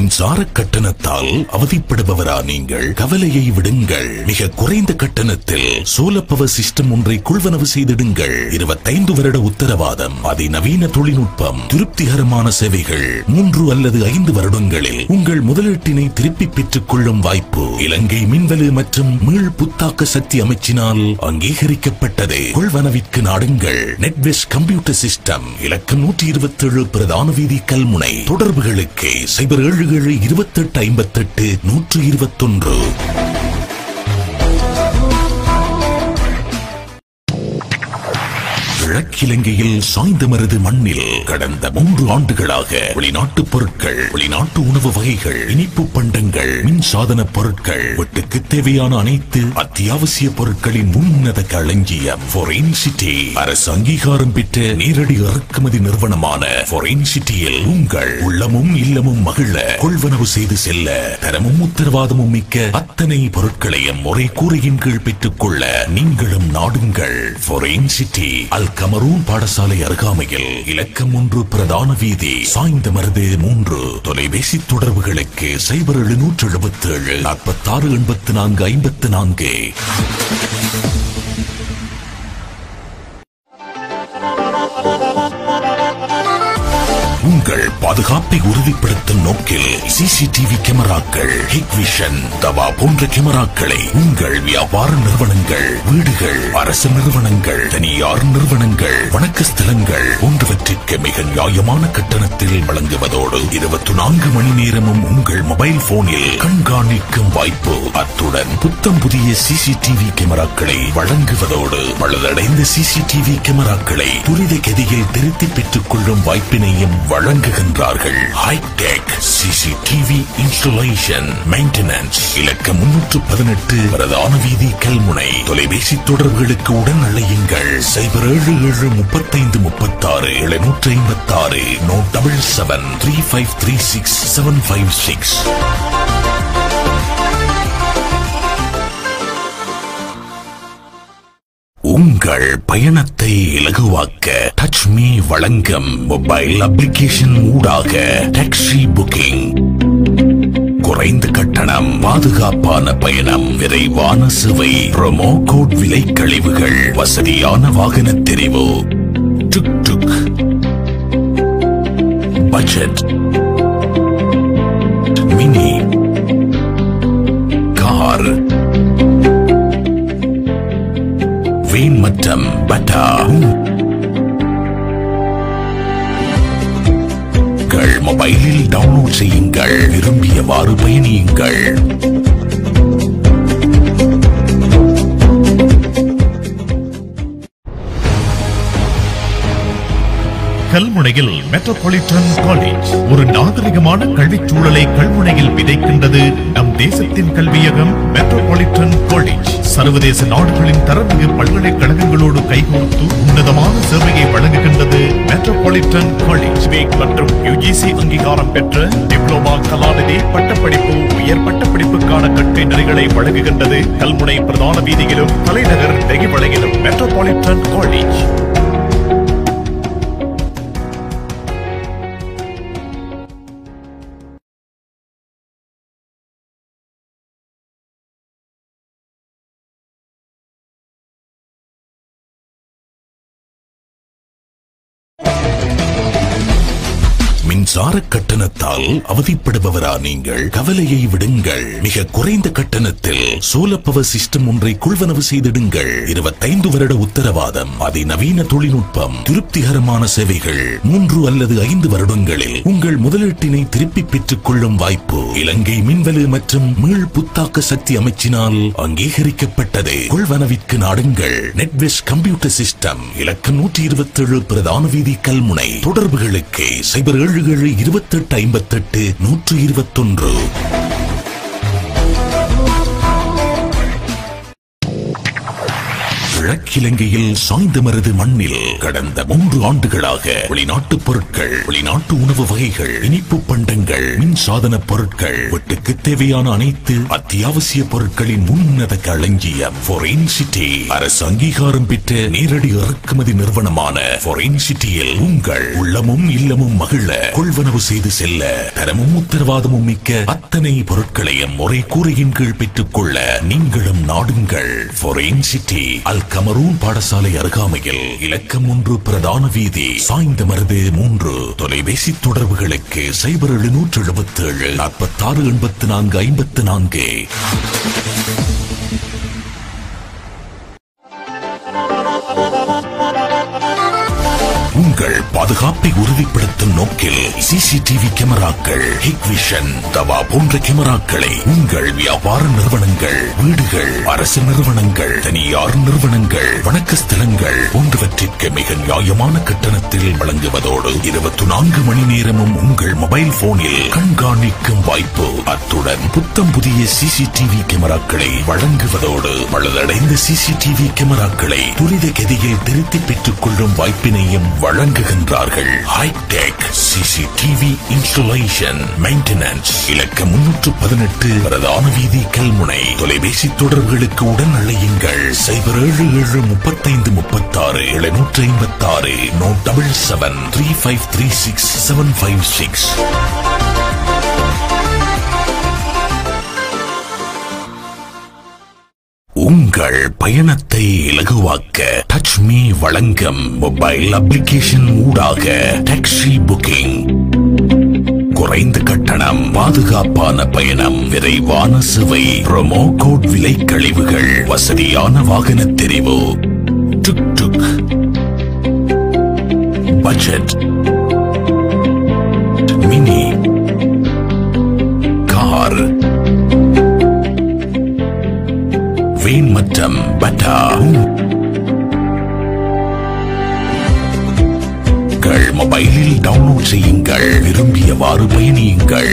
மின்சார கட்டணத்தால் அவதிப்படுபவரா நீங்கள் கவலையை விடுங்கள் மிக குறைந்த கட்டணத்தில் சோலர் பவர் சிஸ்டம் ஒன்றை கொள்வனவு செய்திடுங்கள் இருபத்தைந்து வருட உத்தரவாதம் அதிநவீன தொழில்நுட்பம் திருப்திகரமான சேவைகள் மூன்று அல்லது ஐந்து வருடங்களில் உங்கள் முதலீட்டினை திருப்பி பெற்றுக் கொள்ளும் வாய்ப்பு இலங்கை மின்வலு மற்றும் மீள் புத்தாக்க சக்தி அமைச்சினால் அங்கீகரிக்கப்பட்டது கொள்வனவிற்கு நாடுங்கள் நெட்வெஸ்ட் கம்ப்யூட்டர் சிஸ்டம் இலக்கம் நூற்றி இருபத்தி ஏழு பிரதான வீதி கல்முனை தொடர்புகளுக்கு சைபர் ஏழு ஏழு இருபத்தெட்டு ஐம்பத்தெட்டு நூற்று இருபத்தொன்று கிழக்கிலங்கையில் சாய்ந்தமருது மண்ணில் கடந்த மூன்று ஆண்டுகளாக வெளிநாட்டு பொருட்கள் வெளிநாட்டு உணவு வகைகள் இனிப்பு பண்டங்கள் மின்சாதன பொருட்கள் வீட்டுக்கு தேவையான அனைத்து அத்தியாவசிய பொருட்களின் உன்னத களஞ்சியம் ஃபொரின் சிட்டி அரசு அங்கீகாரம் பெற்ற நேரடி இறக்குமதி நிறுவனமான ஃபொரின் சிட்டியில் உங்கள் உள்ளமும் இல்லமும் மகிழ கொள்வனவு செய்து செல்ல தரமும் உத்தரவாதமும் மிக்க அத்தனை பொருட்களையும் ஒரே கூரையின் கீழ் பெற்றுக் கொள்ள நீங்களும் நாடுங்கள் ஃபொரின் சிட்டி அல் கமரூன் பாடசாலை அருகாமையில் இலக்கம் ஒன்று பிரதான வீதி சாய்ந்த மருது மூன்று தொலைபேசி தொடர்புகளுக்கு சைபர் எழுநூற்று எழுபத்தி ஏழு நாற்பத்தாறு எண்பத்தி நான்கு ஐம்பத்தி நான்கு உங்கள் பாதுகாப்பை உறுதிப்படுத்தும் நோக்கில் சிசிடிவி கேமராக்கள் ஹிக்விஷன் தவா போன்ற கேமராக்களை உங்கள் வியாபார நிறுவனங்கள் வீடுகள் அரசு நிறுவனங்கள் தனியார் நிறுவனங்கள் வணக்க ஸ்தலங்கள் போன்றவற்றிற்கு மிக நியாயமான கட்டணத்தில் வழங்குவதோடு இருபத்தி நான்கு மணி நேரமும் உங்கள் மொபைல் போனில் கண்காணிக்கும் வாய்ப்பு அத்துடன் புத்தம் புதிய சிசிடிவி கேமராக்களை வழங்குவதோடு பழுதடைந்த சிசிடிவி கேமராக்களை துரித கதியில் திருத்தி பெற்றுக் கொள்ளும் வாய்ப்பினையும் வழங்குகின்றார்கள் ஹைடெக் சிசிடிவி இன்ஸ்டாலேஷன் மெயின்டெனன்ஸ் இலக்கம் முன்னூற்று பதினெட்டு பிரதான வீதி கல்முனை தொலைபேசி தொடர்புகளுக்கு உடன் அழையுங்கள் சைபர் ஏழு ஏழு முப்பத்தைந்து முப்பத்தாறு எழுநூற்று ஐம்பத்தாறு no double seven three five three six seven five six உங்கள் பயணத்தை இலகுவாக்க டச் மீ வழங்கும் மொபைல் அப்ளிகேஷன் ஊடாக டாக்ஸி புக்கிங் குறைந்த கட்டணம் பாதுகாப்பான பயணம் விரைவான சுவை ப்ரோமோ கோட் விலை கழிவுகள் வசதியான வாகன தெரிவு tuk tuk budget mini car van மற்றும் பட்டா உங்கள் மொபைலில் டவுன்லோட் செய்யுங்கள் விரும்பியவாறு பயணியுங்கள் கல்முனையில் மெட்ரோபாலிட்டன் காலேஜ் ஒரு நாகரிகமான கல்விச் சூழலை கல்முனையில் விதைக்கின்றது நம் தேசத்தின் கல்வியகம் மெட்ரோபாலிட்டன் காலேஜ் சர்வதேச நாடுகளின் தரமிகு பல்கலைக்கழகங்களோடு கைகோர்த்து உன்னதமான சேவையை வழங்குகின்றது மெட்ரோபாலிட்டன் காலேஜ் வேக் மற்றும் யுஜிசி அங்கீகாரம் பெற்ற டிப்ளோமா கலாநிதி பட்டப்படிப்பு உயர் பட்டப்படிப்புக்கான கற்கை நெறிகளை வழங்குகின்றது கல்முனை பிரதான வீதியிலும் தலைநகர் நெகிவளையிலும் மெட்ரோபாலிட்டன் காலேஜ் மின்சார கட்டணத்தால் அவதிப்படுபவரா நீங்கள் கவலையை விடுங்கள் மிக குறைந்த கட்டணத்தில் சோலர் பவர் சிஸ்டம் ஒன்றை கொள்வனவு செய்திடுங்கள் இருபத்தைந்து வருட உத்தரவாதம் அதிநவீன தொழில்நுட்பம் திருப்திகரமான சேவைகள் மூன்று அல்லது ஐந்து வருடங்களில் உங்கள் முதலீட்டினை திருப்பி பெற்றுக் கொள்ளும் வாய்ப்பு இலங்கை மின்வலு மற்றும் மீள் புத்தாக்க சக்தி அமைச்சினால் அங்கீகரிக்கப்பட்டது கொள்வனவிற்கு நாடுங்கள் நெட்வெஸ்ட் கம்ப்யூட்டர் சிஸ்டம் இலக்கம் நூற்றி இருபத்தி ஏழு பிரதான வீதி கல்முனை தொடர்புகளுக்கு சைபர் ஏழு ஏழு இருபத்தெட்டு ஐம்பத்தெட்டு நூற்று இருபத்தொன்று கிழக்கிலங்கையில் சாய்ந்தமருது மண்ணில் கடந்த மூன்று ஆண்டுகளாக வெளிநாட்டு பொருட்கள் வெளிநாட்டு உணவு வகைகள் இனிப்பு பண்டங்கள் மின் சாதன பொருட்கள் வீட்டுக்கு தேவையான அனைத்து அத்தியாவசிய பொருட்களின் முன்னத களஞ்சியம் ஃபொரின் சிட்டி அரசு அங்கீகாரம் பெற்ற நேரடி இறக்குமதி நிறுவனமான ஃபொரின் சிட்டியில் உங்கள் உள்ளமும் இல்லமும் மகிழ கொள்வனவு செய்து செல்ல தரமும் உத்தரவாதமும் மிக்க அத்தனை பொருட்களையும் ஒரே கூரையின் கீழ் பெற்றுக் கொள்ள நீங்களும் நாடுங்கள் ஃபொரின் சிட்டி அல் கமரூன் பாடசாலை அருகாமையில் இலக்கம் ஒன்று பிரதான வீதி சாய்ந்த மருது மூன்று தொலைபேசி தொடர்புகளுக்கு சைபர் எழுநூற்று எழுபத்தி ஏழு நாற்பத்தி ஆறு எண்பத்தி நான்கு ஐம்பத்தி நான்கு உங்கள் பாதுகாப்பை உறுதிப்படுத்தும் நோக்கில் சிசிடிவி கேமராக்கள் ஹிக்விஷன் தவா போன்ற கேமராக்களை உங்கள் வியாபார நிறுவனங்கள் வீடுகள் அரசு நிறுவனங்கள் தனியார் நிறுவனங்கள் வணக்க ஸ்தலங்கள் போன்றவற்றிற்கு மிக நியாயமான கட்டணத்தில் வழங்குவதோடு இருபத்தி நான்கு மணி நேரமும் உங்கள் மொபைல் போனில் கண்காணிக்கும் வாய்ப்பு அத்துடன் புத்தம் புதிய சிசிடிவி கேமராக்களை வழங்குவதோடு பழுதடைந்த சிசிடிவி கேமராக்களை துரித கதியில் திருத்தி பெற்றுக் கொள்ளும் வாய்ப்பினையும் வழங்குகின்றார்கள் ஹைடெக் சிசிடிவி இன்ஸ்டாலேஷன் மெயின்டெனன்ஸ் இலக்கம் முன்னூற்று பதினெட்டு பிரதான வீதி கல்முனை தொலைபேசி தொடர்புகளுக்கு உடன் அழையுங்கள் சைபர் ஏழு ஏழு முப்பத்தைந்து முப்பத்தாறு எழுநூற்று ஐம்பத்தாறு no double seven three five three six seven five six உங்கள் பயணத்தை இலகுவாக்க டச் மீ வழங்கும் மொபைல் அப்ளிகேஷன் ஊடாக டாக்ஸி புக்கிங் குறைந்த கட்டணம் பாதுகாப்பான பயணம் விரைவான சுவை ப்ரோமோ கோட் விலை கழிவுகள் வசதியான வாகன தெரிவு tuk tuk budget mini car van மற்றும் பட்டா உங்கள் மொபைலில் டவுன்லோட் செய்யுங்கள் விரும்பியவாறு பயணியுங்கள்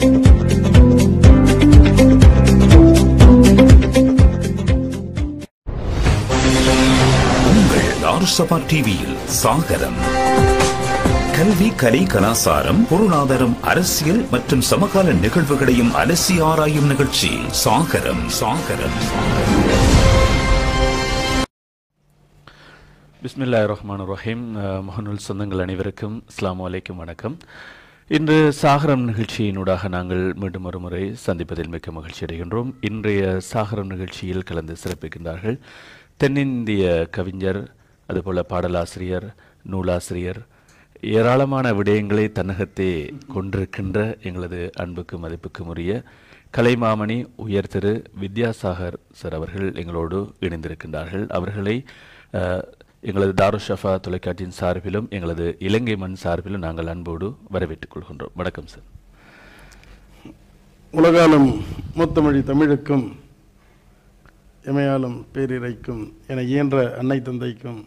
உங்கள் தாருசபா டிவியில் சாகரம் கல்வி கலை கலாசாரம் பொருளாதாரம் அரசியல் மற்றும் சமகால நிகழ்வுகளையும் அலசி ஆராயும் நிகழ்ச்சி சாகரம் சாகரம் பிஸ்மில்லா ரஹ்மான் ரஹீம் முகநூல் சொந்தங்கள் அனைவருக்கும் அஸ்ஸலாமு அலைக்கும் வணக்கம் இன்று சாகரம் நிகழ்ச்சியினூடாக நாங்கள் மீண்டும் ஒரு முறை சந்திப்பதில் மிக்க மகிழ்ச்சி அடைகின்றோம் இன்றைய சாகரம் நிகழ்ச்சியில் கலந்து சிறப்பிக்கின்றார்கள் தென்னிந்திய கவிஞர் அதுபோல பாடலாசிரியர் நூலாசிரியர் ஏராளமான விடயங்களை தன்னகத்தே கொண்டிருக்கின்ற எங்களது அன்புக்கு மதிப்புக்கும் உரிய கலைமாமணி உயர் திரு வித்யாசாகர் சார் அவர்கள் எங்களோடு இணைந்திருக்கின்றார்கள் அவர்களை அஹ், எங்களது தாருஷஃபா தொலைக்காட்சியின் சார்பிலும் எங்களது இலங்கை மண் சார்பிலும் நாங்கள் அன்போடு வரவேற்றுக் கொள்கின்றோம் வணக்கம் சார் உலகாலும் முத்தமிழி தமிழுக்கும் இமையாலும் பேரிரைக்கும் என இயன்ற அன்னை தந்தைக்கும்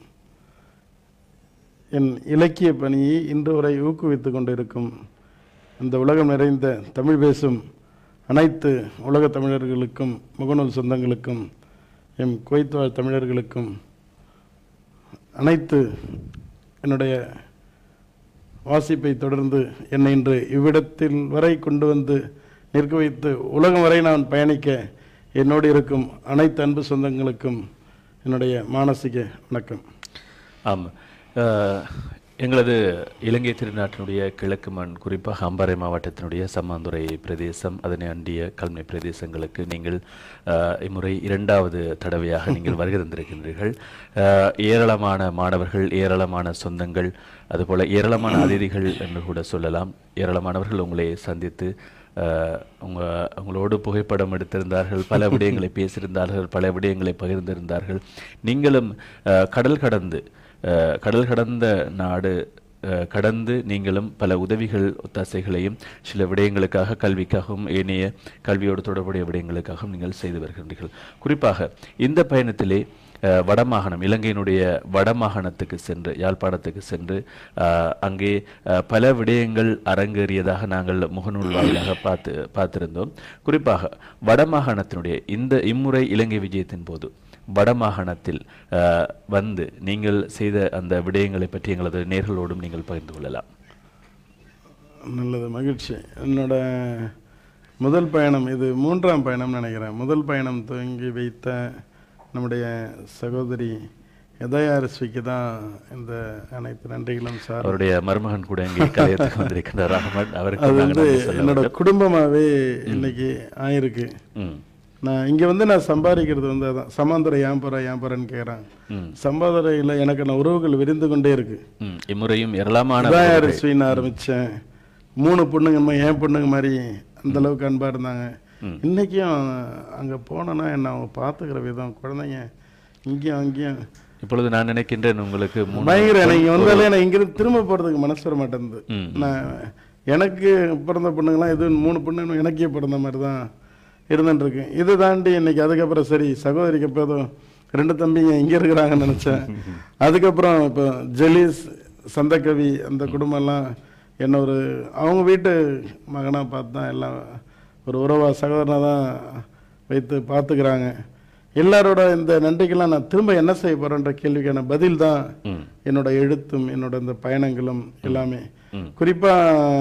என் இலக்கிய பணியை இன்று வரை ஊக்குவித்து கொண்டிருக்கும் இந்த உலகம் நிறைந்த தமிழ் பேசும் அனைத்து உலகத் தமிழர்களுக்கும் முகநூல் சொந்தங்களுக்கும் எம் குவைத் வாழ் தமிழர்களுக்கும் அனைத்து என்னுடைய வாசிப்பை தொடர்ந்து என்னை இன்று இவ்விடத்தில் வரை கொண்டு வந்து நிற்க வைத்து உலகம் வரை நான் பயணிக்க என்னோடு இருக்கும் அனைத்து அன்பு சொந்தங்களுக்கும் என்னுடைய மானசீக வணக்கம் ஆம் அஹ், எங்களது இலங்கை திருநாட்டினுடைய கிழக்கு மண் குறிப்பாக அம்பாறை மாவட்டத்தினுடைய சம்மாந்துறை பிரதேசம் அதனை அண்டிய கல்மை பிரதேசங்களுக்கு நீங்கள் அஹ், இம்முறை இரண்டாவது தடவையாக நீங்கள் வருகை தந்திருக்கின்றீர்கள் அஹ், ஏராளமான மாணவர்கள் ஏராளமான சொந்தங்கள் அதுபோல ஏராளமான அதிதிகள் என்று கூட சொல்லலாம் ஏராளமானவர்கள் உங்களை சந்தித்து அஹ், உங்க உங்களோடு புகைப்படம் எடுத்திருந்தார்கள் பல விடயங்களை பேசியிருந்தார்கள் பல விடயங்களை பகிர்ந்திருந்தார்கள் நீங்களும் அஹ், கடல் கடந்து அஹ், கடல் கடந்த நாடு அஹ், கடந்து நீங்களும் பல உதவிகள் ஒத்தாசைகளையும் சில விடயங்களுக்காக கல்விக்காகவும் ஏனைய கல்வியோடு தொடர்புடைய விடயங்களுக்காகவும் நீங்கள் செய்து வருகின்றீர்கள் குறிப்பாக இந்த பயணத்திலே அஹ், வடமாகாணம் இலங்கையினுடைய வடமாகாணத்துக்கு சென்று யாழ்ப்பாணத்துக்கு சென்று அஹ், அங்கே அஹ், பல விடயங்கள் அரங்கேறியதாக நாங்கள் முகநூல் வாயிலாக பார்த்து பார்த்திருந்தோம் குறிப்பாக வடமாகாணத்தினுடைய இந்த இம்முறை இலங்கை விஜயத்தின் போது வடமாகாணத்தில் அஹ், வந்து நீங்கள் செய்த அந்த விடயங்களை பற்றி எங்களது நேர்களோடும் நீங்கள் பகிர்ந்து கொள்ளலாம் நல்லது மகிழ்ச்சி என்னோட முதல் பயணம் இது மூன்றாம் பயணம் நினைக்கிறேன் முதல் பயணம் துவங்கி வைத்த நம்முடைய சகோதரி எதயாரஸ்விக்கு தான் இந்த அனைத்து நன்றிகளும் சார் அவருடைய மருமகன் கூட இங்கே கலையத்துக்கு வந்திருக்கின்றார் அகமட் அவருக்கு அது நாங்கள் வந்து நன்றி சொல்ல என்னோட வேண்டும். குடும்பமாகவே இன்னைக்கு ஆயிருக்கு ம் நான் இங்கே வந்து நான் சம்பாதிக்கிறது வந்து அதான் சமாந்துரை ஏன் போகிறேன் ஏன் போகிறேன்னு கேட்குறேன் ம் சம்பாதுரையில் எனக்கு நான் உறவுகள் விரிந்து கொண்டே இருக்கு ம் இம்முறையும் ஏராளமான உதயாரஸ்வின்னு ஆரம்பித்தேன் மூணு பொண்ணுங்க என் பொண்ணுங்க மாதிரி அந்த அளவுக்கு அன்பாக இருந்தாங்க இன்னைக்கும் அங்கே போனேன்னா என்னை அவங்க பார்த்துக்கிற விதம் குழந்தைங்க இங்கேயும் அங்கேயும் இப்பொழுது நான் நினைக்கின்றேன் உங்களுக்கு மூணு பயங்கர நீங்கள் வந்தாலே நான் இங்கிருந்து திரும்ப போகிறதுக்கு மனசு வர மாட்டேங்குது ம். நான் எனக்கு பிறந்த பொண்ணுங்களாம் இது மூணு பொண்ணு எனக்கே பிறந்த மாதிரி தான் இருந்துட்டுருக்கு இதை தாண்டி இன்னைக்கு அதுக்கப்புறம் சரி சகோதரிக்கு எப்போதும் ரெண்டு தம்பிங்க இங்கே இருக்கிறாங்கன்னு நினச்சேன் அதுக்கப்புறம் இப்போ ஜெலிஸ் சந்தக்கவி அந்த குடும்பம்லாம் என்ன ஒரு அவங்க வீட்டு மகனாக பார்த்து தான் எல்லாம் ஒரு உறவா சகோதரனாக தான் வைத்து பார்த்துக்கிறாங்க எல்லாரோட இந்த நன்றிக்கெல்லாம் நான் திரும்ப என்ன செய்ய போகிறேன்ற கேள்விக்கான பதில் தான் ம் என்னோட எழுத்தும் என்னோட இந்த பயணங்களும் எல்லாமே ம். குறிப்பா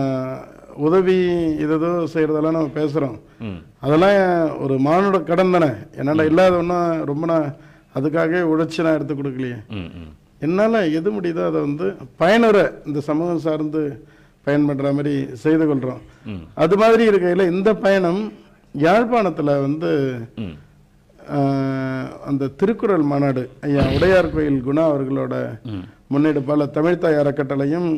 உதவி இதோ செய்யறதெல்லாம் நம்ம பேசுறோம் ம் அதெல்லாம் ஒரு மானுட கடன் தானே என்னால் இல்லாத ஒன்றா ரொம்ப நான் அதுக்காகவே உழைச்சி நான் எடுத்து கொடுக்கலையே ம் ம் என்னால் எது முடியுதோ அதை வந்து பயனுற இந்த சமூகம் சார்ந்து பயன்படுற மாதிரி செய்து கொள்கிறோம் ம். அது மாதிரி இருக்கையில் இந்த பயணம் யாழ்ப்பாணத்தில் வந்து ம் ஆஹ், அந்த திருக்குறள் மாநாடு ஐயா உடையார் கோயில் குணா அவர்களோட முன்னெடுப்பால் தமிழ்த்தாய் அறக்கட்டளையும்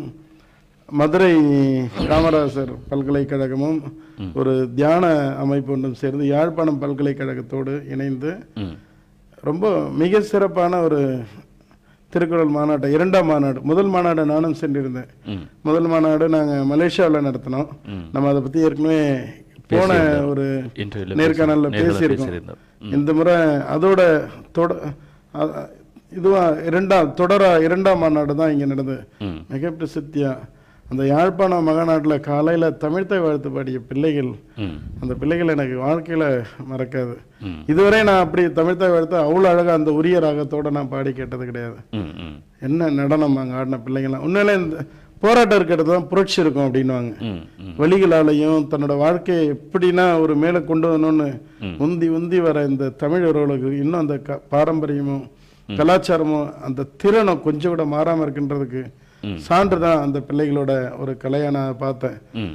மதுரை காமராசர் பல்கலைக்கழகமும் ஒரு தியான அமைப்பு ஒன்றும் சேர்ந்து யாழ்ப்பாணம் பல்கலைக்கழகத்தோடு இணைந்து ம் ரொம்ப மிக சிறப்பான ஒரு திருக்குறள் மாநாட்டை இரண்டாம் மாநாடு முதல் மாநாடு நானும் சென்றிருந்தேன் ம் முதல் மாநாடு நாங்கள் மலேசியாவில் நடத்தினோம் ம். நம்ம அதை பற்றி ஏற்கனவே போன ஒரு இன்டர்வியூல நேர்காணல்ல பேசி- நேர்காணல்ல பேசியிருக்கோம் பேசியிருந்தோம். இந்த முறை அதோட தொட அ- இதுவா இரண்டாம் தொடரா இரண்டாம் மாநாடு தான் இங்கே நடந்தது ம் மிக பிரசித்தியா அந்த யாழ்ப்பாணம் மகாநாட்டில் காலையில் தமிழ்த்தாய் வாழ்த்து பாடிய பிள்ளைகள் ம் அந்த பிள்ளைகள் எனக்கு வாழ்க்கையில் மறக்காது ம் இதுவரை நான் அப்படி தமிழ்த்தாய் வாழ்த்து அவ்வளோ அழகாக அந்த உரிய ராகத்தோட நான் பாடி கேட்டது கிடையாது ம் ம் என்ன நடனம் அங்கே ஆடின பிள்ளைங்களாம் உண்மையிலே இந்த போராட்டம் இருக்கிறது தான் புரட்சி இருக்கும் அப்படின்வாங்க ம் ம் வழிகளாலையும் தன்னோட வாழ்க்கையை எப்படின்னா ஒரு மேலே கொண்டு வரணும்னு உந்தி உந்தி வர இந்த தமிழ் உறவுகளுக்கு இன்னும் அந்த க பாரம்பரியமும் கலாச்சாரமும் அந்த திறனும் கொஞ்சம் கூட மாறாமல் இருக்கின்றதுக்கு சான்று தான் அந்த பிள்ளைகளோட ஒரு கலையை நான் பார்த்தேன் ம்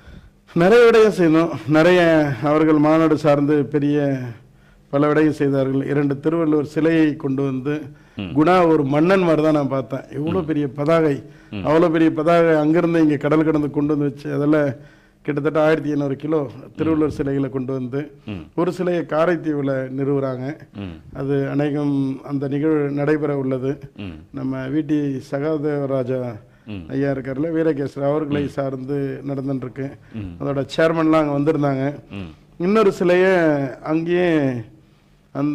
நிறைய விடயம் செய்தோம் நிறைய அவர்கள் மாநாடு சார்ந்து பெரிய பல விடயம் செய்தார்கள் இரண்டு திருவள்ளுவர் சிலையை கொண்டு வந்து குணா ஒரு மன்னன் மாதிரி தான் நான் பார்த்தேன் இவ்வளோ பெரிய பதாகை அவ்வளோ பெரிய பதாகை அங்கிருந்து இங்கே கடல் கடந்து கொண்டு வந்து வச்சு அதில் கிட்டத்தட்ட ஆயிரத்தி ஐநூறு கிலோ திருவள்ளுவர் சிலைகளை கொண்டு வந்து ஒரு சிலையை காரைத்தீவில் நிறுவுறாங்க ம் அது அநேகம் அந்த நிகழ்வு நடைபெற உள்ளது ம் நம்ம வீட்டி சகாதேவராஜா ஐயா இருக்கார்ல வீரகேசர் அவர்களை சார்ந்து நடந்துட்டுருக்கு அதோட சேர்மன்லாம் அங்கே வந்திருந்தாங்க ம் இன்னொரு சிலையை அங்கேயே அந்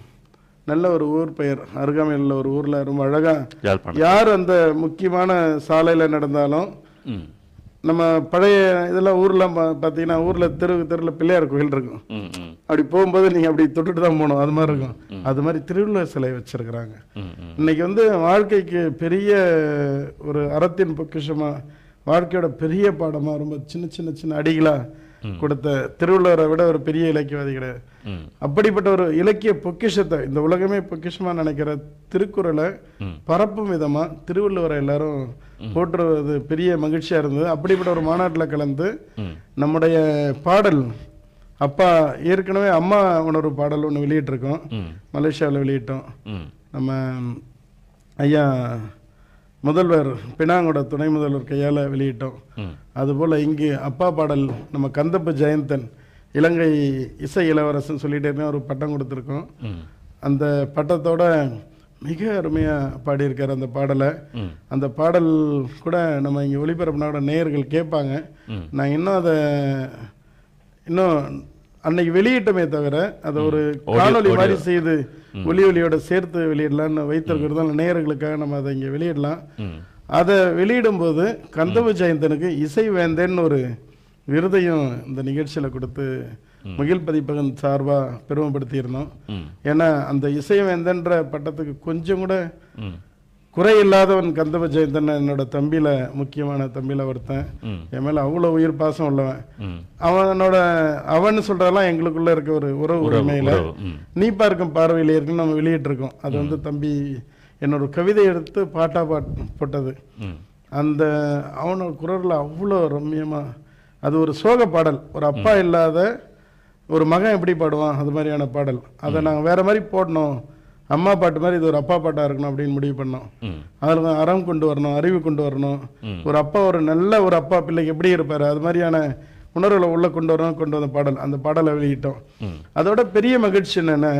நல்ல ஒரு ஊர் பெயர் அருகாமையில் உள்ள ஒரு ஊரில் ரொம்ப அழகாக யாழ்ப்பாணம் யார் அந்த முக்கியமான சாலையில் நடந்தாலும் ம் நம்ம பழைய இதெல்லாம் ஊர்லாம் பா- பார்த்தீங்கன்னா ஊரில் தெரு தெருவில் பிள்ளையார் கோயில் இருக்கும் ம் ம் அப்படி போகும்போது நீங்கள் அப்படி தொட்டுட்டு தான் போகணும் அது மாதிரி இருக்கும் அது மாதிரி திருவள்ளுவர் சிலை வச்சிருக்கிறாங்க ம் ம் இன்னைக்கு வந்து வாழ்க்கைக்கு பெரிய ஒரு அறத்தின் பொக்கிஷமா வாழ்க்கையோட பெரிய பாடமா ரொம்ப சின்ன சின்ன சின்ன அடிகளா கொடுத்த திருவள்ளுவரை விட ஒரு பெரிய இலக்கியவாதி கிடையாது ம் அப்படிப்பட்ட ஒரு இலக்கிய பொக்கிஷத்தை இந்த உலகமே பொக்கிஷமா நினைக்கிற திருக்குறளை பரப்பும் விதமா திருவள்ளுவரை எல்லாரும் போற்றுவது பெரிய மகிழ்ச்சியா இருந்தது அப்படிப்பட்ட ஒரு மாநாட்டில் கலந்து நம்முடைய பாடல் அப்பா ஏற்கனவே அம்மா உணர்வு பாடல் ஒன்று வெளியிட்டிருக்கோம் ம் மலேசியாவில் வெளியிட்டோம் ம் நம்ம ஐயா முதல்வர் பினாங்கோட துணை முதல்வர் கையால் வெளியிட்டோம் ம் அதுபோல் இங்கு அப்பா பாடல் நம்ம கந்தப்ப ஜெயந்தன் இலங்கை இசை இளவரசன் சொல்லிட்டே இருக்கேன் ஒரு பட்டம் கொடுத்துருக்கோம் ம் அந்த பட்டத்தோட மிக அருமையாக பாடியிருக்கார் அந்த பாடலை ம் அந்த பாடல் கூட நம்ம இங்கே ஒளிபரப்புனா கூட நேயர்கள் கேட்பாங்க ம். நான் இன்னும் அதை இன்னும் அன்னைக்கு வெளியிட்டமே தவிர அதை ஒரு காணொளி மாதிரி செய்து ஒலி ஒலியோட சேர்த்து வெளியிடலாம்னு வைத்திருக்கிறதால நேயர்களுக்காக நம்ம அதை இங்கே வெளியிடலாம் ம் அதை வெளியிடும்போது கந்தவ ஜெயந்தனுக்கு இசை வேந்தன் ஒரு விருதையும் இந்த நிகழ்ச்சியில் கொடுத்து முகில் பதிப்பகன் சார்பா பெருமைப்படுத்தியிருந்தோம் ம் ஏன்னா அந்த இசைவேந்தன்ற பட்டத்துக்கு கொஞ்சம் கூட ம் குறை இல்லாதவன் கந்தப ஜெயந்தன் என்னோட தம்பியில முக்கியமான தம்பியில ஒருத்தன் ம் என் மேல அவ்வளவு உயிர் பாசம் உள்ளவன் ம் அவனோட அவன் சொல்றதெல்லாம் எங்களுக்குள்ள இருக்க ஒரு உறவு உறவு, உரிமையில உறவு, ம். நீ பார்க்கும் பார்வையில் இருக்குன்னு நம்ம வெளியிட்டு இருக்கோம் அது வந்து தம்பி என்னோட கவிதை எடுத்து பாட்டா பாட் போட்டது ம் அந்த அவனோட குரல்ல அவ்வளோ ரம்மியமா அது ஒரு சோக பாடல் ஒரு அப்பா இல்லாத ஒரு மகன் எப்படி பாடுவான் அது மாதிரியான பாடல் அதை நாங்கள் வேற மாதிரி போடணும் அம்மா பாட்டு மாதிரி இது ஒரு அப்பா பாட்டா இருக்கணும் அப்படின்னு முடிவு பண்ணோம் ம் அதில் தான் அறம் கொண்டு வரணும் அறிவு கொண்டு வரணும் ஒரு அப்பா ஒரு நல்ல ஒரு அப்பா பிள்ளைக்கு எப்படி இருப்பார் அது மாதிரியான உணர்வுகளை உள்ள கொண்டு வரணும் கொண்டு வந்த பாடல் அந்த பாடலை வெளியிட்டோம் ம் அதோட பெரிய மகிழ்ச்சி என்னன்னா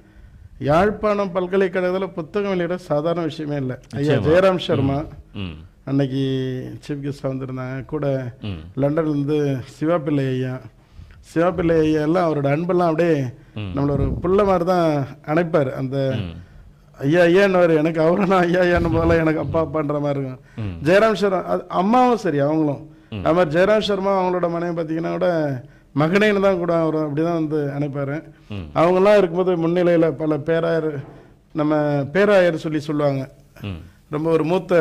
யாழ்ப்பாணம் பல்கலைக்கழகத்தில் புத்தகம் வெளியிட சாதாரண விஷயமே இல்லை ஐயா ஜெயராம் சர்மா ம் அன்னைக்கு சீஃப் கெஸ்ட் வந்திருந்தாங்க கூட ம் லண்டன்ல இருந்து சிவாபிள்ளை ஐயா சிவாபிள்ளை ஐயா எல்லாம் அவரோட அன்பெல்லாம் அப்படியே நம்மள ஒரு புள்ள மாதிரி தான் அணைப்பார் அந்த ஐயா ஐயான்னு எனக்கு அவரும் நான் ஐயா ஐயான்னு போல எனக்கு அப்பா அப்பான்ற மாதிரி இருக்கும் ஜெயராம் சர்மா அது அம்மாவும் சரி அவங்களும் அது மாதிரி ஜெயராம் சர்மா அவங்களோட மனைவி பார்த்தீங்கன்னா கூட மகனேன்னு தான் கூட அவர் அப்படிதான் வந்து அணைப்பாரு அவங்கெல்லாம் இருக்கும்போது முன்னிலையில பல பேராயர் நம்ம பேராயர் சொல்லி சொல்லுவாங்க ம் ரொம்ப ஒரு மூத்த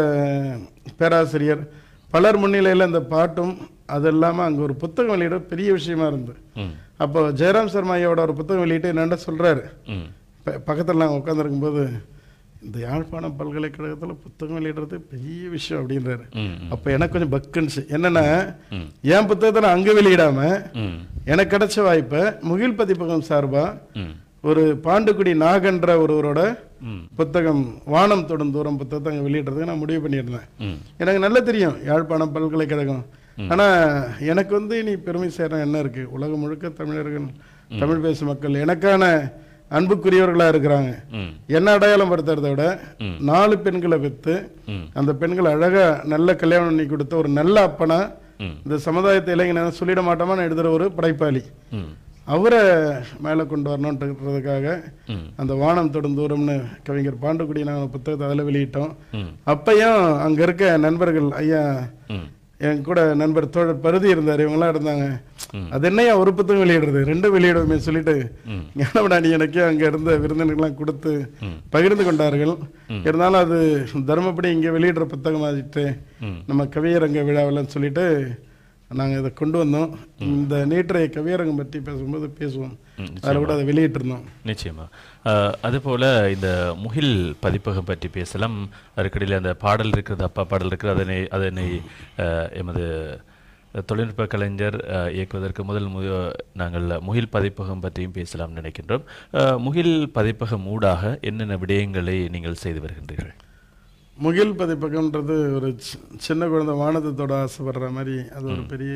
பேராசிரியர் பலர் முன்னிலையில் இந்த பாட்டும் அது இல்லாமல் அங்கே ஒரு புத்தகம் வெளியிட பெரிய விஷயமா இருந்து ம் அப்போ ஜெயராம் சர்மா ஐயாவோட ஒரு புத்தகம் வெளியிட்டு என்னென்ன சொல்றாரு ம் ப- பக்கத்துல நாங்கள் உட்காந்துருக்கும்போது இந்த யாழ்ப்பாணம் பல்கலைக்கழகத்தில் புத்தகம் வெளியிடுறது பெரிய விஷயம் அப்படின்றாரு ம் அப்போ எனக்கு கொஞ்சம் பக்குன்னுச்சு என்னன்னா என் புத்தகத்தை நான் அங்கே வெளியிடாம ம் எனக்கு கிடைச்ச வாய்ப்பை முகில் பதிப்பகம் சார்பா ம் ஒரு பாண்டுக்குடி நாகன்ற ஒருவரோட ம் புத்தகம் வானம் தொடும் தூரம் புத்தகத்தை அங்கே வெளியிடுறதுக்கு நான் முடிவு பண்ணியிருந்தேன் ம் எனக்கு நல்லா தெரியும் யாழ்ப்பாணம் பல்கலைக்கழகம் ஆனா எனக்கு வந்து இனி பெருமை சேர என்ன இருக்கு உலகம் முழுக்க தமிழர்கள் தமிழ் பேசும் மக்கள் எனக்கான அன்புக்குரியவர்களா இருக்கிறாங்க ம் என்ன அடையாளம் படுத்துறதை விட நாலு பெண்களை பெற்று ம் அந்த பெண்கள் அழகா நல்ல கல்யாணம் பண்ணி கொடுத்த ஒரு நல்ல அப்பனா ம் இந்த சமுதாயத்தை இளைஞன சொல்லிட மாட்டோமான்னு எழுதுற ஒரு படைப்பாளி ம் அவரை மேலே கொண்டு வரணுன்றதுக்காக ம். அந்த வானம் தொடும் தூரம்னு கவிஞர் பாண்டுக்குடி நாங்கள் புத்தகத்தை அதில் வெளியிட்டோம் ம். அப்பையும் அங்கே இருக்க நண்பர்கள் ஐயா ம் என் கூட நண்பர் தோழர் பருதி இருந்தார் இவங்கெல்லாம் இருந்தாங்க அது என்னையா ஒரு புத்தகம் வெளியிடுறது ரெண்டு வெளியிடுவோமே சொல்லிட்டு ஞானவடாணி எனக்கு அங்கே இருந்த விருந்தினர்கள்லாம் கொடுத்து பகிர்ந்து கொண்டார்கள் இருந்தாலும் அது தர்மப்படி இங்கே வெளியிடுற புத்தகமாகிட்டு நம்ம கவியரங்க விழாவில்னு சொல்லிட்டு நாங்கள் இதை கொண்டு வந்தோம் இந்த நேற்றைய கவியரங்கம் பற்றி பேசும்போது பேசுவோம் அதில் கூட அதை வெளியிட்டிருந்தோம் நிச்சயமா அஹ், அதுபோல இந்த முகில் பதிப்பகம் பற்றி பேசலாம் அதுக்கடியில் அந்த பாடல் இருக்கிறது அப்பா பாடல் இருக்கிறது அதனை அதனை அஹ், எமது தொழில்நுட்ப கலைஞர் அஹ், இயக்குவதற்கு முதல் மு நாங்கள் முகில் பதிப்பகம் பற்றியும் பேசலாம் நினைக்கின்றோம் அஹ், முகில் பதிப்பகம் ஊடாக என்னென்ன விடயங்களை நீங்கள் செய்து வருகின்றீர்கள் முகில் பதிப்பகம்ன்றது ஒரு சி- சின்ன குழந்தை வானத்தோட ஆசைப்படுற மாதிரி அது ஒரு பெரிய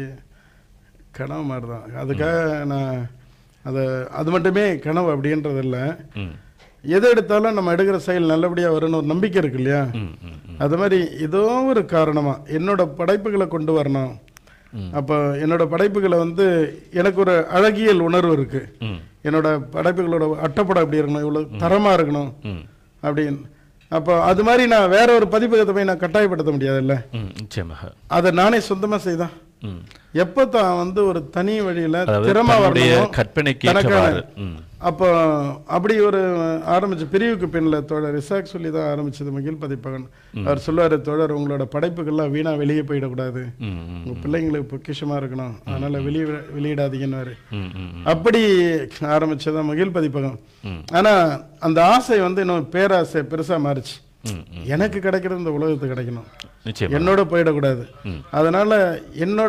கனவு மாதிரி தான் அதுக்காக நான் அதை அது மட்டுமே கனவு அப்படின்றது இல்லை ம் எது எடுத்தாலும் நம்ம எடுக்கிற செயல் நல்லபடியாக வரும்னு ஒரு நம்பிக்கை இருக்கு இல்லையா ம் ம் ம் அது மாதிரி ஏதோ ஒரு காரணமா என்னோட படைப்புகளை கொண்டு வரணும் அப்போ என்னோட படைப்புகளை வந்து எனக்கு ஒரு அழகியல் உணர்வு இருக்கு ம் என்னோட படைப்புகளோட அட்டப்படம் எப்படி இருக்கணும் இவ்வளவு தரமா இருக்கணும் ம் அப்படின்னு அப்போ அது மாதிரி நான் வேற ஒரு பதிப்பகத்தை போய் நான் கட்டாயப்படுத்த முடியாதுல்ல ம் நிச்சயமாக அதை நானே சொந்தமா செய்தான் ம் எப்போ தான் வந்து ஒரு தனி வழியில அதாவது திறமா தன்னுடைய வரணும் கற்பனைக்கு தனக்கான- ஏற்றவாறு ம் அப்போ அப்படி ஒரு ஆரம்பிச்ச பிரிவுக்கு பின்ல தோழர் ரிசாக் சொல்லி தான் ஆரம்பிச்சது மகிழ் பதிப்பகன் அவர் சொல்லுவாரு தோழர் உங்களோட படைப்புகள்லாம் வீணா வெளியே போயிடக்கூடாது ம் ம் உங்க பிள்ளைங்களுக்கு பொக்கிஷமா இருக்கணும் அதனால வெளியே வெளியிடாதீங்கன்னு ம் ம் ம் அப்படி ஆரம்பிச்சதான் மகிழ் பதிப்பகம் ம். ஆனா அந்த ஆசை வந்து இன்னும் பேராசை பெருசா மாறுச்சு ம் ம் எனக்கு கிடைக்கிறது இந்த உலகத்துக்கு கிடைக்கணும் நிச்சயம் என்னோட போயிடக்கூடாது அதனால என்னோட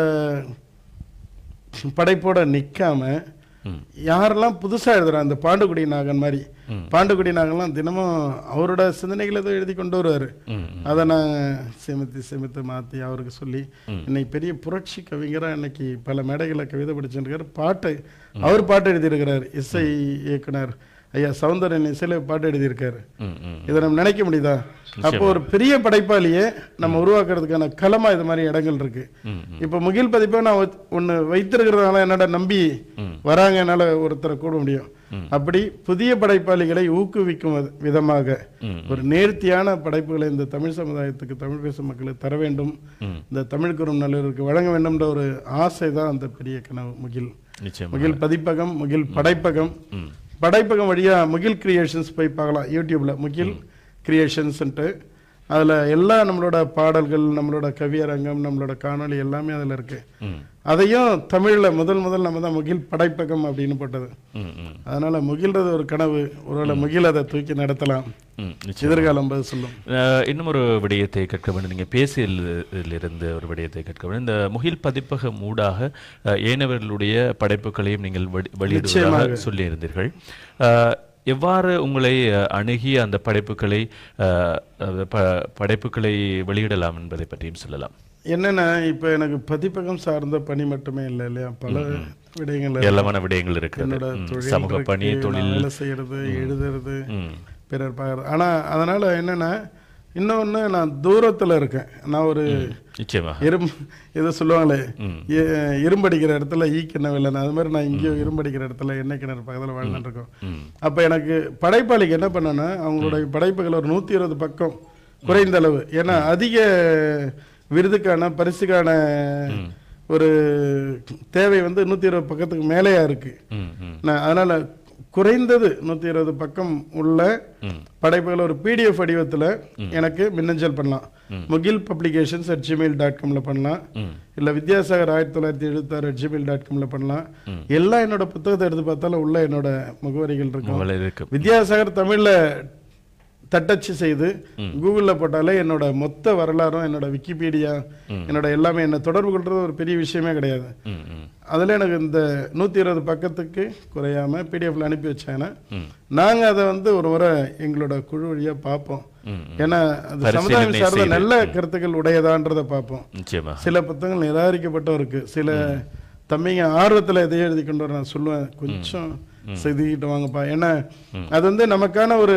படைப்போட நிக்காம ம். யாரெல்லாம் புதுசா எழுதுறாங்க அந்த பாண்டுக்குடி நாகன் மாதிரி பாண்டுக்குடி நாகன்லாம் தினமும் அவரோட சிந்தனைகளை ஏதோ எழுதி கொண்டு வருவாரு ம் அதை நான் செமித்து செமித்து மாற்றி அவருக்கு சொல்லி இன்னைக்கு பெரிய புரட்சி கவிஞராக இன்னைக்கு பல மேடைகளில் கவிதை படிச்சுருக்காரு பாட்டு அவர் பாட்டு எழுதியிருக்கிறார் இசை இயக்குனர் ஐயா சௌந்தரன் இசையில பாட்டு எழுதியிருக்காரு ம் ம் இதை நம்ம நினைக்க முடியுதா அப்போ ஒரு பெரிய படைப்பாளியே நம்ம உருவாக்குறதுக்கான களமா இது மாதிரி இடங்கள் இருக்கு ம், இப்போ முகில் பதிப்பை நான் ஒத்- ஒண்ணு வைத்திருக்கிறதுனால என்னோட நம்பி வராங்க என்னால ஒருத்தரை கூட முடியும் அப்படி புதிய படைப்பாளிகளை ஊக்குவிக்கும் வித- விதமாக ஒரு நேர்த்தியான படைப்புகளை இந்த தமிழ் சமுதாயத்துக்கு தமிழ் பேசும் மக்களுக்கு தர வேண்டும் இந்த தமிழ் குறும் நல்லூருக்கு வழங்க வேண்டும்ன்ற ஒரு ஆசை தான் அந்த பெரிய கனவு முகில் நிச்சயமாக. முகில் பதிப்பகம் முகில் படைப்பகம் படைப்பகம் வழியா முகில் கிரியேஷன்ஸ் போய் பார்க்கலாம் யூடியூப்ல முகில் கிரியேஷன்ஸ்ன்ட்டு அதுல எல்லா நம்மளோட பாடல்கள் நம்மளோட கவியரங்கம் நம்மளோட காணொளி எல்லாமே அதுல இருக்கு ம் அதையும் தமிழ்ல முதல் முதல் நம்ம தான் முகில் படைப்பகம் அப்படின்னு போட்டது ம் ம் அதனால முகில்றது ஒரு கனவு ஒருவேளை முகில் அதை தூக்கி நடத்தலாம் ம் நிச்சயம் எதிர்காலம் பதில் சொல்லும் அஹ், இன்னும் ஒரு விடயத்தை கேட்க வேண்டும் நீங்கள் பேசியிலிருந்து ஒரு விடயத்தை கேட்க வேண்டும் இந்த முகில் பதிப்பக மூடாக அஹ், ஏனவர்களுடைய படைப்புகளையும் நீங்கள் வெளி- வெளியிடுவதாக சொல்லியிருந்தீர்கள் அஹ், எவ்வாறு உங்களை அஹ், அணுகி அந்த படைப்புகளை அஹ், அந்த ப- படைப்புகளை வெளியிடலாம் என்பதை பற்றியும் சொல்லலாம் என்னன்னா இப்ப எனக்கு பதிப்பகம் சார்ந்த பணி மட்டுமே இல்லை இல்லையா பல விடயங்கள் ஏராளமான விடயங்கள் இருக்கிறது என்னோட ம், தொழில் சமூக இருக்கு, பணி நான் தொழில் வேலை செய்யறது எழுதுறது ம் பிறர் பார்க்கறது ஆனா அதனால என்னன்னா இன்னொன்னு நான் தூரத்துல இருக்கேன் நான் ஒரு நிச்சயமாக இரும் ஏதோ சொல்லுவாங்களே எ- இரும்படிக்கிற இடத்துல ஈ கிணறு இல்லைன்னு அது மாதிரி நான் இங்கேயோ இரும்படிக்கிற இடத்துல எண்ணெய் கிணறு பக்கத்துல வாழ்ந்துட்டு இருக்கோம் ம் அப்ப எனக்கு படைப்பாளிக்கு என்ன பண்ணேன்னா அவங்களுடைய படைப்புகள் ஒரு நூத்தி இருபது பக்கம் குறைந்த அளவு ஏன்னா அதிக விருதுக்கான பரிசுக்கான ஒரு தேவை வந்து நூத்தி இருபது பக்கத்துக்கு மேலேயா இருக்கு ம் ம் நான் அதனால குறைந்தது நூத்தி இருபது பக்கம் உள்ள படைப்புகள் ஒரு பிடிஎஃப் வடிவத்துல எனக்கு மின்னஞ்சல் பண்ணலாம் Mugil publications at gmail dot காம்ல பண்ணலாம் இல்ல வித்யாசாகர் ஆயிரத்தி தொள்ளாயிரத்தி எழுபத்தாறு அட் ஜிமெயில் டாட் காம்ல பண்ணலாம் எல்லாம் என்னோட புத்தகத்தை எடுத்து பார்த்தாலும் உள்ள என்னோட முகவரிகள் இருக்கும் உங்களை இருக்கு வித்யாசாகர் தமிழ்ல தட்டச்சு செய்து கூகுளில் போட்டாலே என்னோட மொத்த வரலாறும் என்னோட விக்கிபீடியா என்னோட எல்லாமே என்ன தொடர்பு கொள்றது ஒரு பெரிய விஷயமே கிடையாது ம் ம் அதில் எனக்கு இந்த நூற்றி இருபது பக்கத்துக்கு குறையாம பிடிஎஃப்ல அனுப்பி வச்சாங்கன்னா நாங்க அதை வந்து ஒரு முறை எங்களோட குழு வழியா பார்ப்போம் ம், ஏன்னா அது பரிசீலனை சமுதாயம் சார்ந்த செய்து. நல்ல கருத்துக்கள் உடையதான்றதை பார்ப்போம் நிச்சயமாக சில புத்தகங்கள் நிராகரிக்கப்பட்டும் இருக்கு சில தம்பிங்க ஆர்வத்துல எதையும் எழுதி கொண்டு வர நான் சொல்லுவேன் கொஞ்சம் செதுக்கிட்டு வாங்கப்பா ஏன்னா அது வந்து நமக்கான ஒரு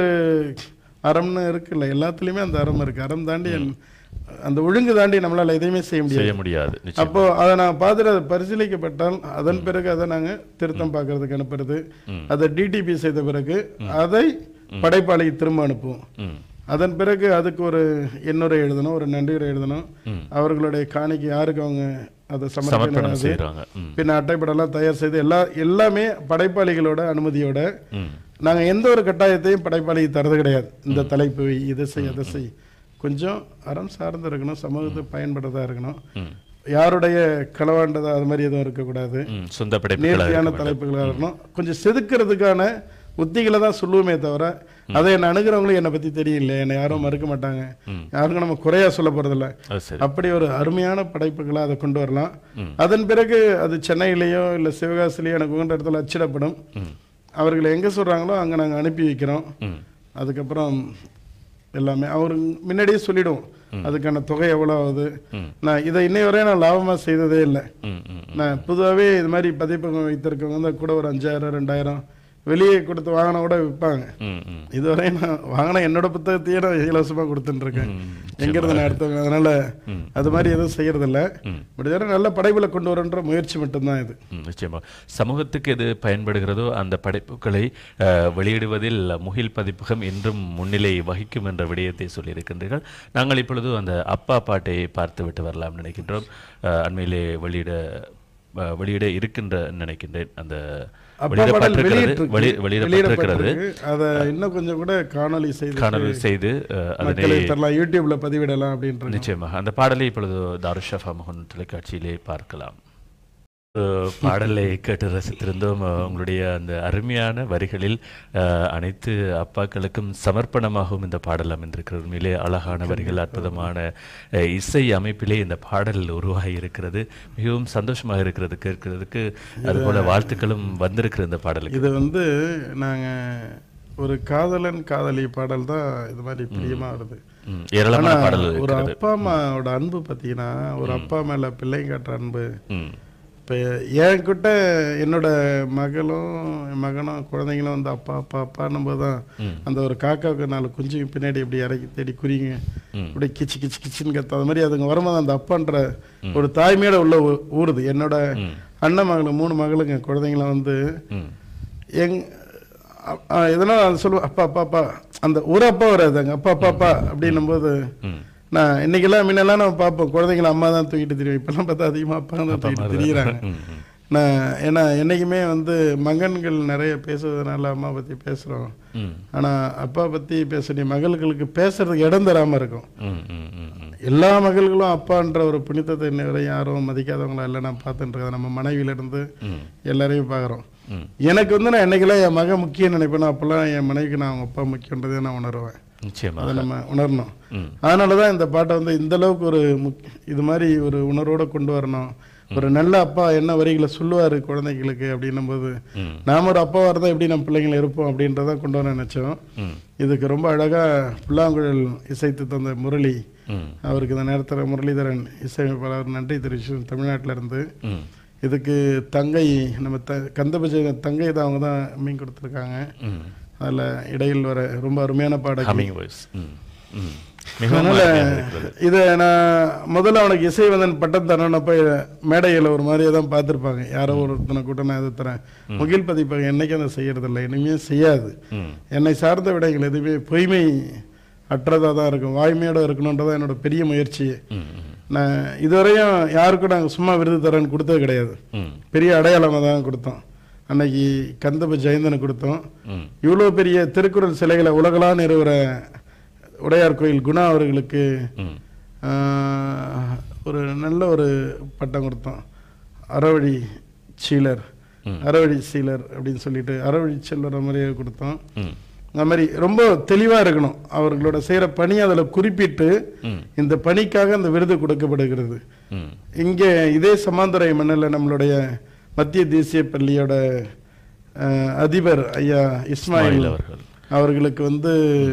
அறம்னு இருக்குல்ல எல்லாத்துலயுமே அந்த அறம் இருக்கு அறம் தாண்டி என்- அந்த ஒழுங்கு தாண்டி நம்மளால எதையுமே செய்ய முடியாது செய்ய முடியாது நிச்சயம் அப்போ அதை நான் பார்த்துட்டு அதை பரிசீலிக்கப்பட்டால் அதன் பிறகு அதை நாங்க திருத்தம் பார்க்கறதுக்கு அனுப்புறது அதை டிடிபி செய்த பிறகு அதை படைப்பாளிக்கு திரும்ப அனுப்புவோம் ம் அதன் பிறகு அதுக்கு ஒரு எண்ணுரை எழுதணும் ஒரு நன்றியுரை எழுதணும் அவர்களுடைய காணிக்கை யாருக்கு அவங்க அதை சமர்ப்பணம் சமர்ப்பணம் செய்றாங்க ம் பின்ன அட்டைப்படலாம் தயார் செய்து எல்லா எல்லாமே படைப்பாளிகளோட அனுமதியோட ம் நாங்க எந்த ஒரு கட்டாயத்தையும் படைப்பாளிக்கு தரது கிடையாது இந்த தலைப்பு வை, இதை செய் அதை செய் கொஞ்சம் அறம் சார்ந்து இருக்கணும் சமூகத்துக்கு பயன்படுறதா இருக்கணும் யாருடைய களவாண்டதா அது மாதிரி எதுவும் இருக்கக்கூடாது ம் சொந்த படைப்புகளாக நேர்த்தியான இருக்க வேண்டும். தலைப்புகளாக இருக்கணும் கொஞ்சம் செதுக்கிறதுக்கான உத்திகளை தான் சொல்லுவோமே தவிர அதை என்ன அணுகிறவங்களும் என்னை பத்தி தெரியல என்னை யாரும் மறுக்க மாட்டாங்க யாருக்கும் நம்ம குறையா சொல்ல போறதில்ல அது சரி அப்படி ஒரு அருமையான படைப்புகளை அதை கொண்டு வரலாம் அதன் பிறகு அது சென்னையிலேயோ இல்ல சிவகாசிலேயோ எனக்கு உகந்த இடத்துல அச்சிடப்படும் அவர்கள் எங்க சொல்றாங்களோ அங்க நாங்க அனுப்பி வைக்கிறோம் ம் அதுக்கப்புறம் எல்லாமே அவர் முன்னாடியே சொல்லிடுவோம் அதுக்கான தொகை எவ்வளோ ஆகுது நான் இதை இன்னை வரையும் நான் லாபமா செய்ததே இல்லை ம் ம் நான் பொதுவாகவே இது மாதிரி பதிப்பகம் வைத்திருக்கவங்க வந்து கூட ஒரு அஞ்சாயிரம் ரெண்டாயிரம் வெளியே கொடுத்து வாங்கினா கூட விற்பாங்க ம் ம் இதுவரை நான் வாங்கின என்னோட புத்தகத்தையே நான் இலவசமாக கொடுத்துட்டு இருக்கேன் எங்கிருந்து நான் எடுத்தவங்க அதனால அது மாதிரி எதுவும் செய்யறதில்ல முடிஞ்சவரை நல்ல படைப்புல கொண்டு வரன்ற முயற்சி மட்டும்தான் இது ம், நிச்சயமா சமூகத்துக்கு எது பயன்படுகிறதோ அந்த படைப்புகளை அஹ், வெளியிடுவதில் முகில் பதிப்பகம் இன்றும் முன்னிலை வகிக்கும் என்ற விடயத்தை சொல்லியிருக்கின்றீர்கள் நாங்கள் இப்பொழுது அந்த அப்பா பாட்டை பார்த்து விட்டு வரலாம் நினைக்கின்றோம் அஹ், அண்மையிலே வெளியிட அஹ், வெளியிட இருக்கின்ற நினைக்கின்றேன் அந்த அப்பா பாடல் வெளியிடப்பட்டிருக்கிறது வெளி வெளியிடப்பட்டிருக்கிறது வெளியிடப்பட்டிருக்கு அதை இன்னும் கொஞ்சம் கூட காணொளி செய்து காணொலி செய்து அஹ், அதனை மக்களுக்கு தரலாம் யூடியூப்ல பதிவிடலாம் அப்படின்ற நிச்சயமாக அந்த பாடலை இப்பொழுது தாருஷாஃபா மோகன் தொலைக்காட்சியிலே பார்க்கலாம் அஹ், பாடலை கேட்டு ரசித்திருந்தோம் அஹ், உங்களுடைய அந்த அருமையான வரிகளில் அஹ், அனைத்து அப்பாக்களுக்கும் சமர்ப்பணமாகவும் இந்த பாடல் அமைந்திருக்கிறது உண்மையிலே அழகான வரிகள் அற்புதமான அஹ், இசை அமைப்பிலே இந்த பாடல் உருவாகி இருக்கிறது மிகவும் சந்தோஷமாக இருக்கிறது கேட்கிறதுக்கு அதுபோல வாழ்த்துக்களும் வந்திருக்கிற இந்த பாடலுக்கு இது வந்து நாங்க ஒரு காதலன் காதலி பாடல் தான் இது மாதிரி பிரியமா வருது ம், ஏராளமான ஆனா, பாடல் ஒரு இருக்கிறது அப்பா அம்மாவோட அன்பு பார்த்தீங்கன்னா ஒரு அப்பா மேல பிள்ளைங்க காட்டுற அன்பு ம் இப்போ என்கிட்ட என்னோட மகளும் என் மகனும் குழந்தைங்களும் வந்து அப்பா அப்பா அப்பான்னும் போது தான் அந்த ஒரு காக்காவுக்கு நாலு குஞ்சுக்கு பின்னாடி இப்படி இறக்கி தேடி குறிங்க இப்படி கிச்சு கிச்சு கிச்சுன்னு கத்து அது மாதிரி அதுங்க வரும்போது அந்த அப்பான்ற ஒரு தாய்மையோட உள்ள ஊ- ஊறுது என்னோட அண்ணன் மகளும் மூணு மகளுங்க குழந்தைங்களாம் வந்து ம் எங் அ- அ, எதனா அது சொல்லுவேன் அப்பா அப்பா அப்பா அந்த ஒரு அப்பா வராது அங்க அப்பா அப்பா அப்பா அப்படின்னும் போது நான் இன்னைக்கெல்லாம் முன்னெல்லாம் நம்ம பார்ப்போம் குழந்தைங்கள அம்மா தான் தூக்கிட்டு தெரியும் இப்பெல்லாம் பார்த்தா அதிகமா அப்பா தான் தூக்கிட்டு திரியிறாங்க நான் ஏன்னா என்றைக்குமே வந்து மகன்கள் நிறைய பேசுவதனால அம்மா பற்றி பேசுகிறோம் ம் ஆனால் அப்பா பற்றி பேசுகிற மகள்களுக்கு பேசுறதுக்கு இடம் தராமல் இருக்கும் ம் ம் ம் ம் எல்லா மகள்களும் அப்பான்ற ஒரு புனிதத்தை இன்னை வரை யாரும் மதிக்காதவங்களா இல்லை நான் பார்த்துட்டு இருக்கேன் நம்ம மனைவியிலேருந்து ம் எல்லாரையும் பார்க்குறோம் ம் எனக்கு வந்து நான் என்னைக்கெல்லாம் என் மகன் முக்கியம் நினைப்பேனோ அப்போல்லாம் என் மனைவிக்கு நான் அவங்க அப்பா முக்கியன்றதை நான் உணர்வேன் நிச்சயமா அதை நம்ம உணரணும் ம் அதனால தான் இந்த பாட்டை வந்து இந்த அளவுக்கு ஒரு முக் இது மாதிரி ஒரு உணர்வோட கொண்டு வரணும் ஒரு நல்ல அப்பா என்ன வரிகளை சொல்லுவார் குழந்தைங்களுக்கு அப்படின்னும் போது ம் நாம ஒரு அப்பாவாக இருந்தால் எப்படி நம்ம பிள்ளைங்களை இருப்போம் அப்படின்றத கொண்டு வர நினச்சோம் ம் இதுக்கு ரொம்ப அழகாக புல்லாங்குழல் இசைத்து தந்த முரளி ம் அவருக்கு இந்த நேரத்தில் முரளிதரன் இசையமைப்பாளர் நன்றி தெரிவிச்சு தமிழ்நாட்டில் இருந்து ம் இதுக்கு தங்கை நம்ம த கந்தபஜ தங்கை தான் அவங்க தான் மீன் கொடுத்துருக்காங்க ம் அதில் இடையில் வர ரொம்ப அருமையான பாடல் ஹமிங் வாய்ஸ் ம் ம் மிகவும் அதனால அருமையாக இருக்கிறது இதை நான் முதல்ல அவனுக்கு இசைவந்தன் பட்டம் தரணும் போய் மேடையில் ஒரு மாதிரியே தான் பார்த்துருப்பாங்க யாரோ ஒருத்தனை கூட்டம் நான் இதை தரேன் முகில் பதிப்பாங்க என்னைக்கும் அதை செய்யறதில்லை இனிமே செய்யாது ம் என்னை சார்ந்த விடைகள் எதுவுமே பொய்மை அற்றதாக தான் இருக்கும் வாய்மையோட இருக்கணுன்றதான் என்னோட பெரிய முயற்சி ம் ம் நான் இதுவரையும் யாருக்கும் நாங்கள் சும்மா விருது தரேன்னு கொடுத்தது கிடையாது ம் பெரிய அடையாளமாக தான் கொடுத்தோம் அன்னைக்கு கந்தப ஜெயந்தனுக்கு கொடுத்தோம் ம் இவ்வளோ பெரிய திருக்குறள் சிலைகளை உலகளாக நிறுவுற உடையார் கோயில் குணா அவர்களுக்கு ம் ஆஹ், ஒரு நல்ல ஒரு பட்டம் கொடுத்தோம் அறவழி சீலர் ம். அறவழி சீலர் அப்படின்னு சொல்லிட்டு அறவழி செல்வர மாதிரியே கொடுத்தோம் ம் அந்த மாதிரி ரொம்ப தெளிவாக இருக்கணும் அவர்களோட செய்கிற பணி அதில் குறிப்பிட்டு ம் இந்த பணிக்காக அந்த விருது கொடுக்கப்படுகிறது ம் இங்கே இதே சமாந்துறை மண்ணில் நம்மளுடைய மத்திய தேசிய பள்ளியோட அஹ், அதிபர் ஐயா இஸ்மாயில் இஸ்மாயில் அவர்கள் அவர்களுக்கு வந்து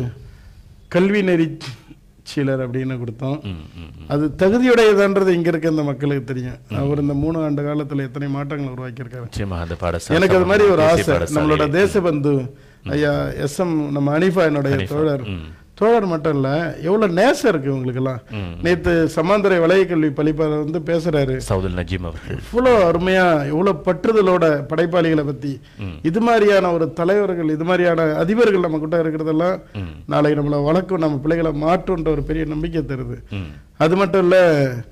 கல்வி நெறி சீலர் அப்படின்னு கொடுத்தோம் ம் ம் ம். அது தகுதியுடையதுன்றது இங்க இருக்க இந்த மக்களுக்கு தெரியும் அவர் இந்த மூணு ஆண்டு காலத்துல எத்தனை மாற்றங்கள் உருவாக்கியிருக்காரு நிச்சயமாக அந்த பாடசாலை எனக்கு அது மாதிரி ஒரு தேசிய ஆசை பாடசாலை. நம்மளோட தேசபந்து ஐயா எஸ் எம் நம்ம அனிஃபா என்னுடைய ஹனீஃபா. தோழர் ம். தோழர் மட்டும் இல்ல எவ்வளவு நேசம் இருக்கு உங்களுக்கெல்லாம் ம். நேத்து சமாந்தரை வளைய கல்வி பழிப்பாளர் வந்து பேசுறாரு சவுதுல் நஜீம் அவர்கள் இவ்வளோ அருமையா இவ்வளவு பற்றுதலோட படைப்பாளிகளை பத்தி ம். இது மாதிரியான ஒரு தலைவர்கள் இது மாதிரியான அதிபர்கள் நம்ம கிட்ட இருக்கிறதெல்லாம் ம். நாளைக்கு நம்மளை வளர்க்கும் நம்ம பிள்ளைகளை மாற்றுன்ற ஒரு பெரிய நம்பிக்கை தருது ம் அது மட்டும் இல்ல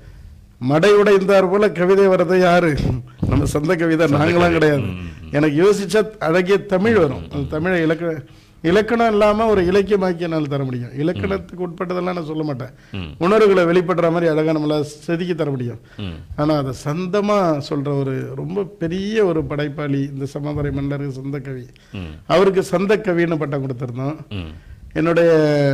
மடை உடைந்தார் போல கவிதை வர்றது யாரு நம்ம சொந்த கவிதை நாங்களாம் கிடையாது எனக்கு யோசிச்சா அழகிய தமிழ் வரும் அந்த தமிழை இலக்க இலக்கணம் இல்லாம ஒரு இலக்கியமாக்கி என்னால் தர முடியும் இலக்கணத்துக்கு உட்பட்டதெல்லாம் நான் சொல்ல மாட்டேன் ம். உணர்வுகளை வெளிப்படுற மாதிரி அழகா நம்மள செதுக்கி தர முடியும் ம் ஆனா அதை சொந்தமா சொல்ற ஒரு ரொம்ப பெரிய ஒரு படைப்பாளி இந்த சமாதான மன்னருக்கு சொந்த கவி ம் அவருக்கு சொந்த கவின்னு பட்டம் கொடுத்திருந்தோம் ம் என்னுடைய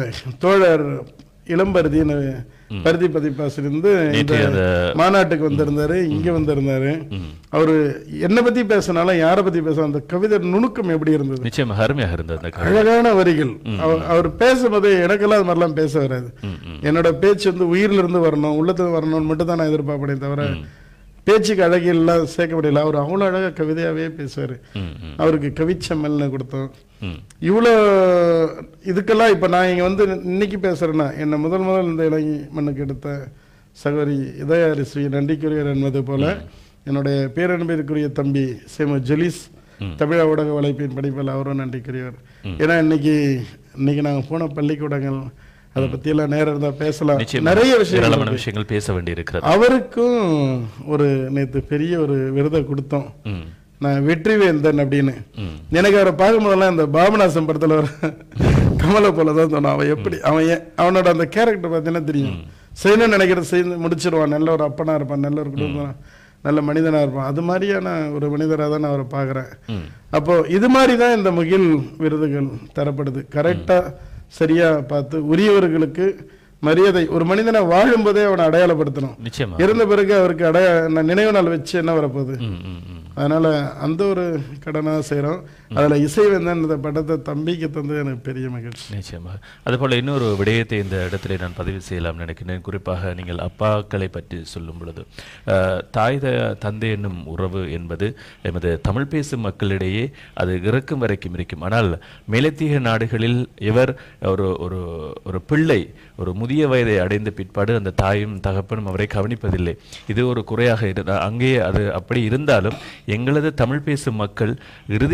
தோழர் இளம்பருதின்னு பருதி பதிப்பாசிலிருந்து இந்த நேற்று அந்த மாநாட்டுக்கு வந்திருந்தாரு இங்க வந்திருந்தாரு ம். அவரு என்ன பத்தி பேசினாலும் யாரை பத்தி பேச அந்த கவிதை நுணுக்கம் எப்படி இருந்தது நிச்சயமாக அருமையாக இருந்தது அந்த கதை. அழகான வரிகள் அவர் அவர் பேசும்போது எனக்கெல்லாம் அது மாதிரிலாம் பேச வராது ம் ம் என்னோட பேச்சு வந்து உயிர்ல இருந்து வரணும் உள்ளத்துல வரணும்னு மட்டும் தான் நான் எதிர்பார்ப்பேனே தவிர பேச்சுக்கு அழகியெல்லாம் சேர்க்க முடியல அவர் அவ்வளோ அழகா கவிதையாவே பேசுவாரு ம் ம் அவருக்கு கவிச்சம்மல்னு கொடுத்தோம் ம் இவ்வளோ இதுக்கெல்லாம் இப்போ நான் இங்கே வந்து இன்னைக்கு பேசுகிறேன்னா என்னை முதல் முதல் இந்த இலங்கை மண்ணுக்கு எடுத்த சகோதரி இதயாரிஸ்ரீ நன்றிக்குரியர் என்பது போல என்னுடைய பேரன்பிற்குரிய தம்பி சேம ஜெலிஸ் தமிழ ஊடக வலைப்பின் படிப்பில் அவரும் நன்றிக்குரியவர் ஏன்னா இன்னைக்கு இன்னைக்கு நாங்கள் போன பள்ளிக்கூடங்கள் அதை பற்றியெல்லாம் நேரம் இருந்தால் பேசலாம் நிச்சயமாக நிறைய விஷயங்கள் ஏராளமான இருக்கு. விஷயங்கள் பேச வேண்டியிருக்கிறது அவருக்கும் ஒரு நேற்று பெரிய ஒரு விருதை கொடுத்தோம் ம் நான் வெற்றிவேந்தன் அப்படின்னு ம் எனக்கு அவரை பார்க்கும்போதெல்லாம் இந்த பாபநாசம் படத்துல வர கமலை போல தான் தோணும் அவன் எப்படி அவன் ஏன் அவனோட அந்த கேரக்டர் பார்த்தீங்கன்னா தெரியும் செய்யணும்னு நினைக்கிறத செய்து முடிச்சிருவான் நல்ல ஒரு அப்பனா இருப்பான் நல்ல ஒரு குடும்பம் நல்ல மனிதனா இருப்பான் அது மாதிரியான ஒரு மனிதராக தான் நான் அவரை பார்க்குறேன் ம் அப்போ இது மாதிரி தான் இந்த முகில் விருதுகள் தரப்படுது கரெக்டா சரியா பார்த்து உரியவர்களுக்கு மரியாதை ஒரு மனிதனை வாழும்போதே அவனை அடையாளப்படுத்தணும் நிச்சயமா இருந்த பிறகு அவருக்கு அடைய நினைவு நாள் வச்சு என்ன வரப்போகுது ம் ம் ம் அதனால அந்த ஒரு கடனாக செய்கிறோம் அதில் இசைவேந்தன் இந்த படத்தை தம்பிக்கு தந்தது எனக்கு பெரிய மகிழ்ச்சி நிச்சயமாக அதுபோல் இன்னொரு விடயத்தை இந்த இடத்துல நான் பதிவு செய்யலாம் நினைக்கிறேன் குறிப்பாக நீங்கள் அப்பாக்களை பற்றி சொல்லும் பொழுது அஹ், தாய் த தந்தை என்னும் உறவு என்பது எமது தமிழ் பேசும் மக்களிடையே அது இறக்கும் வரைக்கும் இருக்கும் ஆனால் மேலத்தீக நாடுகளில் இவர் ஒரு ஒரு ஒரு பிள்ளை ஒரு முதிய வயதை அடைந்த பிற்பாடு அந்த தாயும் தகப்பனும் அவரை கவனிப்பதில்லை இது ஒரு குறையாக இருந்தா அங்கே அது அப்படி இருந்தாலும் எங்களது தமிழ் பேசும் மக்கள் இறுதி வரைக்கும்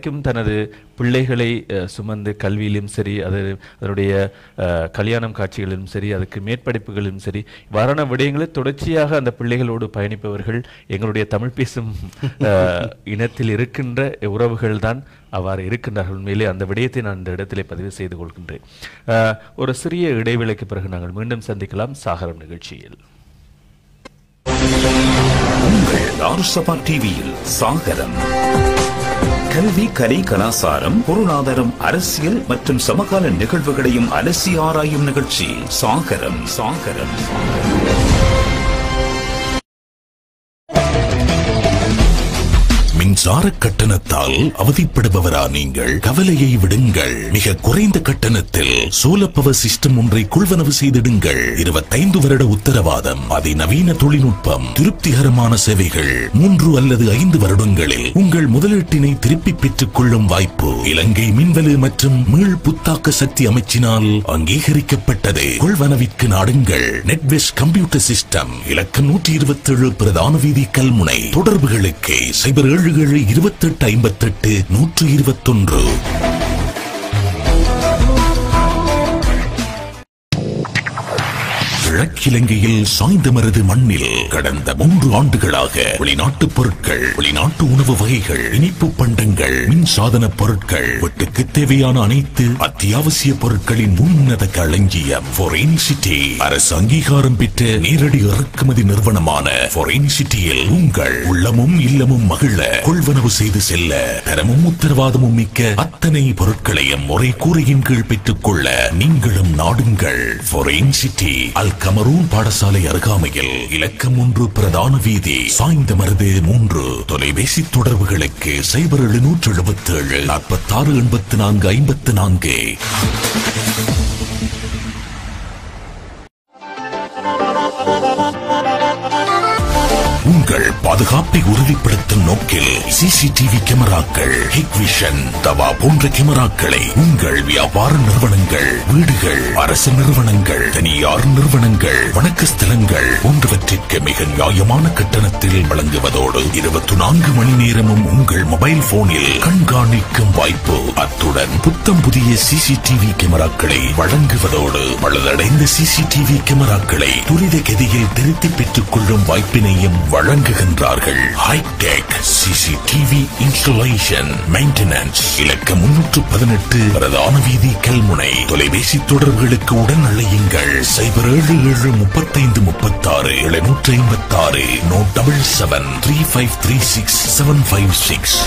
வரைக்கும் தனது பிள்ளைகளை அஹ், சுமந்து கல்வியிலும் சரி அது அதனுடைய அஹ், கல்யாணம் காட்சிகளிலும் சரி அதுக்கு மேற்படிப்புகளிலும் சரி வரண விடயங்களை தொடர்ச்சியாக அந்த பிள்ளைகளோடு பயணிப்பவர்கள் எங்களுடைய தமிழ் பேசும் அஹ், இனத்தில் இருக்கின்ற உறவுகள் தான் அவ்வாறு இருக்கின்றார்கள் உண்மையிலே அந்த விடயத்தை நான் இந்த இடத்திலே பதிவு செய்து கொள்கின்றேன் அஹ், ஒரு சிறிய இடைவேளைக்கு பிறகு நாங்கள் மீண்டும் சந்திக்கலாம் சாகரம் நிகழ்ச்சியில் உங்கள் தாருசபா டிவியில் சாகரம் கல்வி கலை கலாசாரம் பொருளாதாரம் அரசியல் மற்றும் சமகால நிகழ்வுகளையும் அலசி ஆராயும் நிகழ்ச்சி சாகரம் சாகரம் மின்சார கட்டணத்தால் அவதிப்படுபவரா நீங்கள் கவலையை விடுங்கள் மிக குறைந்த கட்டணத்தில் சோலர் பவர் சிஸ்டம் ஒன்றை கொள்வனவு செய்திடுங்கள் இருபத்தைந்து வருட உத்தரவாதம் அதிநவீன தொழில்நுட்பம் திருப்திகரமான சேவைகள் மூன்று அல்லது ஐந்து வருடங்களில் உங்கள் முதலீட்டினை திருப்பி பெற்றுக் கொள்ளும் வாய்ப்பு இலங்கை மின்வெளி மற்றும் மீள் புத்தாக்க சக்தி அமைச்சினால் அங்கீகரிக்கப்பட்டது கொள்வனவிற்கு நாடுங்கள் நெட்வெஸ்ட் கம்ப்யூட்டர் சிஸ்டம் இலக்கம் நூற்றி இருபத்தி ஏழு பிரதான வீதி கல்முனை தொடர்புகளுக்கு சைபர் ஏழு ஏழு இருபத்தெட்டு ஐம்பத்தெட்டு நூற்று இருபத்தொன்று கிழக்கிலங்கையில் சாய்ந்தமருது மண்ணில் கடந்த மூன்று ஆண்டுகளாக வெளிநாட்டு பொருட்கள் வெளிநாட்டு உணவு வகைகள் இனிப்பு பண்டங்கள் மின் சாதன பொருட்கள் வீட்டுக்கு தேவையான அனைத்து அத்தியாவசிய பொருட்களின் முன்னத களஞ்சியம் ஃபொரேன் சிட்டி அரசு அங்கீகாரம் பெற்ற நேரடி இறக்குமதி நிறுவனமான ஃபொரேன் சிட்டியில் உங்கள் உள்ளமும் இல்லமும் மகிழ கொள்வனவு செய்து செல்ல தரமும் உத்தரவாதமும் மிக்க அத்தனை பொருட்களையும் ஒரே கூரையின் கீழ் பெற்றுக் கொள்ள நீங்களும் நாடுங்கள் ஃபொரேன் சிட்டி அல் கமரூன் பாடசாலை அருகாமையில் இலக்கம் ஒன்று பிரதான வீதி சாய்ந்த மருது மூன்று தொலைபேசி தொடர்புகளுக்கு சைபர் எழுநூற்று எழுபத்தி ஏழு நாற்பத்தாறு எண்பத்தி நான்கு ஐம்பத்தி நான்கு உங்கள் பாதுகாப்பை உறுதிப்படுத்தும் நோக்கில் சிசிடிவி கேமராக்கள் ஹிக்விஷன் தவா போன்ற கேமராக்களை உங்கள் வியாபார நிறுவனங்கள் வீடுகள் அரசு நிறுவனங்கள் தனியார் நிறுவனங்கள் வணக்க ஸ்தலங்கள் போன்றவற்றிற்கு மிக நியாயமான கட்டணத்தில் வழங்குவதோடு இருபத்தி நான்கு மணி நேரமும் உங்கள் மொபைல் போனில் கண்காணிக்கும் வாய்ப்பு அத்துடன் புத்தம் புதிய சிசிடிவி கேமராக்களை வழங்குவதோடு பழுதடைந்த சிசிடிவி கேமராக்களை துரித கதியில் திருத்தி பெற்றுக் கொள்ளும் வாய்ப்பினையும் வழங்குகின்றார்கள் ஹைடெக் சிசிடிவி இன்ஸ்டலேஷன் மெயின்டெனன்ஸ் இலக்கம் முன்னூற்று பதினெட்டு பிரதான வீதி கல்முனை தொலைபேசி தொடர்புகளுக்கு உடன் அழையுங்கள் சைபர் ஏழு ஏழு முப்பத்தைந்து முப்பத்தாறு எழுநூற்று ஐம்பத்தாறு no double seven three five three six seven five six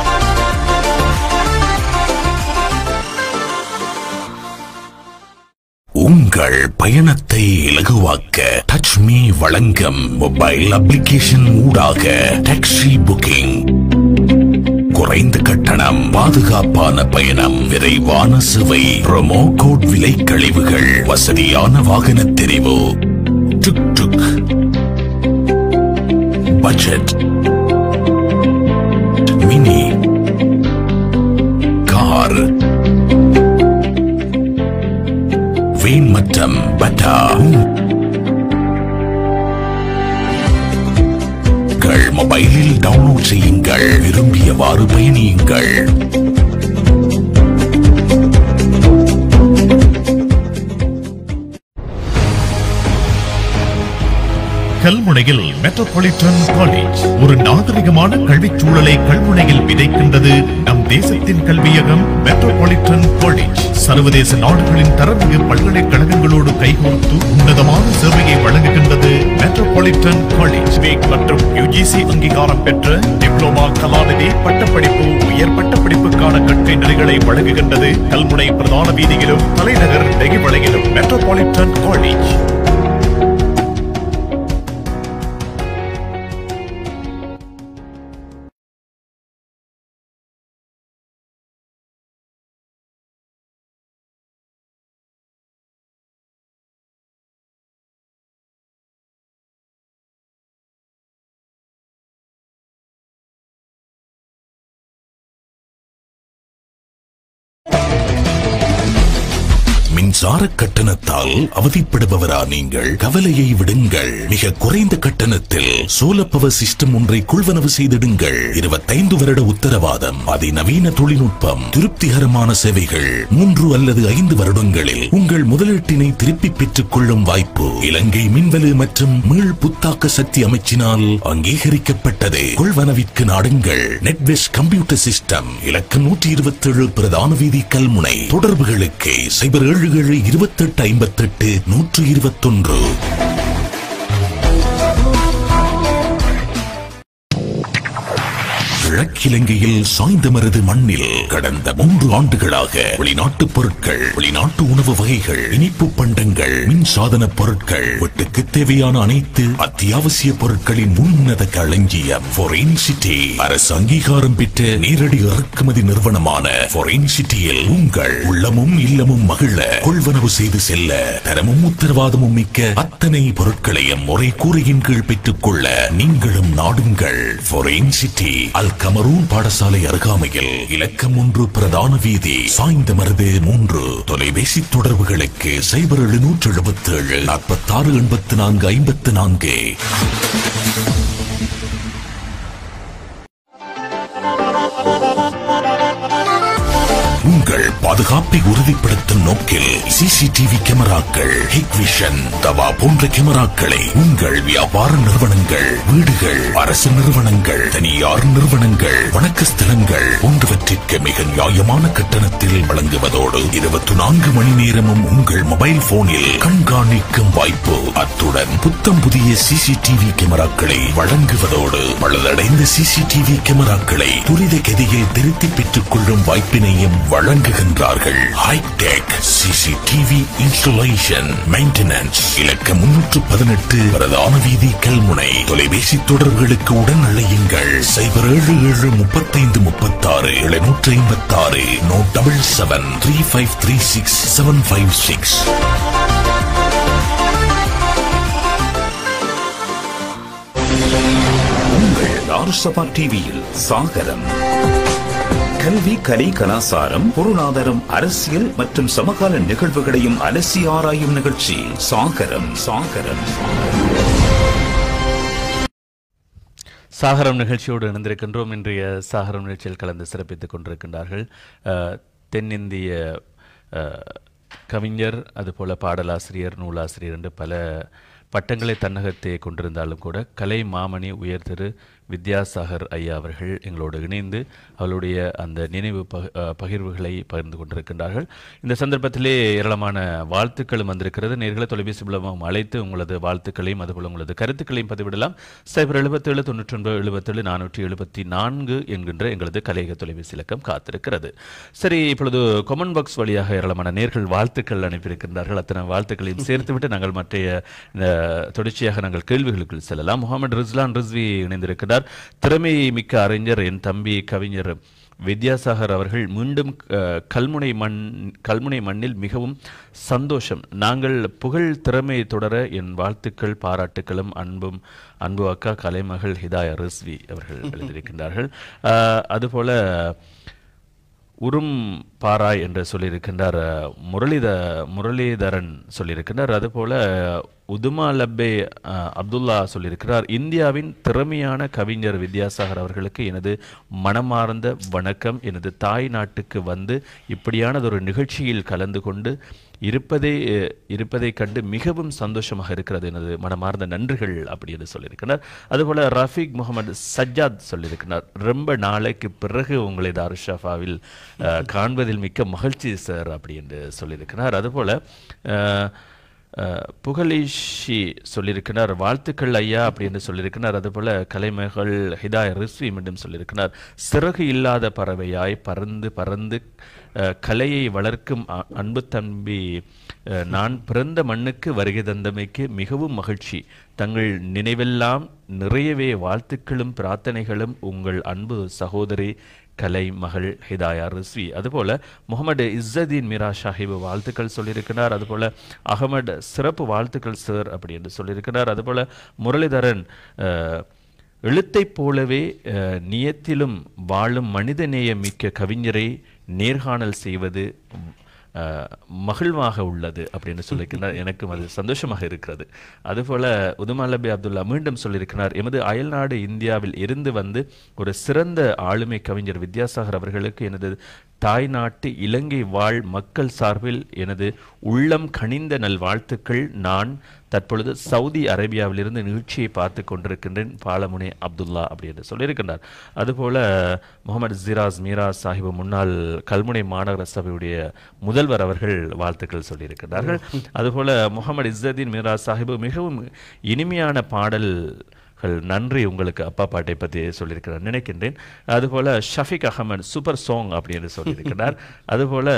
உங்கள் பயணத்தை இலகுவாக்க டச் மீ வழங்கும் மொபைல் அப்ளிகேஷன் ஊடாக டாக்ஸி புக்கிங் குறைந்த கட்டணம் பாதுகாப்பான பயணம் விரைவான சுவை ப்ரோமோ கோட் விலை கழிவுகள் வசதியான வாகன தெரிவு tuk tuk budget mini car van மற்றும் பட்டா உங்கள் மொபைலில் டவுன்லோட் செய்யுங்கள் விரும்பியவாறு பயணியுங்கள் கல்முனையில் மெட்ரோபாலிட்டன் காலேஜ் ஒரு நாகரிகமான கல்விச் சூழலை கல்முனையில் விதைக்கின்றது நம் தேசத்தின் கல்வியகம் மெட்ரோபாலிட்டன் காலேஜ் சர்வதேச நாடுகளின் தரமிகு பல்கலைக்கழகங்களோடு கைகோர்த்து உன்னதமான சேவையை வழங்குகின்றது மெட்ரோபாலிட்டன் காலேஜ் வீக் மற்றும் யுஜிசி அங்கீகாரம் பெற்ற டிப்ளோமா கலாநிதி பட்டப்படிப்பு உயர் பட்டப்படிப்புக்கான கற்கை நெறிகளை வழங்குகின்றது கல்முனை பிரதான வீதியிலும் தலைநகர் நெகிவளையிலும் மெட்ரோபாலிட்டன் காலேஜ் மின்சார கட்டணத்தால் அவதிப்படுபவரா நீங்கள் கவலையை விடுங்கள் மிக குறைந்த கட்டணத்தில் சோலர் பவர் சிஸ்டம் ஒன்றை கொள்வனவு செய்திடுங்கள் இருபத்தைந்து வருட உத்தரவாதம் அதிநவீன தொழில்நுட்பம் திருப்திகரமான சேவைகள் மூன்று அல்லது ஐந்து வருடங்களில் உங்கள் முதலீட்டினை திருப்பி பெற்றுக் கொள்ளும் வாய்ப்பு இலங்கை மின்வலு மற்றும் மீள் புத்தாக்க சக்தி அமைச்சினால் அங்கீகரிக்கப்பட்டது கொள்வனவிற்கு நாடுங்கள் நெட்வெஸ் கம்ப்யூட்டர் சிஸ்டம் இலக்கம் நூற்றி இருபத்தி ஏழு பிரதான வீதி கல்முனை தொடர்புகளுக்கு சைபர் ஏழு ஏழு இருபத்தெட்டு ஐம்பத்தெட்டு நூற்று இருபத்தொன்று கிழக்கிலங்கையில் சாய்ந்தமருது மண்ணில் கடந்த மூன்று ஆண்டுகளாக வெளிநாட்டு பொருட்கள் வெளிநாட்டு உணவு வகைகள் இனிப்பு பண்டங்கள் மின் சாதன பொருட்கள் வீட்டுக்கு தேவையான அனைத்து அத்தியாவசிய பொருட்களின் உன்னத களஞ்சியம் ஃபொரின் சிட்டி அரசு அங்கீகாரம் பெற்ற நேரடி இறக்குமதி நிறுவனமான ஃபொரின் சிட்டியில் உங்கள் உள்ளமும் இல்லமும் மகிழ கொள்வனவு செய்து செல்ல தரமும் உத்தரவாதமும் மிக்க அத்தனை பொருட்களையும் ஒரே கூரையின் கீழ் பெற்றுக் கொள்ள நீங்களும் நாடுங்கள் ஃபொரின் சிட்டி அல் கமரூன் பாடசாலை அருகாமையில் இலக்கம் ஒன்று பிரதான வீதி சாய்ந்த மருது மூன்று தொலைபேசி தொடர்புகளுக்கு சைபர் எழுநூற்று எழுபத்தி ஏழு நாற்பத்தி ஆறு எண்பத்தி நான்கு ஐம்பத்தி நான்கு உங்கள் பாதுகாப்பை உறுதிப்படுத்தும் நோக்கில் சிசிடிவி கேமராக்கள் ஹிக்விஷன் தவா போன்ற கேமராக்களை உங்கள் வியாபார நிறுவனங்கள் வீடுகள் அரசு நிறுவனங்கள் தனியார் நிறுவனங்கள் வணக்க ஸ்தலங்கள் போன்றவற்றிற்கு மிக நியாயமான கட்டணத்தில் வழங்குவதோடு இருபத்தி நான்கு மணி நேரமும் உங்கள் மொபைல் போனில் கண்காணிக்கும் வாய்ப்பு அத்துடன் புத்தம் புதிய சிசிடிவி கேமராக்களை வழங்குவதோடு பழுதடைந்த சிசிடிவி கேமராக்களை துரித கதியில் திருத்தி பெற்றுக் கொள்ளும் வாய்ப்பினையும் வழங்குகின்றார்கள் ஹைடெக் சிசிடிவி இன்ஸ்டாலேஷன் மெயின்டெனன்ஸ் இலக்க முன்னூற்று பதினெட்டு பிரதான வீதி கல்முனை தொலைபேசி தொடர்புகளுக்கு உடன் அழையுங்கள் சைபர் ஏழு ஏழு முப்பத்தைந்து முப்பத்தாறு எழுநூற்று ஐம்பத்தாறு no double seven three five three six seven five six உங்கள் லாருசபா டிவியில் சாகரம் கல்வி கலை கலாசாரம் பொருளாதாரம் அரசியல் மற்றும் சமகால நிகழ்வுகளையும் அலசி ஆராயும் நிகழ்ச்சி சாகரம் சாகரம் சாகரம் நிகழ்ச்சியோடு இணைந்திருக்கின்றோம் இன்றைய சாகரம் நிகழ்ச்சியில் கலந்து சிறப்பித்துக் கொண்டிருக்கின்றார்கள் அஹ், தென்னிந்திய அஹ், கவிஞர் அதுபோல பாடலாசிரியர் நூலாசிரியர் என்று பல பட்டங்களை தன்னகத்தே கொண்டிருந்தாலும் கூட கலை மாமணி உயர் திரு வித்யாசாகர் ஐயா அவர்கள் எங்களோடு இணைந்து அவருடைய அந்த நினைவு பக- அஹ், பகிர்வுகளை பகிர்ந்து கொண்டிருக்கின்றார்கள் இந்த சந்தர்ப்பத்திலே ஏராளமான வாழ்த்துக்களும் வந்திருக்கிறது நேர்களை தொலைபேசி மூலமாக அழைத்து உங்களது வாழ்த்துக்களையும் அதுபோல உங்களது கருத்துக்களையும் பதிவிடலாம் சைபர் எழுபத்தேழு தொண்ணூற்றி ஒன்பது எழுபத்தேழு நானூற்றி எழுபத்தி நான்கு என்கின்ற எங்களது கலையக தொலைபேசி இலக்கம் காத்திருக்கிறது சரி இப்பொழுது கொமன் பாக்ஸ் வழியாக ஏராளமான நேர்கள் வாழ்த்துக்கள் அனுப்பியிருக்கின்றார்கள் அத்தனை வாழ்த்துக்களையும் சேர்த்துவிட்டு நாங்கள் மற்றைய அஹ், தொடர்ச்சியாக நாங்கள் கேள்விகளுக்குள் செல்லலாம் முகமது ரிஸ்லான் ரிஸ்வி இணைந்திருக்கிறார் திறமை மிக்க அறிஞர் என் தம்பி கவிஞர் வித்யாசாகர் அவர்கள் மீண்டும் அஹ், கல்முனை மண் கல்முனை மண்ணில் மிகவும் சந்தோஷம் நாங்கள் புகழ் திறமை தொடர என் வாழ்த்துக்கள் பாராட்டுக்களும் அன்பும் அன்பு அக்கா கலைமகள் ஹிதாயா ரிஸ்வி அவர்கள் எழுதியிருக்கின்றார்கள் அஹ், அதுபோல உரும் பாராய் என்று சொல்லியிருக்கின்றார் அஹ், முரளித முரளிதரன் சொல்லியிருக்கின்றார் அதுபோல உதுமா லப்பே அஹ், அப்துல்லா சொல்லியிருக்கிறார் இந்தியாவின் திறமையான கவிஞர் வித்யாசாகர் அவர்களுக்கு எனது மனமார்ந்த வணக்கம் எனது தாய் நாட்டுக்கு வந்து இப்படியானதொரு நிகழ்ச்சியில் கலந்து கொண்டு இருப்பதே அஹ், இருப்பதை கண்டு மிகவும் சந்தோஷமாக இருக்கிறது எனது மனமார்ந்த நன்றிகள் அப்படின்னு சொல்லியிருக்கிறார் அதுபோல ரஃபீக் முகமது சஜ்ஜாத் சொல்லியிருக்கிறார் ரொம்ப நாளைக்கு பிறகு உங்களை தாருஷாஃபாவில் அஹ், காண்பதில் மிக்க மகிழ்ச்சி சார் அப்படி என்று சொல்லியிருக்கிறார் அதுபோல அஹ், அஹ், புகழேஷி சொல்லியிருக்கிறார் வாழ்த்துக்கள் ஐயா அப்படின்னு சொல்லியிருக்கிறார் அதுபோல கலைமகள் ஹிதாய ரிஸ்வி மீண்டும் சொல்லியிருக்கிறார் சிறகு இல்லாத பறவையாய் பறந்து பறந்து அஹ், கலையை வளர்க்கும் அ- அன்பு தம்பி அஹ், நான் பிறந்த மண்ணுக்கு வருகை தந்தமைக்கு மிகவும் மகிழ்ச்சி தங்கள் நினைவெல்லாம் நிறையவே வாழ்த்துக்களும் பிரார்த்தனைகளும் உங்கள் அன்பு சகோதரி கலை மகள் ஹிதாயா ரிஸ்வி அதுபோல முகமது இஸ்ஸதீன் மீரா ஷாஹிப் வாழ்த்துக்கள் சொல்லியிருக்கிறார் அதுபோல அகமது சிறப்பு வாழ்த்துக்கள் சார் அப்படி என்று சொல்லியிருக்கிறார் அதுபோல முரளிதரன் அஹ், எழுத்தைப் போலவே அஹ், நியத்திலும் வாழும் மனிதநேயம் மிக்க கவிஞரை நேர்காணல் செய்வது அஹ், மகிழ்வாக உள்ளது அப்படின்னு சொல்லியிருக்கிறார் எனக்கும் அது சந்தோஷமாக இருக்கிறது அதுபோல உதுமாலபி அப்துல்லா மீண்டும் சொல்லியிருக்கிறார் எமது அயல்நாடு இந்தியாவில் இருந்து வந்து ஒரு சிறந்த ஆளுமை கவிஞர் வித்யாசாகர் அவர்களுக்கு எனது தாய்நாட்டு இலங்கை வாழ் மக்கள் சார்பில் எனது உள்ளம் கனிந்த நல்வாழ்த்துக்கள் நான் தற்பொழுது சவுதி அரேபியாவிலிருந்து நிகழ்ச்சியை பார்த்து கொண்டிருக்கின்றேன் பாலமுனை அப்துல்லா அப்படி என்று சொல்லியிருக்கின்றார் அதுபோல முகமது ஜிராஸ் மீராஸ் சாஹிப் முன்னாள் கல்முனை மாநகர சபையுடைய முதல்வர் அவர்கள் வாழ்த்துக்கள் சொல்லியிருக்கிறார்கள் அதுபோல முகமது இஸ்ஸதீன் மீராஸ் சாஹிப் மிகவும் இனிமையான பாடல் கள் நன்றி உங்களுக்கு அப்பா பாட்டை பற்றி சொல்லியிருக்கிறார் நினைக்கின்றேன் அதுபோல ஷஃபிக் அகமது சூப்பர் சாங் அப்படின்னு சொல்லியிருக்கிறார் அதுபோல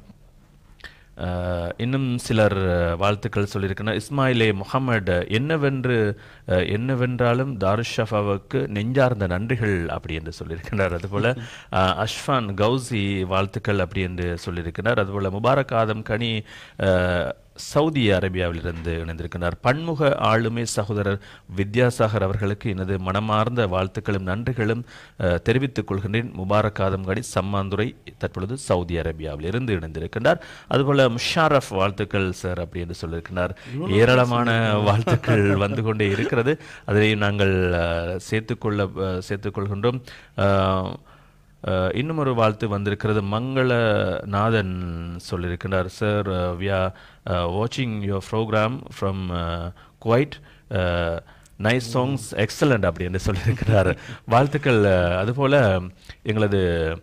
அஹ், இன்னும் சிலர் அஹ், வாழ்த்துக்கள் சொல்லியிருக்கிறார் இஸ்மாயிலே முகமது என்னவென்று அஹ், என்னவென்றாலும் தாருஷஃபாவுக்கு நெஞ்சார்ந்த நன்றிகள் அப்படி என்று சொல்லியிருக்கிறார் அதுபோல அஹ், அஷ்ஃபான் கௌசி வாழ்த்துக்கள் அப்படி என்று சொல்லியிருக்கிறார் அதுபோல முபாரக் ஆதம் கனி அஹ், சவுதி அரேபியாவிலிருந்து இணைந்திருக்கிறார் பன்முக ஆளுமை சகோதரர் வித்யாசாகர் அவர்களுக்கு எனது மனமார்ந்த வாழ்த்துக்களும் நன்றிகளும் அஹ், தெரிவித்துக் கொள்கின்றேன் முபாரக் ஆதம் கடி சம்மாந்துரை தற்பொழுது சவுதி அரேபியாவில் இருந்து இணைந்திருக்கின்றார் அதுபோல முஷாரஃப் வாழ்த்துக்கள் சார் அப்படி என்று சொல்லியிருக்கிறார் ஏராளமான வாழ்த்துக்கள் வந்து கொண்டே இருக்கிறது அதை நாங்கள் அஹ், சேர்த்துக்கொள்ள அஹ், சேர்த்துக்கொள்கின்றோம் அஹ், அஹ், இன்னும் ஒரு வாழ்த்து வந்திருக்கிறது மங்களநாதன் சொல்லியிருக்கிறார் சார் வி ஆர் வாட்சிங் your program from Kuwait nice songs excellent அப்படி என்று சொல்லியிருக்கிறார் வாழ்த்துக்கள் அஹ், அதுபோல எங்களது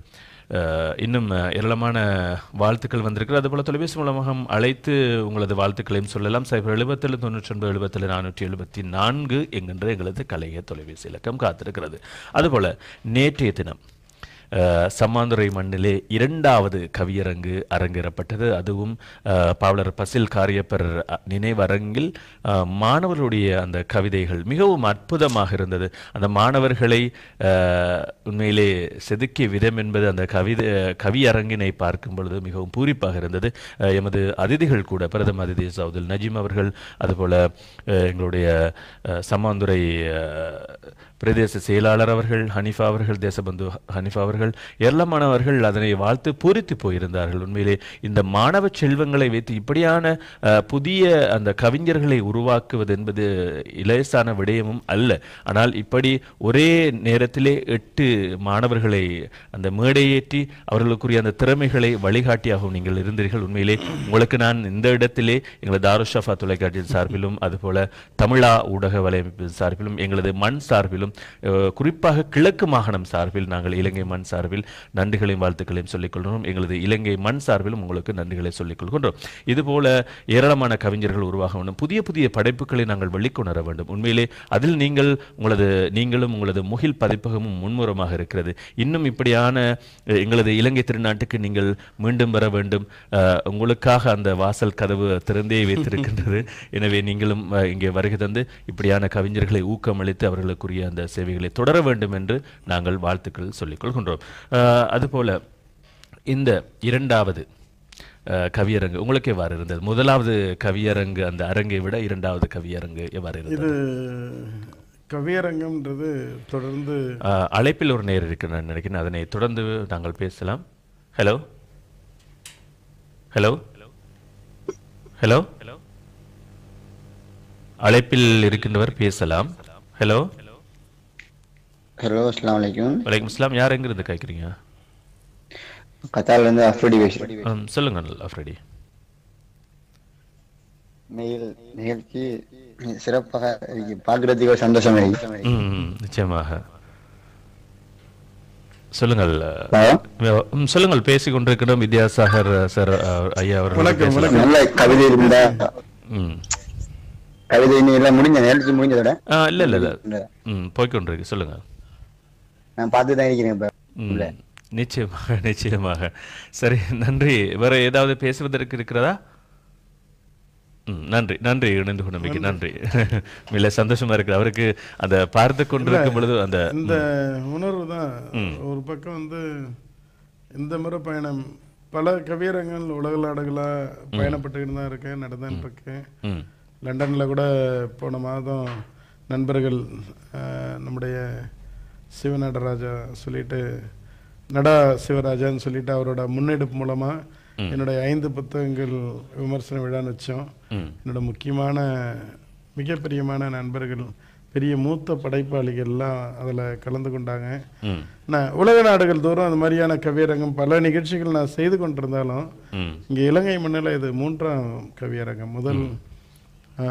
அஹ், இன்னும் அஹ், ஏராளமான வாழ்த்துக்கள் வந்திருக்கிறது அதுபோல தொலைபேசி மூலமாக அழைத்து உங்களது வாழ்த்துக்களையும் சொல்லலாம் சைபர் எழுபத்தேழு தொண்ணூற்றி ஒன்பது எழுபத்தேழு நானூற்றி எழுபத்தி நான்கு என்கின்ற எங்களது கலைய தொலைபேசி இலக்கம் காத்திருக்கிறது அதுபோல நேற்றைய தினம் அஹ், சம்மாந்துறை மண்ணிலே இரண்டாவது கவியரங்கு அரங்கேறப்பட்டது அதுவும் அஹ், பாவலர் பசில் காரியப்பர் அ, நினைவரங்கில் அஹ், மாணவர்களுடைய அந்த கவிதைகள் மிகவும் அற்புதமாக இருந்தது அந்த மாணவர்களை அஹ், உண்மையிலே செதுக்கிய விதம் என்பது அந்த கவிதை கவியரங்கினை பார்க்கும் பொழுது மிகவும் பூரிப்பாக இருந்தது அஹ், எமது அதிதிகள் கூட பிரதம அதிதி சவுதுல் நஜீம் அவர்கள் அதுபோல அஹ், எங்களுடைய அஹ், சம்மாந்துறை அஹ், பிரதேச செயலாளர் அவர்கள் ஹனிஃபா அவர்கள் தேசபந்து ஹனிஃபா அவர்கள் ஏராளமானவர்கள் அதனை வாழ்த்து பூரித்து போயிருந்தார்கள் உண்மையிலே இந்த மாணவ செல்வங்களை வைத்து இப்படியான அஹ், புதிய அந்த கவிஞர்களை உருவாக்குவது என்பது இலேசான விடயமும் அல்ல ஆனால் இப்படி ஒரே நேரத்திலே எட்டு மாணவர்களை அந்த மேடையேற்றி அவர்களுக்குரிய அந்த திறமைகளை வழிகாட்டியாகவும் நீங்கள் இருந்தீர்கள் உண்மையிலே உங்களுக்கு நான் இந்த இடத்திலே எங்களது தாருஷஃபா தொலைக்காட்சியின் சார்பிலும் அதுபோல தமிழா ஊடக வலையமைப்பின் சார்பிலும் எங்களது மண் சார்பிலும் அஹ், குறிப்பாக கிழக்கு மாகாணம் சார்பில் நாங்கள் இலங்கை மண் சார்பில் நன்றிகளையும் வாழ்த்துக்களையும் சொல்லிக் கொள்கிறோம் எங்களது இலங்கை மண் சார்பிலும் உங்களுக்கு நன்றிகளை சொல்லிக் கொள்கின்றோம் இதுபோல ஏராளமான கவிஞர்கள் உருவாக வேண்டும் புதிய புதிய படைப்புகளை நாங்கள் வெளிக்கொணர வேண்டும் உண்மையிலே அதில் நீங்கள் உங்களது நீங்களும் உங்களது முகில் பதிப்பகமும் முன்முறமாக இருக்கிறது இன்னும் இப்படியான அஹ், எங்களது இலங்கை திருநாட்டுக்கு நீங்கள் மீண்டும் வர வேண்டும் அஹ், உங்களுக்காக அந்த வாசல் கதவு திறந்தே வைத்திருக்கின்றது எனவே நீங்களும் அஹ், இங்கே வருகை தந்து இப்படியான கவிஞர்களை ஊக்கமளித்து அவர்களுக்குரிய அந்த சேவைகளை தொடர வேண்டும் என்று நாங்கள் வாழ்த்துக்கள் சொல்லிக் கொள்கின்றோம் அஹ், அதுபோல இந்த இரண்டாவது அஹ், கவியரங்கு உங்களுக்கு எவ்வாறு இருந்தது முதலாவது கவியரங்கு அந்த அரங்கை விட இரண்டாவது கவியரங்கு எவ்வாறு இருந்தது இது கவியரங்கம்ன்றது தொடர்ந்து அஹ், அழைப்பில் ஒரு நேர் இருக்கு நான் நினைக்கிறேன் அதனை தொடர்ந்து நாங்கள் பேசலாம் ஹலோ ஹலோ ஹலோ அழைப்பில் இருக்கின்றவர் பேசலாம் ஹலோ ஹலோ அஸ்லாம் வலைக்கும் வலைக்கம் இஸ்லாம் யார் எங்கிருந்து கேட்குறீங்க கத்தார்ல இருந்து அஃப்ரடி பேசுறேன் ம், சொல்லுங்க அஃப்ரெடி மெயில் நிகழ்ச்சி சிறப்பாக இருக்கு பார்க்கறதுக்கு ஒரு சந்தோஷம் இருக்கு ம் நிச்சயமாக சொல்லுங்கள் ஹலோ ம், சொல்லுங்கள் பேசிக் கொண்டிருக்கிறோம் வித்யாசாகர் சார் அஹ், ஐயா அவர்கள் வணக்கம், பேசலாம். நல்ல கவிதை இருந்தா ம் கவிதை இன்னும் எல்லாம் முடிஞ்ச நிகழ்ச்சி முடிஞ்சதோட ஆ, இல்ல இல்ல இல்ல ம் போய்க்கொண்டிருக்கு சொல்லுங்க நான் பார்த்து தான் இருக்கிறேன் இப்ப ம், நிச்சயமாக நிச்சயமாக சரி நன்றி வேற ஏதாவது பேசுவதற்கு இருக்கிறதா ம், நன்றி நன்றி இணைந்து கொண்டமைக்கு நன்றி மிக சந்தோஷமா இருக்கு அவருக்கு அந்த பார்த்து கொண்டிருக்கும் பொழுது அந்த இந்த உணர்வு தான் ஒரு பக்கம் வந்து இந்த முறை பயணம் பல கவியரங்கள் உலக நாடுகளாக பயணப்பட்டுக்கிட்டு தான் இருக்கேன் நடந்துன்னு இருக்கேன் ம் லண்டனில் கூட போன மாதம் நண்பர்கள் அஹ், நம்முடைய சிவநடராஜா சொல்லிட்டு நடா சிவராஜான்னு சொல்லிட்டு அவரோட முன்னெடுப்பு மூலமாக என்னுடைய ஐந்து புத்தகங்கள் விமர்சன விழான்னு வச்சோம் ம் என்னோட முக்கியமான மிக பிரியமான நண்பர்கள் பெரிய மூத்த படைப்பாளிகள்லாம் அதில் கலந்து கொண்டாங்க ம் நான் உலக நாடுகள் தோறும் அந்த மாதிரியான கவியரங்கம் பல நிகழ்ச்சிகள் நான் செய்து கொண்டிருந்தாலும் ம் இங்கே இலங்கை மண்ணில் இது மூன்றாம் கவியரங்கம் முதல் ஆ,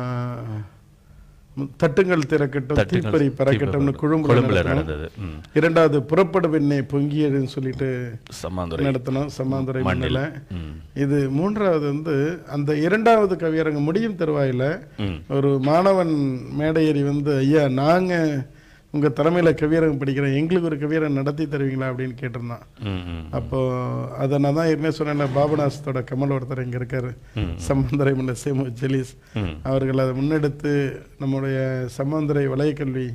மு- தட்டுங்கள் திறக்கட்டும் தட்டுங்கள் தீப்பறி பறக்கட்டும்னு கொழும்புல குழும்புல நடந்தது நடந்தது ம் இரண்டாவது புறப்படு பெண்ணே பொங்கியதுன்னு சொல்லிட்டு சம்மாந்துறை நடத்தணும் சம்மாந்துறை மண்ணில் மண்ணில் ம் இது மூன்றாவது வந்து அந்த இரண்டாவது கவியரங்கம் முடியும் தருவாயில ம் ஒரு மாணவன் மேடையேறி வந்து ஐயா நாங்க உங்க தலைமையில கவியரங்கம் படிக்கிறோம் எங்களுக்கு ஒரு கவியரங்கம் நடத்தி தருவீங்களா அப்படின்னு கேட்டிருந்தான் ம் ம் அப்போ அதை நான் தான் ஏற்கனவே சொன்னேன்ல பாபநாசத்தோட கமல் ஒருத்தர் இங்க இருக்காரு சம்பந்தரை முன்ன சேமு ஜெலிஸ் ம் அவர்கள் அதை முன்னெடுத்து நம்முடைய சம்பந்தரை வலயக்கல்வி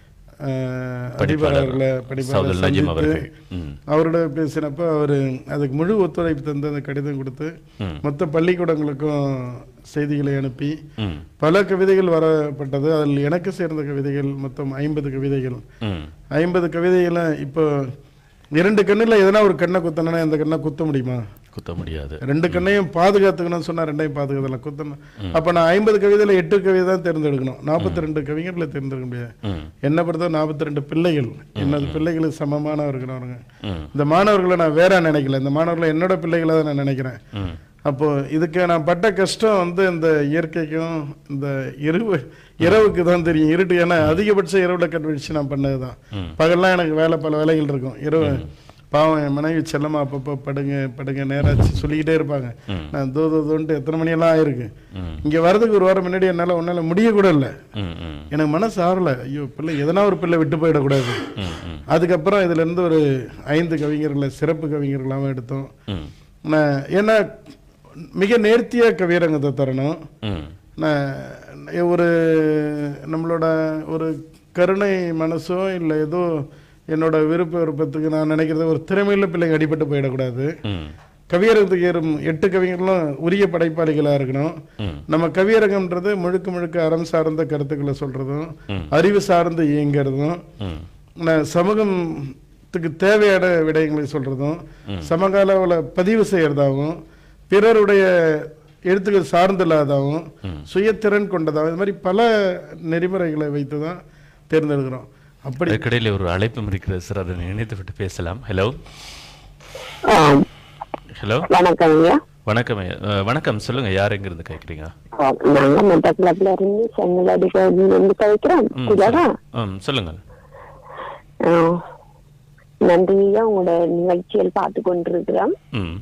அஹ், படிப்பாளர் அதிபர்களை படிப்பாளர் சௌதர் நஜீம் சந்தித்து அவர்கள் ம் அவரோட பேசினப்ப அவர் அதுக்கு முழு ஒத்துழைப்பு தந்து அந்த கடிதம் கொடுத்து ம். மொத்த பள்ளிக்கூடங்களுக்கும் செய்திகளை அனுப்பி ம் பல கவிதைகள் வரப்பட்டது அதில் எனக்கு சேர்ந்த கவிதைகள் மொத்தம் ஐம்பது கவிதைகள் ம் ஐம்பது கவிதைகளை இப்போ இரண்டு கண்ணில் எதனா ஒரு கண்ணை குத்தனா அந்த கண்ணை குத்த முடியுமா குத்த முடியாது ரெண்டு கண்ணையும் பாதுகாத்துக்கணும்னு சொன்னா ரெண்டையும் பாதுகாத்தலாம் குத்தணும் அப்ப நான் ஐம்பது கவிதையில எட்டு கவிதை தான் தேர்ந்தெடுக்கணும் நாற்பத்தி ரெண்டு கவிஞர்களை தேர்ந்தெடுக்க முடியாது ம் என்ன பொறுத்த நாற்பத்தி ரெண்டு பிள்ளைகள் எனது பிள்ளைகளுக்கு சமமானவர்கள் அவருங்க ம் இந்த மாணவர்களை நான் வேற நினைக்கல இந்த மாணவர்களை என்னோட பிள்ளைகளை தான் நான் நினைக்கிறேன் ம் அப்போ இதுக்கு நான் பட்ட கஷ்டம் வந்து இந்த இயற்கைக்கும் இந்த இரவு இரவுக்கு தான் தெரியும் இருட்டு ஏன்னா அதிகபட்ச இரவுல கண்டுபிடிச்சு நான் பண்ணது தான் பகல்லாம் எனக்கு வேலை பல வேலைகள் இருக்கும் இரவு பாவம் என் மனைவி செல்லமா அப்பப்போ படுங்க படுங்க நேராச்சு சொல்லிக்கிட்டே இருப்பாங்க நான் தோ தோ தோன்ட்டு எத்தனை மணியெல்லாம் ஆயிருக்கு ம். இங்க வரதுக்கு ஒரு வாரம் முன்னாடி என்னால உன்னால முடிய கூட இல்லை ம் ம் எனக்கு மனசு ஆறல ஐயோ பிள்ளை எதனா ஒரு பிள்ளை விட்டு போயிடக்கூடாது ம் ம் அதுக்கப்புறம் இதுல இருந்து ஒரு ஐந்து கவிஞர்களை சிறப்பு கவிஞர்களாகவும் எடுத்தோம் ம் நான் ஏன்னா மிக நேர்த்தியா கவியரங்கத்தை தரணும் ம் நான் ஒரு நம்மளோட ஒரு கருணை மனசோ இல்லை ஏதோ என்னோட விருப்ப விருப்பத்துக்கு நான் நினைக்கிறது ஒரு திறமையுள்ள பிள்ளைங்க அடிபட்டு போயிடக்கூடாது ம் கவியரங்கத்துக்கு ஏறும் எட்டு கவிஞர்களும் உரிய படைப்பாளிகளாக இருக்கணும் ம். நம்ம கவியரங்கம்ன்றது முழுக்க முழுக்க அறம் சார்ந்த கருத்துக்களை சொல்றதும் அறிவு சார்ந்து இயங்குறதும் ம் நான் சமூகத்துக்கு தேவையான விடயங்களை சொல்றதும் சமகால பதிவு செய்யறதாகவும் பிறருடைய எழுத்துக்கள் சார்ந்தில்லாதாகவும் சுயத்திறன் கொண்டதாகவும் இது மாதிரி பல நெறிமுறைகளை வைத்து தான் தேர்ந்தெடுக்கிறோம் அப்படி அதுக்கிடையில் ஒரு அழைப்பும் இருக்கிறது சார் அதை நினைத்து விட்டு பேசலாம் ஹலோ ஆம். ஹலோ வணக்கம் ஐயா வணக்கம் ஐயா. அஹ், வணக்கம் சொல்லுங்க யார் எங்கிருந்து கேட்குறீங்க ஆ, நாங்க மட்டக்களப்புல இருந்து செங்கலடி இருந்து கழிக்கிறோம் ம் இல்லடா ம் சொல்லுங்கள் நன்றி ஐயா உங்களோட நிகழ்ச்சிகள் பார்த்து கொண்டிருக்கிறோம் ம்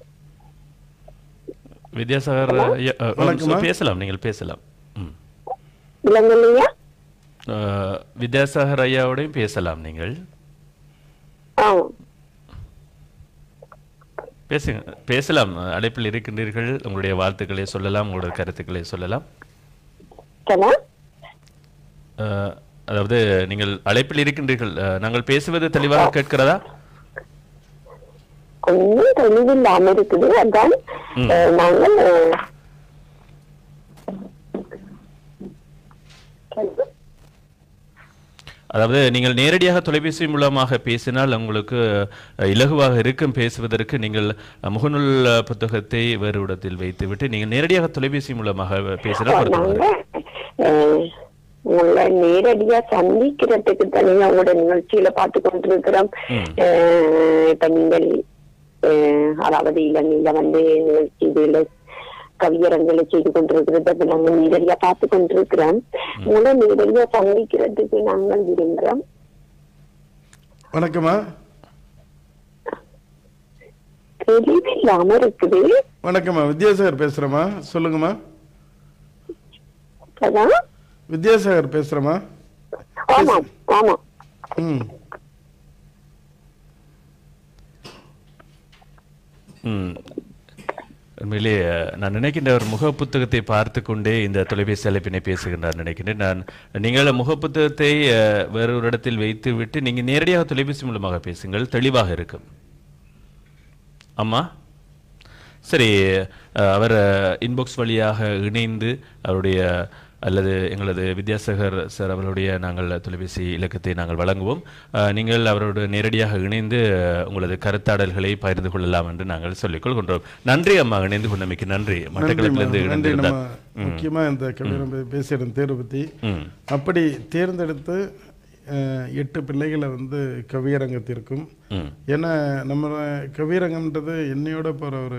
வித்யாசாகர் ஐயா, அஹ், வணக்கம்மா. பேசலாம் நீங்கள் பேசலாம் ம் இளங்கல்லையா அஹ், வித்யாசாகர் ஐயாவோடையும் பேசலாம் நீங்கள் ஆ பேசுங்க பேசலாம் அழைப்பில் இருக்கின்றீர்கள் உங்களுடைய வாழ்த்துக்களை சொல்லலாம் உங்களுடைய கருத்துக்களை சொல்லலாம் சலா அஹ், அதாவது நீங்கள் அழைப்பில் இருக்கின்றீர்கள் அஹ், நாங்கள் பேசுவது தெளிவாக கேட்கிறதா கொஞ்சம் தெளிவில்லாம இருக்குது அதான் ஆ, நாங்கள் ஆ, அதாவது நீங்கள் நேரடியாக தொலைபேசி மூலமாக பேசினால் உங்களுக்கு அஹ், இலகுவாக இருக்கும் பேசுவதற்கு நீங்கள் அஹ், முகநூல் அஹ், புத்தகத்தை வேறு இடத்தில் வைத்துவிட்டு நீங்கள் நேரடியாக தொலைபேசி மூலமாக பேசினால் பொருத்தமாக நாங்க இருக்கும். ஆ, உங்களை நேரடியா சந்திக்கிறதுக்கு தனியா உங்களோட நிகழ்ச்சியில பார்த்து கொண்டிருக்கிறோம் ஆ, இப்ப நீங்கள் ஆ, அதாவது இலங்கையில வந்து நிகழ்ச்சி இதுல கவியரங்களை செய்து கொண்டிருக்கிறது அப்ப நாங்கள் நேரடியா பார்த்து கொண்டிருக்கிறோம் உங்களை நேரடியா சந்திக்கிறதுக்கு நாங்கள் விரும்புகிறோம் வணக்கம்மா தெளிவில்லாம இருக்குது வணக்கம்மா வித்யாசாகர் பேசுறேம்மா சொல்லுங்கம்மா அதான் வித்யாசாகர் பேசுறேம்மா ஆமா ஆமா ம் ம். உண்மையிலே அஹ், நான் நினைக்கின்ற ஒரு முக புத்தகத்தை பார்த்து கொண்டே இந்த தொலைபேசி அழைப்பினை பேசுகின்றார் நினைக்கிறேன் நான் நீங்கள் முக புத்தகத்தை அஹ், வேறு ஒரு இடத்தில் வைத்து விட்டு நீங்கள் நேரடியாக தொலைபேசி மூலமாக பேசுங்கள் தெளிவாக இருக்கும் ஆமா சரி அஹ், அவர் இன்பாக்ஸ் வழியாக இணைந்து அவருடைய அல்லது எங்களது வித்யாசாகர் சார் அவர்களுடைய நாங்கள் தொலைபேசி இலக்கத்தை நாங்கள் வழங்குவோம் அஹ், நீங்கள் அவரோடு நேரடியாக இணைந்து அஹ், உங்களது கருத்தாடல்களை பகிர்ந்து கொள்ளலாம் என்று நாங்கள் சொல்லிக் கொள்கின்றோம் நன்றி அம்மா இணைந்து கொண்டமைக்கு நன்றி மட்டக்களப்பிலிருந்து நன்றி இணைந்திருந்தார் நம்ம முக்கியமா இந்த கவிதை பேசுகிறோம் தேர்வு பற்றி ம் அப்படி தேர்ந்தெடுத்து அஹ், எட்டு பிள்ளைகளை வந்து கவியரங்கத்திற்கும் ம் ஏன்னா நம்ம கவியரங்கம்ன்றது என்னையோட போற ஒரு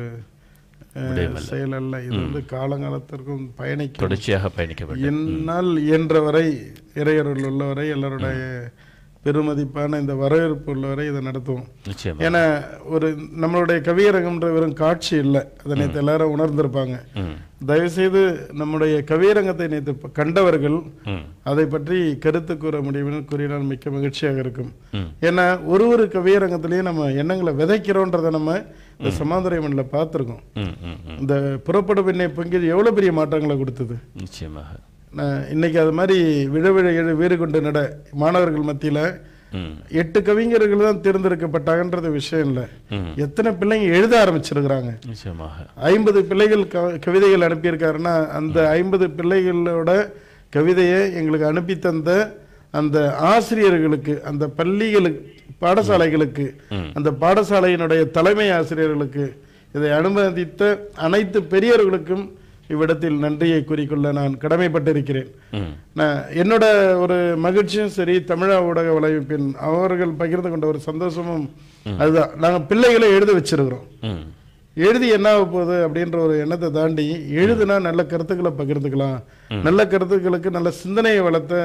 அஹ், செயல் அல்ல இது வந்து காலங்காலத்திற்கும் பயணிக்கும் தொடர்ச்சியாக பயணிக்க வேண்டும் என்னால் இயன்ற வரை இறையருள் உள்ளவரை எல்லாருடைய பெருமதிப்பான இந்த வரவேற்பு உள்ளவரை இதை நடத்துவோம் நிச்சயமா ஏன்னா ஒரு நம்மளுடைய கவியரங்கம்ன்ற வெறும் காட்சி இல்லை அதை நேற்று எல்லாரும் உணர்ந்திருப்பாங்க ம் தயவுசெய்து நம்முடைய கவியரங்கத்தை நேற்று ப- கண்டவர்கள் ம் அதை பற்றி கருத்து கூற முடியும்னு கூறினால் மிக்க மகிழ்ச்சியாக இருக்கும் ம். ஏன்னா ஒரு ஒரு கவியரங்கத்திலையும் நம்ம எண்ணங்களை விதைக்கிறோன்றதை நம்ம இந்த சமாந்துரை மண்ணில் பார்த்துருக்கோம் ம் ம் ம் இந்த புறப்படு பெண்ணை பொங்கி எவ்வளோ பெரிய மாற்றங்களை கொடுத்தது நிச்சயமாக நான் இன்னைக்கு அது மாதிரி விழ விழ எழு வீறு கொண்டு நட மாணவர்கள் மத்தியில் ம் எட்டு கவிஞர்கள் தான் தேர்ந்தெடுக்கப்பட்டாங்கன்றது விஷயம் இல்லை ம் எத்தனை பிள்ளைங்க எழுத ஆரம்பிச்சிருக்கிறாங்க நிச்சயமாக ஐம்பது பிள்ளைகள் க- கவிதைகள் அனுப்பியிருக்காருன்னா அந்த ஐம்பது பிள்ளைகளோட கவிதையை எங்களுக்கு அனுப்பி தந்த அந்த ஆசிரியர்களுக்கு அந்த பள்ளிகளுக்கு பாடசாலைகளுக்கு அந்த பாடசாலையினுடைய தலைமை ஆசிரியர்களுக்கு இதை அனுமதித்த அனைத்து பெரியவர்களுக்கும் இவ்விடத்தில் நன்றியை கூறிக்கொள்ள நான் கடமைப்பட்டிருக்கிறேன் ம் நான் என்னோட ஒரு மகிழ்ச்சியும் சரி தமிழா ஊடக வலைப்பின் அவர்கள் பகிர்ந்து கொண்ட ஒரு சந்தோஷமும் அதுதான் நாங்கள் பிள்ளைகளை எழுத வச்சிருக்கிறோம் ம் எழுதி என்ன ஆக போகுது அப்படின்ற ஒரு எண்ணத்தை தாண்டி எழுதுனா நல்ல கருத்துக்களை பகிர்ந்துக்கலாம் நல்ல கருத்துக்களுக்கு நல்ல சிந்தனையை வளர்த்த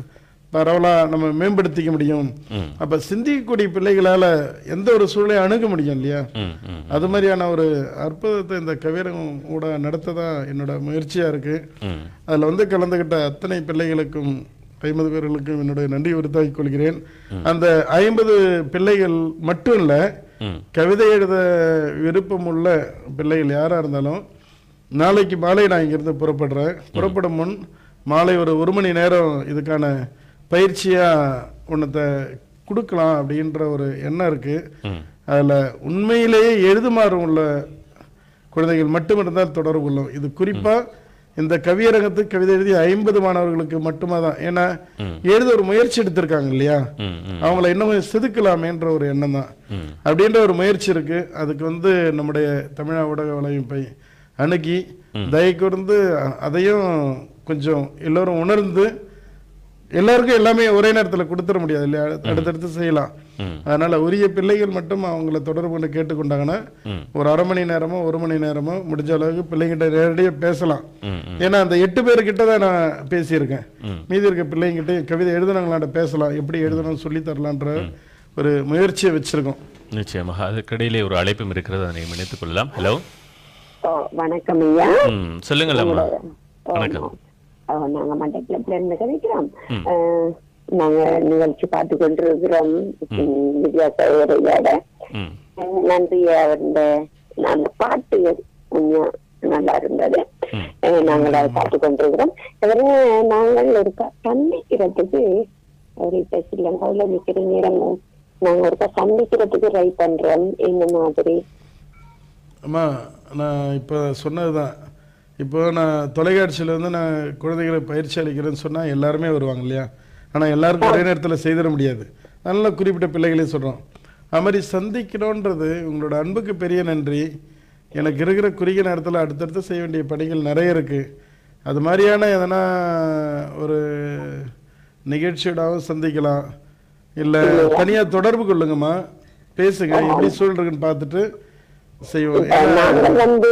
பரவலா நம்ம மேம்படுத்திக்க முடியும் ம். அப்ப சிந்திக்கக்கூடிய பிள்ளைகளால எந்த ஒரு சூழலையும் அணுக முடியும் இல்லையா ம் ம் அது மாதிரியான ஒரு அற்புதத்தை இந்த கவியரங்கம் கூட நடத்ததான் என்னோட முயற்சியா இருக்கு ம் அதில் வந்து கலந்துக்கிட்ட அத்தனை பிள்ளைகளுக்கும் ஐம்பது பேர்களுக்கும் என்னுடைய நன்றி உறுத்தாக்கிக் கொள்கிறேன் அந்த ஐம்பது பிள்ளைகள் மட்டும் இல்லை ம் கவிதை எழுத விருப்பம் உள்ள பிள்ளைகள் யாராக இருந்தாலும் நாளைக்கு மாலை நான் இங்கிருந்து புறப்படுறேன் புறப்படும் முன் மாலை ஒரு ஒரு மணி நேரம் இதுக்கான பயிற்சியாக ஒன்றத்தை கொடுக்கலாம் அப்படின்ற ஒரு எண்ணம் இருக்குது ம் அதில் உண்மையிலேயே எழுதுமாறு உள்ள குழந்தைகள் மட்டும் இருந்தால் தொடர்பு கொள்ளும் இது குறிப்பாக இந்த கவியரங்கத்துக்கு கவிதை எழுதிய ஐம்பது மாணவர்களுக்கு மட்டுமா தான் ஏன்னா எழுத ஒரு முயற்சி எடுத்திருக்காங்க இல்லையா ம் ம் அவங்கள இன்னும் கொஞ்சம் செதுக்கலாமேன்ற ஒரு எண்ணம் தான் ம். அப்படின்ற ஒரு முயற்சி இருக்கு அதுக்கு வந்து நம்முடைய தமிழா ஊடக வலையமைப்பை அணுகி தயை கூர்ந்து அ- அதையும் கொஞ்சம் எல்லோரும் உணர்ந்து எல்லாருக்கும் எல்லாமே ஒரே நேரத்தில் கொடுத்துட முடியாது இல்லையா அடுத்து- அடுத்தடுத்து செய்யலாம் ம். அதனால உரிய பிள்ளைகள் மட்டும் அவங்கள தொடர்பு கொண்டு கேட்டுக்கொண்டாங்கன்னா ம். ஒரு அரை மணி நேரமோ ஒரு மணி நேரமோ முடிஞ்ச அளவுக்கு பிள்ளைங்கிட்ட நேரடியாக பேசலாம் ம் ம் ஏன்னா அந்த எட்டு பேர்கிட்ட தான் நான் பேசியிருக்கேன் மீதி இருக்க பிள்ளைங்கிட்ட கவிதை எழுதுனவங்களாட்ட பேசலாம் எப்படி எழுதணும்னு சொல்லி தரலான்ற ஒரு முயற்சியை வச்சிருக்கோம் நிச்சயமாக அதுக்கிடையிலே ஒரு அழைப்பும் இருக்கிறது அதை நீங்கள் இணைத்துக் கொள்ளலாம் ஹலோ ஓ, வணக்கம் ஐயா ம் சொல்லுங்கள் அம்மா ஓ, வணக்கம் ஓ, நாங்க மண்டபத்துல இருந்து கதைக்கிறோம் அஹ், நாங்க நிகழ்ச்சி பார்த்து கொண்டிருக்கிறோம் வித்யாசாகரையோட ம் நன்றி அவருடைய அந்த பாட்டு கொஞ்சம் நல்லா இருந்தது அஹ், நாங்கள் அதை பார்த்து கொண்டிருக்கிறோம் இவரை நாங்கள் ஒரு சந்திக்கிறதுக்கு ஒரு இப்ப ஸ்ரீலங்காவில் நிக்கிற நேரமும் நாங்க ஒருக்கா சந்திக்கிறதுக்கு ட்ரை பண்றோம் இந்த மாதிரி அம்மா நான் இப்போ சொன்னது தான் இப்போ நான் தொலைக்காட்சியில் வந்து நான் குழந்தைகளை பயிற்சி அளிக்கிறேன்னு சொன்னால் எல்லாருமே வருவாங்க இல்லையா ஆனால் எல்லாருக்கும் ஒரே நேரத்தில் செய்திட முடியாது நல்ல குறிப்பிட்ட பிள்ளைகளே சொல்கிறோம் அது மாதிரி சந்திக்கணுன்றது உங்களோட அன்புக்கு பெரிய நன்றி எனக்கு இருக்கிற குறுகிய நேரத்தில் அடுத்தடுத்து செய்ய வேண்டிய பணிகள் நிறைய இருக்குது அது மாதிரியான எதனா ஒரு நிகழ்ச்சியோடாவும் சந்திக்கலாம் இல்லை தனியாக தொடர்பு கொள்ளுங்கம்மா பேசுங்க எப்படி சூழல் இருக்குன்னு பார்த்துட்டு செய்வோம் இப்ப நாங்கள் வந்து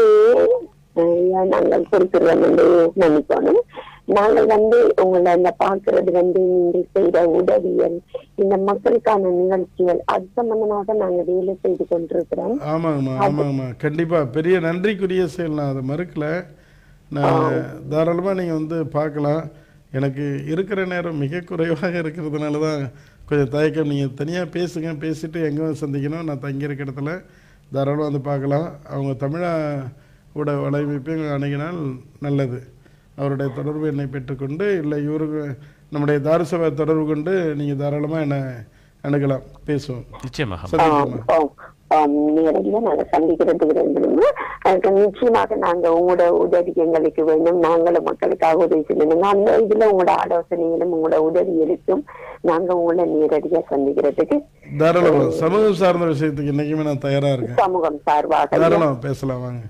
அஹ், நாங்கள் குறிப்பிடுறது வந்து மன்னிக்கணும் நாங்கள் வந்து உங்களை இந்த பாக்குறது வந்து நீங்கள் செய்த உதவியல் இந்த மக்களுக்கான நிகழ்ச்சிகள் அது சம்பந்தமாக நாங்க வேலை செய்து கொண்டிருக்கிறோம் ஆமாங்கம்மா ஆமாங்கம்மா கண்டிப்பா பெரிய நன்றிக்குரிய செயல் நான் அதை மறுக்கல நான் தாராளமாக நீங்கள் வந்து பார்க்கலாம் எனக்கு இருக்கிற நேரம் மிக குறைவாக இருக்கிறதுனால தான் கொஞ்சம் தயக்கம் நீங்கள் தனியாக பேசுங்க பேசிட்டு எங்கே வந்து சந்திக்கணும் நான் தங்கியிருக்க இடத்துல தாராளமாக வந்து பார்க்கலாம் அவங்க தமிழா ஊட வலையமைப்பையும் அணுகினால் நல்லது அவருடைய தொடர்பு என்னை பெற்றுக்கொண்டு இல்லை இவருக்கு நம்முடைய தாரசபை தொடர்பு கொண்டு நீங்கள் தாராளமாக என்னை அணுகலாம் பேசுவோம் நிச்சயமாக சந்திக்கலாம் ஓ, ஆம், நேரடியா நாங்க சந்திக்கிறதுக்கு வேண்டுமா அதுக்கு நிச்சயமாக நாங்க உங்களோட உதவி எங்களுக்கு வேண்டும் நாங்களும் மக்களுக்காக உதவி செய்யணும் அந்த இதுல உங்களோட ஆலோசனைகளும் உங்களோட உதவி இருக்கும் நாங்க உங்களை நேரடியா சந்திக்கிறதுக்கு தாராளமா சமூகம் சார்ந்த விஷயத்துக்கு இன்னைக்குமே நான் தயாரா இருக்கேன் சமூகம் சார்பாக தாராளமா பேசலாம் வாங்க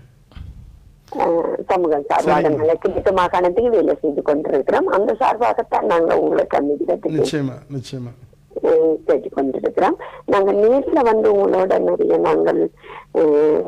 அஹ், சமூகம் சார்பாக நல்ல கிழக்கு மாகாணத்துக்கு வேலை செய்து கொண்டிருக்கிறோம் அந்த சார்பாகத்தான் நாங்க உங்களை சந்திக்கிறதுக்கு நிச்சயமா நிச்சயமா அஹ், கேட்டுக் கொண்டிருக்கிறோம் நாங்க நேர்ல வந்து உங்களோட நிறைய நாங்கள் அஹ்,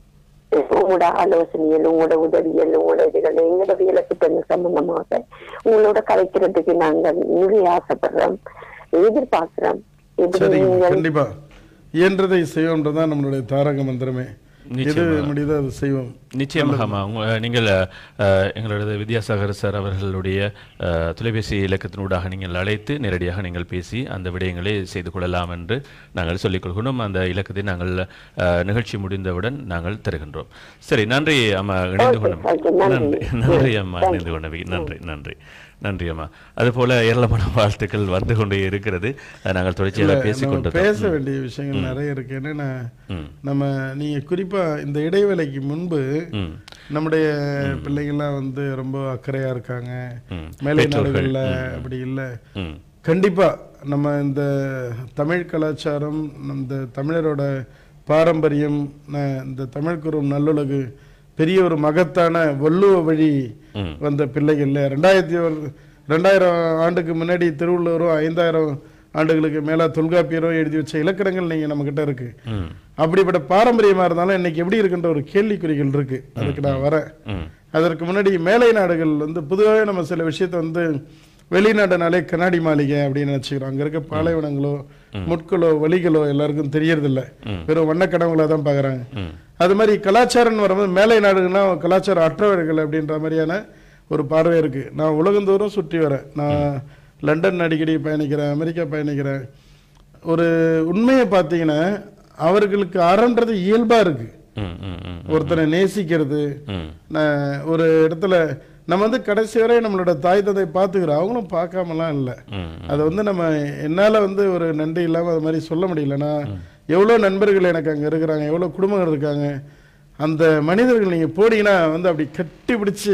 உங்களோட ஆலோசனைகள் உங்களோட உதவியல் உங்களோட இதுகள் எங்களோட வேலை திட்டங்கள் சம்பந்தமாக உங்களோட கலைக்கிறதுக்கு நாங்கள் நிறைய ஆசைப்படுறோம் எதிர்பார்க்கிறோம் இது சரிங்க நீங்கள் கண்டிப்பா இயன்றதை செய்வோம்ன்றதான் நம்மளுடைய தாரக மந்திரமே எது நிச்சயமா. முடியுதோ அதை செய்வோம் நிச்சயமாக ஆமாம். உங்க நீங்கள் அஹ், எங்களோட வித்யாசாகர் சார் அவர்களுடைய அஹ், தொலைபேசி இலக்கத்தினூடாக நீங்கள் அழைத்து நேரடியாக நீங்கள் பேசி அந்த விடயங்களை செய்து கொள்ளலாம் என்று நாங்கள் சொல்லிக் கொள்கிறோம் அந்த இலக்கத்தை நாங்கள் அஹ், நிகழ்ச்சி முடிந்தவுடன் நாங்கள் தருகின்றோம் சரி நன்றி அம்மா இணைந்து Okay, கொண்டோம் okay, நன்றி. நன்றி நன்றி அம்மா Thank இணைந்து கொண்டவை நன்றி நன்றி நன்றி அம்மா அதுபோல ஏராளமான வாழ்த்துக்கள் வந்து கொண்டே இருக்கிறது அதை நாங்கள் தொடர்ச்சியாக பேசிக் நம்ம கொண்டிருந்தோம். பேச வேண்டிய விஷயங்கள் நிறைய இருக்கு என்னன்னா ம். நம்ம நீங்க குறிப்பா இந்த இடைவேளைக்கு முன்பு ம். நம்முடைய பிள்ளைங்கள்லாம் வந்து ரொம்ப அக்கறையா இருக்காங்க ம். மேலை பெற்றோர்கள். நாடுகள்ல அப்படி இல்லை ம் கண்டிப்பா நம்ம இந்த தமிழ் கலாச்சாரம் இந்த தமிழரோட பாரம்பரியம் ந- இந்த தமிழ் கூறும் நல்லுலகு பெரிய ஒரு மகத்தான வள்ளுவ வழி ம். வந்த பிள்ளைகள்ல ரெண்டாயிரத்தி ஒரு ரெண்டாயிரம் ஆண்டுக்கு முன்னாடி திருவள்ளுவரும் ஐந்தாயிரம் ஆண்டுகளுக்கு மேல தொல்காப்பியரும் எழுதி வச்ச இலக்கணங்கள் நீங்க நம்ம கிட்ட இருக்கு ம் அப்படிப்பட்ட பாரம்பரியமா இருந்தாலும் இன்னைக்கு எப்படி இருக்குன்ற ஒரு கேள்விக்குறிகள் இருக்கு அதுக்கு நான் வரேன் ம் அதற்கு முன்னாடி மேலை நாடுகள் வந்து பொதுவாகவே நம்ம சில விஷயத்த வந்து வெளிநாடுனாலே கண்ணாடி மாளிகை அப்படின்னு நினச்சிக்கிறோம் அங்கே இருக்க பாலைவனங்களோ முட்களோ வழிகளோ எல்லாருக்கும் தெரியறதில்ல வெறும் வண்ணக்கடவுங்களா தான் பார்க்குறாங்க ம் அது மாதிரி கலாச்சாரம்னு வரும்போது மேலை நாடுகள்னா கலாச்சாரம் அற்றவர்கள் அப்படின்ற மாதிரியான ஒரு பார்வை இருக்கு நான் உலகந்தோறும் சுற்றி வரேன் நான் லண்டன் அடிக்கடி பயணிக்கிறேன் அமெரிக்கா பயணிக்கிறேன் ஒரு உண்மையை பார்த்தீங்கன்னா அவர்களுக்கு அறன்றது இயல்பா இருக்கு ம் ம் ம் ஒருத்தரை நேசிக்கிறது ம் நான் ஒரு இடத்துல நம்ம வந்து கடைசி வரை நம்மளோட தாய் தந்தை பார்த்துக்கிறோம் அவங்களும் பார்க்காமலாம் இல்லை ம் அதை வந்து நம்ம என்னால் வந்து ஒரு நன்றி இல்லாமல் அது மாதிரி சொல்ல முடியல நான் எவ்வளோ நண்பர்கள் எனக்கு அங்கே இருக்கிறாங்க எவ்வளோ குடும்பங்கள் இருக்காங்க அந்த மனிதர்கள் நீங்கள் போனீங்கன்னா வந்து அப்படி கட்டி பிடிச்சி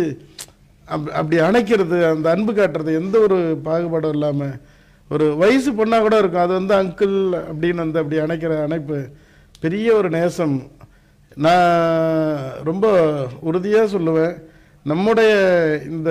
அப் அப்படி அணைக்கிறது அந்த அன்பு காட்டுறது எந்த ஒரு பாகுபாடும் இல்லாமல் ஒரு வயசு பொண்ணாக கூட இருக்கும் அது வந்து அங்கிள் அப்படின்னு வந்து அப்படி அணைக்கிற அணைப்பு பெரிய ஒரு நேசம் நான் ரொம்ப உறுதியாக சொல்லுவேன் நம்முடைய இந்த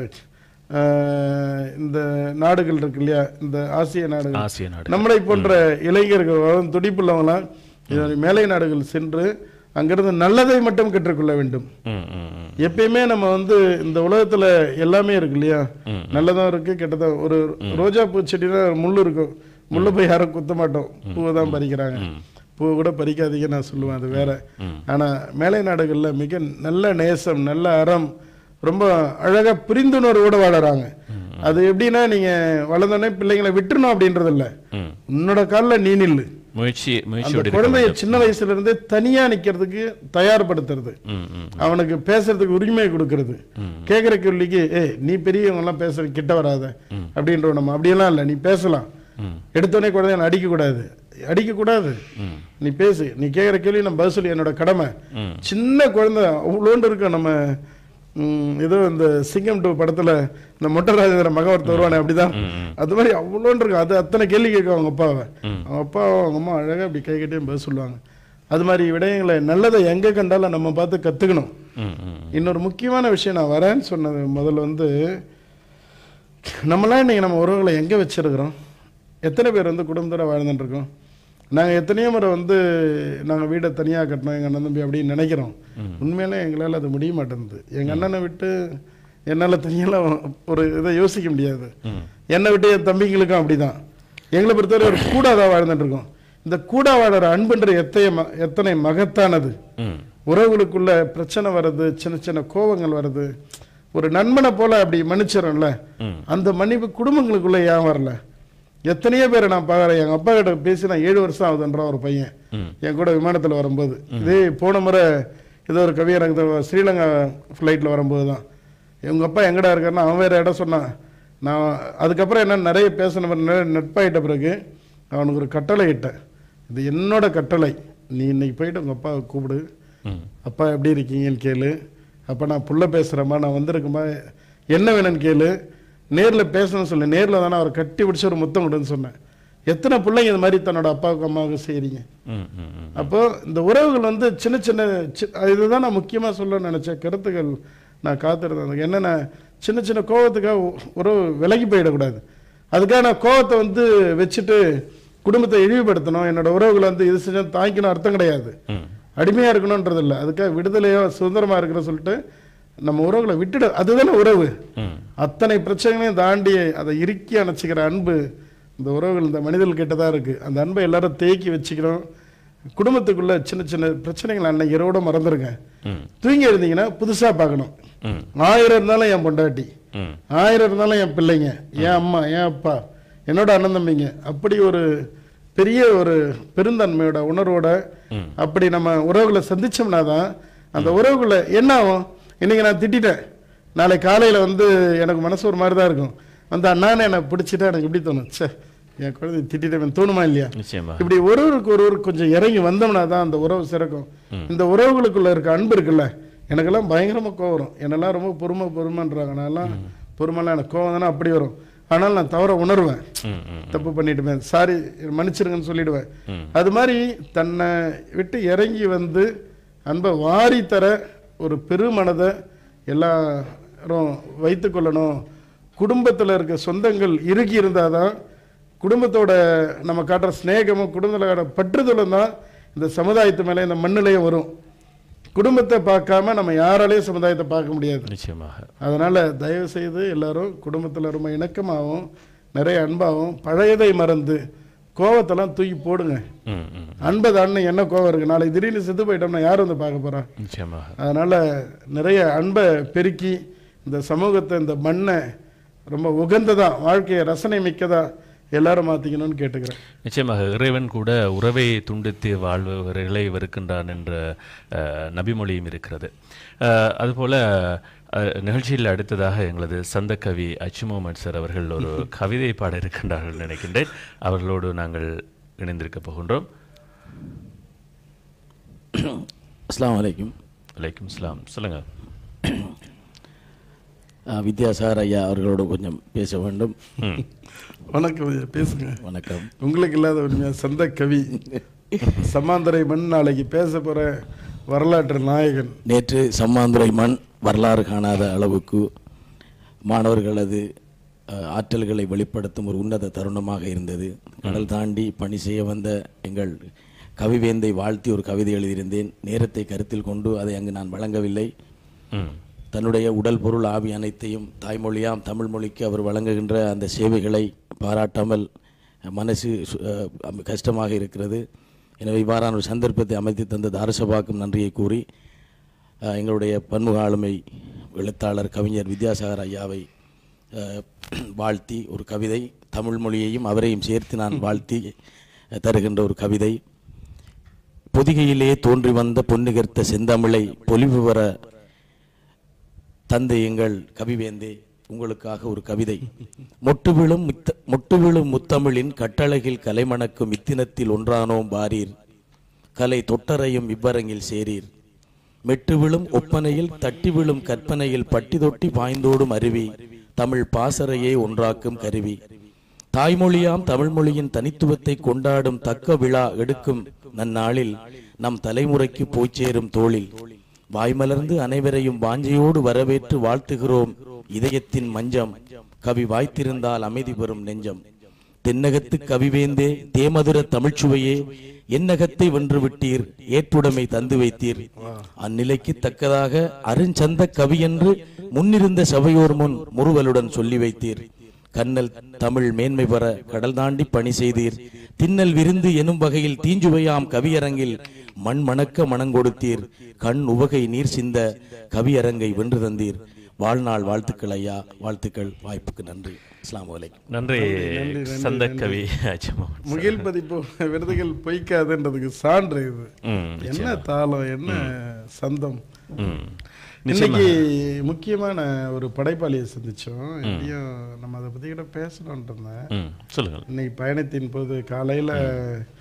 அஹ், இந்த நாடுகள் இருக்கு இல்லையா இந்த ஆசிய நாடுகள் ஆசிய நாடு நம்மளை போன்ற இளைஞர்கள் வரும் துடிப்புள்ளவங்களாம் இதனை மேலை நாடுகள் சென்று அங்கிருந்து நல்லதை மட்டும் கற்றுக்கொள்ள வேண்டும் ம் ம் ம் எப்பயுமே நம்ம வந்து இந்த உலகத்துல எல்லாமே இருக்கு இல்லையா நல்லதும் இருக்கு கெட்டதும் ஒரு ரோஜா பூ செடினா முள்ளு இருக்கும் முள்ளு போய் யாரும் குத்த மாட்டோம் பூவை தான் பறிக்கிறாங்க பூவை கூட பறிக்காதீங்க நான் சொல்லுவேன் அது வேற ஆனா மேலை நாடுகள்ல மிக நல்ல நேசம் நல்ல அறம் ரொம்ப அழகா புரிந்துணர்வோட வாழறாங்க அது எப்படின்னா நீங்க வளர்ந்தோடனே பிள்ளைங்களை விட்டுறணும் அப்படின்றது இல்ல ம் உன்னோட கால்ல நீ நில்லு முயற்சி அந்த முயற்சியோடு இருக்க குழந்தைய வேண்டும். சின்ன வயசுல இருந்தே தனியா நிக்கிறதுக்கு தயார்படுத்துறது ம் ம் அவனுக்கு பேசுறதுக்கு உரிமை கொடுக்கறது கேட்குற கேள்விக்கு ஏய் நீ பெரியவங்க எல்லாம் பேசுற கிட்ட வராத அப்படின்ற நம்ம அப்படியெல்லாம் இல்லை நீ பேசலாம் ம். எடுத்தோடனே குழந்தைய அடிக்க கூடாது அடிக்க கூடாது ம். நீ பேசு நீ கேட்குற கேள்வி நான் பதில் சொல்லி என்னோட கடமை ம். சின்ன குழந்தை அவ்வளோண்டு இருக்கும் நம்ம ம், ஏதோ இந்த சிங்கம் டூ படத்துல இந்த மொட்டராஜேந்திர மக ஒருத்தர் வருவானே அப்படிதான் அது மாதிரி அவ்வளோண்டு இருக்கும் அது அத்தனை கேள்வி கேட்கும் அவங்க அப்பாவை அவங்க அப்பா அவங்க அம்மா அழகா அப்படி கை கட்டியும் பதில் சொல்லுவாங்க அது மாதிரி விடயங்களை நல்லதை எங்க கண்டாலும் நம்ம பார்த்து கத்துக்கணும் ம் ம் இன்னொரு முக்கியமான விஷயம் நான் வரேன்னு சொன்னது முதல்ல வந்து நம்மளாம் இன்னைக்கு நம்ம உறவுகளை எங்கே வச்சிருக்கிறோம் எத்தனை பேர் வந்து குடும்பத்தோட வாழ்ந்துட்டு இருக்கோம் நாங்கள் எத்தனையோ முறை வந்து நாங்கள் வீடை தனியாக கட்டணும் எங்கள் அண்ணன் தம்பி அப்படின்னு நினைக்கிறோம் உண்மையிலே எங்களால் அது முடிய மாட்டேங்குது எங்கள் அண்ணனை விட்டு என்னால் தனியெல்லாம் ஒரு இதை யோசிக்க முடியாது என்னை விட்டு என் தம்பிங்களுக்கும் அப்படிதான் எங்களை பொறுத்தவரை ஒரு கூடாதான் வாழ்ந்துட்டு இருக்கோம் இந்த கூடா வாழற அன்புன்ற எத்தைய ம- எத்தனை மகத்தானது ம் உறவுகளுக்குள்ள பிரச்சனை வர்றது சின்ன சின்ன கோபங்கள் வர்றது ஒரு நண்பனை போல அப்படி மன்னிச்சிடறோம்ல அந்த மன்னிப்பு குடும்பங்களுக்குள்ள ஏன் வரல எத்தனையோ பேரை நான் பார்க்குறேன் எங்கள் அப்பா கிட்ட பேசி நான் ஏழு வருஷம் ஆகுதுன்றான் ஒரு பையன் என் கூட விமானத்தில் வரும்போது இதே போன முறை ஏதோ ஒரு கவியரங்க ஸ்ரீலங்கா ஃப்ளைட்டில் வரும்போது தான் எங்கள் அப்பா எங்கடா இருக்காருன்னா அவன் வேறு இடம் சொன்னான் நான் அதுக்கப்புறம் என்ன நிறைய பேசின மாதிரி நிறைய நட்பாயிட்ட பிறகு அவனுக்கு ஒரு கட்டளை இட்டேன் இது என்னோட கட்டளை நீ இன்னைக்கு போயிட்டு உங்கள் அப்பாவை கூப்பிடு ம் அப்பா எப்படி இருக்கீங்கன்னு கேளு அப்போ நான் புள்ள பேசுகிறேம்மா நான் வந்திருக்கேம்மா என்ன வேணும்னு கேளு நேரில் பேசணும்னு சொல்லு நேரில் தானே அவரை கட்டி பிடிச்சி ஒரு முத்தம் கொடுன்னு சொன்னேன் எத்தனை பிள்ளைங்க இது மாதிரி தன்னோட அப்பாவுக்கு அம்மாவுக்கு செய்கிறீங்க ம் ம் ம் அப்போ இந்த உறவுகள் வந்து சின்ன சின்ன சி- இதுதான் நான் முக்கியமாக சொல்ல நினச்ச கருத்துக்கள் நான் காத்திருந்தேன் என்னென்ன சின்ன சின்ன கோவத்துக்காக உ- உறவு விலகி போயிடக்கூடாது அதுக்காக நான் கோவத்தை வந்து வச்சுட்டு குடும்பத்தை இழிவுபடுத்தணும் என்னோட உறவுகளை வந்து இது செஞ்சா தாங்கிக்கணும் அர்த்தம் கிடையாது ம் அடிமையாக இருக்கணுன்றது இல்லை அதுக்காக விடுதலையோ சுதந்திரமாக இருக்கிற சொல்லிட்டு நம்ம உறவுகளை விட்டுடு அதுதானே உறவு ம் அத்தனை பிரச்சனைகளையும் தாண்டி அதை இறுக்கி அணைச்சிக்கிற அன்பு இந்த உறவுகள் இந்த மனிதர்கள் கிட்ட தான் இருக்குது அந்த அன்பை எல்லாரும் தேக்கி வச்சுக்கணும் குடும்பத்துக்குள்ள சின்ன சின்ன பிரச்சனைகள் அன்னைக்கு இரவோட மறந்துருங்க ம் தூங்கி இருந்தீங்கன்னா புதுசாக பார்க்கணும் ம் ஆயிரம் இருந்தாலும் என் பொண்டாட்டி ம் ஆயிரம் இருந்தாலும் என் பிள்ளைங்க என் அம்மா என் அப்பா என்னோட அண்ணன் தம்பிங்க அப்படி ஒரு பெரிய ஒரு பெருந்தன்மையோட உணர்வோட ம். அப்படி நம்ம உறவுகளை சந்திச்சோம்னா தான் அந்த உறவுகளை என்ன ஆகும் இன்னைக்கு நான் திட்டிட்டேன் நாளை காலையில் வந்து எனக்கு மனசு ஒரு மாதிரி தான் இருக்கும் அந்த அண்ணான்னு என்னை பிடிச்சிட்டா எனக்கு எப்படி தோணும் ச்சே என் குழந்தை திட்டிட்டேன் தோணுமா இல்லையா நிச்சயமா இப்படி ஒருவருக்கு ஒருவர் கொஞ்சம் இறங்கி வந்தோம்னா தான் அந்த உறவு சிறக்கும் இந்த உறவுகளுக்குள்ள இருக்க அன்பு இருக்குல்ல எனக்கெல்லாம் பயங்கரமா கோவம் வரும் என்னெல்லாம் ரொம்ப பொறுமை பொறுமைன்றாங்க நான்லாம் பொறுமைலாம் எனக்கு கோவம் தானே அப்படி வரும் ஆனால் நான் தவற உணர்வேன் ம் ம் தப்பு பண்ணிட்டுமே சாரி மன்னிச்சிருங்கன்னு சொல்லிடுவேன் ம். அது மாதிரி தன்னை விட்டு இறங்கி வந்து அன்பை வாரி தர ஒரு பெருமனதை எல்லாரும் வைத்துக்கொள்ளணும் குடும்பத்தில் இருக்க சொந்தங்கள் இறுகி இருந்தால் தான் குடும்பத்தோட நம்ம காட்டுற ஸ்நேகமும் குடும்பத்தில் காட்டுற பற்றுதலும் தான் இந்த சமுதாயத்து மேலே இந்த மண்ணிலையும் வரும் குடும்பத்தை பார்க்காம நம்ம யாராலையும் சமுதாயத்தை பார்க்க முடியாது நிச்சயமாக அதனால் தயவு செய்து எல்லாரும் குடும்பத்தில் ரொம்ப இணக்கமாகவும் நிறைய அன்பாகவும் பழையதை மறந்து கோவத்தெல்லாம் தூக்கி போடுங்க ம் ம் அன்பை தானே என்ன கோவம் இருக்குது நாளை திடீர்னு செத்து போயிட்டோம்னா யார் வந்து பார்க்க போகிறா நிச்சயமாக அதனால் நிறைய அன்பை பெருக்கி இந்த சமூகத்தை இந்த மண்ணை ரொம்ப உகந்ததா வாழ்க்கையை ரசனை மிக்கதா எல்லாரும் மாற்றிக்கணும்னு கேட்டுக்கிறேன் நிச்சயமாக இறைவன் கூட உறவை துண்டித்து வாழ்பவர்களை வெறுக்கின்றான் என்ற அஹ், நபிமொழியும் இருக்கிறது அஹ், அதுபோல அஹ், நிகழ்ச்சியில் அடுத்ததாக எங்களது சந்தக்கவி அச்சு முகமது சார் அவர்கள் ஒரு கவிதை பாட இருக்கின்றார்கள் நினைக்கின்றேன் அவர்களோடு நாங்கள் இணைந்திருக்க போகின்றோம் அஸ்ஸலாமு அலைக்கும் வலைக்கும் இஸ்லாம் சொல்லுங்க அஹ், வித்யாசாகர் ஐயா அவர்களோடு கொஞ்சம் பேச வேண்டும் ம் வணக்கம் ஐயா, பேசுங்க வணக்கம் உங்களுக்கு இல்லாத உண்மையா சந்த கவி சமாந்தரை மண் நாளைக்கு பேச போற வரலாற்று நாயகன் நேற்று சம்மாந்துறை மண் வரலாறு காணாத அளவுக்கு மாணவர்களது அஹ், ஆற்றல்களை வெளிப்படுத்தும் ஒரு உன்னத தருணமாக இருந்தது கடல் தாண்டி பணி செய்ய வந்த எங்கள் கவிவேந்தை வாழ்த்தி ஒரு கவிதை எழுதியிருந்தேன் நேரத்தை கருத்தில் கொண்டு அதை அங்கு நான் வழங்கவில்லை ம் தன்னுடைய உடல் பொருள் ஆவி அனைத்தையும் தாய்மொழியாம் தமிழ் மொழிக்கு அவர் வழங்குகின்ற அந்த சேவைகளை பாராட்டாமல் மனசு சு- அஹ் கஷ்டமாக இருக்கிறது எனவே இவ்வாறான ஒரு சந்தர்ப்பத்தை அமைத்து தந்த தாரசபாக்கும் நன்றியை கூறி அஹ் எங்களுடைய பன்முக ஆளுமை எழுத்தாளர் கவிஞர் வித்யாசாகர் ஐயாவை அஹ், வாழ்த்தி ஒரு கவிதை தமிழ் மொழியையும் அவரையும் சேர்த்து நான் வாழ்த்தி அஹ், தருகின்ற ஒரு கவிதை பொதிகையிலே தோன்றி வந்த பொன்னிகர்த்த செந்தமிழை பொலிவு பெற தந்தை எங்கள் கவிவேந்தே உங்களுக்காக ஒரு கவிதை மொட்டு விழும் முத்த மொட்டு விழும் முத்தமிழின் கட்டழகில் கலைமணக்கும் இத்தினத்தில் ஒன்றானோம் பாரீர் கலை தொட்டறையும் இவ்வரங்கில் சேரீர் மெட்டு விழும் ஒப்பனையில் தட்டி விழும் கற்பனையில் பட்டி தொட்டி பாய்ந்தோடும் அருவி தமிழ் பாசறையே ஒன்றாக்கும் கருவி தாய்மொழியாம் தமிழ்மொழியின் தனித்துவத்தை கொண்டாடும் தக்க விழா எடுக்கும் நன்னாளில் நம் தலைமுறைக்கு போய்ச்சேரும் தோளில் வாய்மலர்ந்து அனைவரையும் வாஞ்சையோடு வரவேற்று வாழ்த்துகிறோம் இதயத்தின் மஞ்சம் கவி வாய்த்திருந்தால் அமைதி பெறும் நெஞ்சம் தென்னகத்து கவிவேந்தே தேமதுர தமிழ்ச்சுவையே என்னகத்தை வென்று விட்டீர் ஏற்றுடைமை தந்து வைத்தீர் அந்நிலைக்கு தக்கதாக அருஞ்சந்த கவி என்று முன்னிருந்த சபையோர் முன் முறுவலுடன் சொல்லி வைத்தீர் கண்ணல் தமிழ் மேன்மை பெற கடல் தாண்டி பணி செய்தீர் திண்ணல் விருந்து எனும் வகையில் தீஞ்சுவையாம் கவியரங்கில் மண் மணக்க மணங்கொடுத்தீர் கண் உவகை நீர் சிந்த கவியரங்கை வென்று தந்தீர் வாழ்நாள் வாழ்த்துக்கள் ஐயா வாழ்த்துக்கள் வாய்ப்புக்கு நன்றி அஸ்ஸலாமு அலைக்கும் நன்றி சந்தக்கவி அச்சு முகமது சார். முகில் பதிப்பு விருதுகள் பொய்க்காதுன்றதுக்கு சான்று இது ம் என்ன தாளம் என்ன சந்தம் ம் இன்னைக்கு முக்கியமான ஒரு படைப்பாளியை சந்திச்சோம் எப்படியும் நம்ம அதை பத்தி கூட பேசணும்னு இருந்தேன் ம் சொல்லுங்கள் இன்னைக்கு பயணத்தின் போது காலையில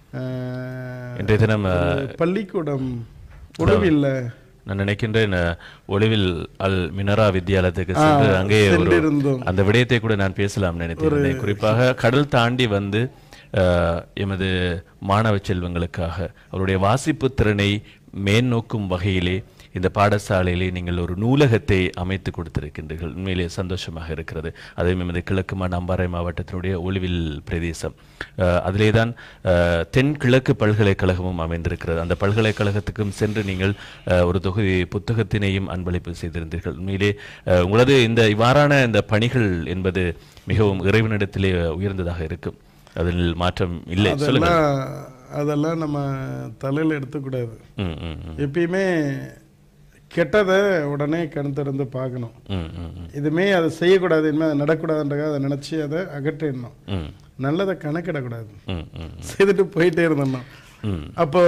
அஹ், இன்றைய தினம் ஒரு அஹ், பள்ளிக்கூடம் உடுவில்ல நான் நினைக்கின்றேன் அஹ், ஒளிவில் அல் மினரா வித்யாலயத்துக்கு ஆ, சென்று அங்கே ஒரு சென்றிருந்தோம். அந்த விடயத்தை கூட நான் பேசலாம் நினைத்திருந்தேன் குறிப்பாக கடல் தாண்டி வந்து அஹ், எமது மாணவ செல்வங்களுக்காக அவருடைய வாசிப்பு திறனை மேன்னோக்கும் வகையிலே இந்த பாடசாலையிலே நீங்கள் ஒரு நூலகத்தை அமைத்து கொடுத்திருக்கின்றீர்கள் உண்மையிலே சந்தோஷமாக இருக்கிறது அதுவும் எமது கிழக்கு மா அம்பாறை மாவட்டத்தினுடைய ஒளிவில் பிரதேசம் அஹ், அதிலே தான் அஹ், தென் கிழக்கு பல்கலைக்கழகமும் அமைந்திருக்கிறது அந்த பல்கலைக்கழகத்துக்கும் சென்று நீங்கள் அஹ், ஒரு தொகுதி புத்தகத்தினையும் அன்பளிப்பு செய்திருந்தீர்கள் உண்மையிலே அஹ், உங்களது இந்த இவ்வாறான இந்த பணிகள் என்பது மிகவும் இறைவனிடத்திலே உயர்ந்ததாக இருக்கும் அதில் மாற்றம் இல்லை சொல்லுங்கள் அதெல்லாம் அதெல்லாம் நம்ம தலையில் எடுத்துக்கூடாது ம், ம், ம். எப்பயுமே கெட்டதை உடனே கண் திறந்து பார்க்கணும் ம், ம், ம். இதுமே அதை செய்யக்கூடாது இனிமேல் அதை நடக்கூடாதுன்றக்காக அதை நினச்சி அதை அகற்றிடணும் ம், நல்லதை கணக்கிடக்கூடாது ம், ம், செய்துட்டு போயிட்டே இருந்தோம் ம். அப்போ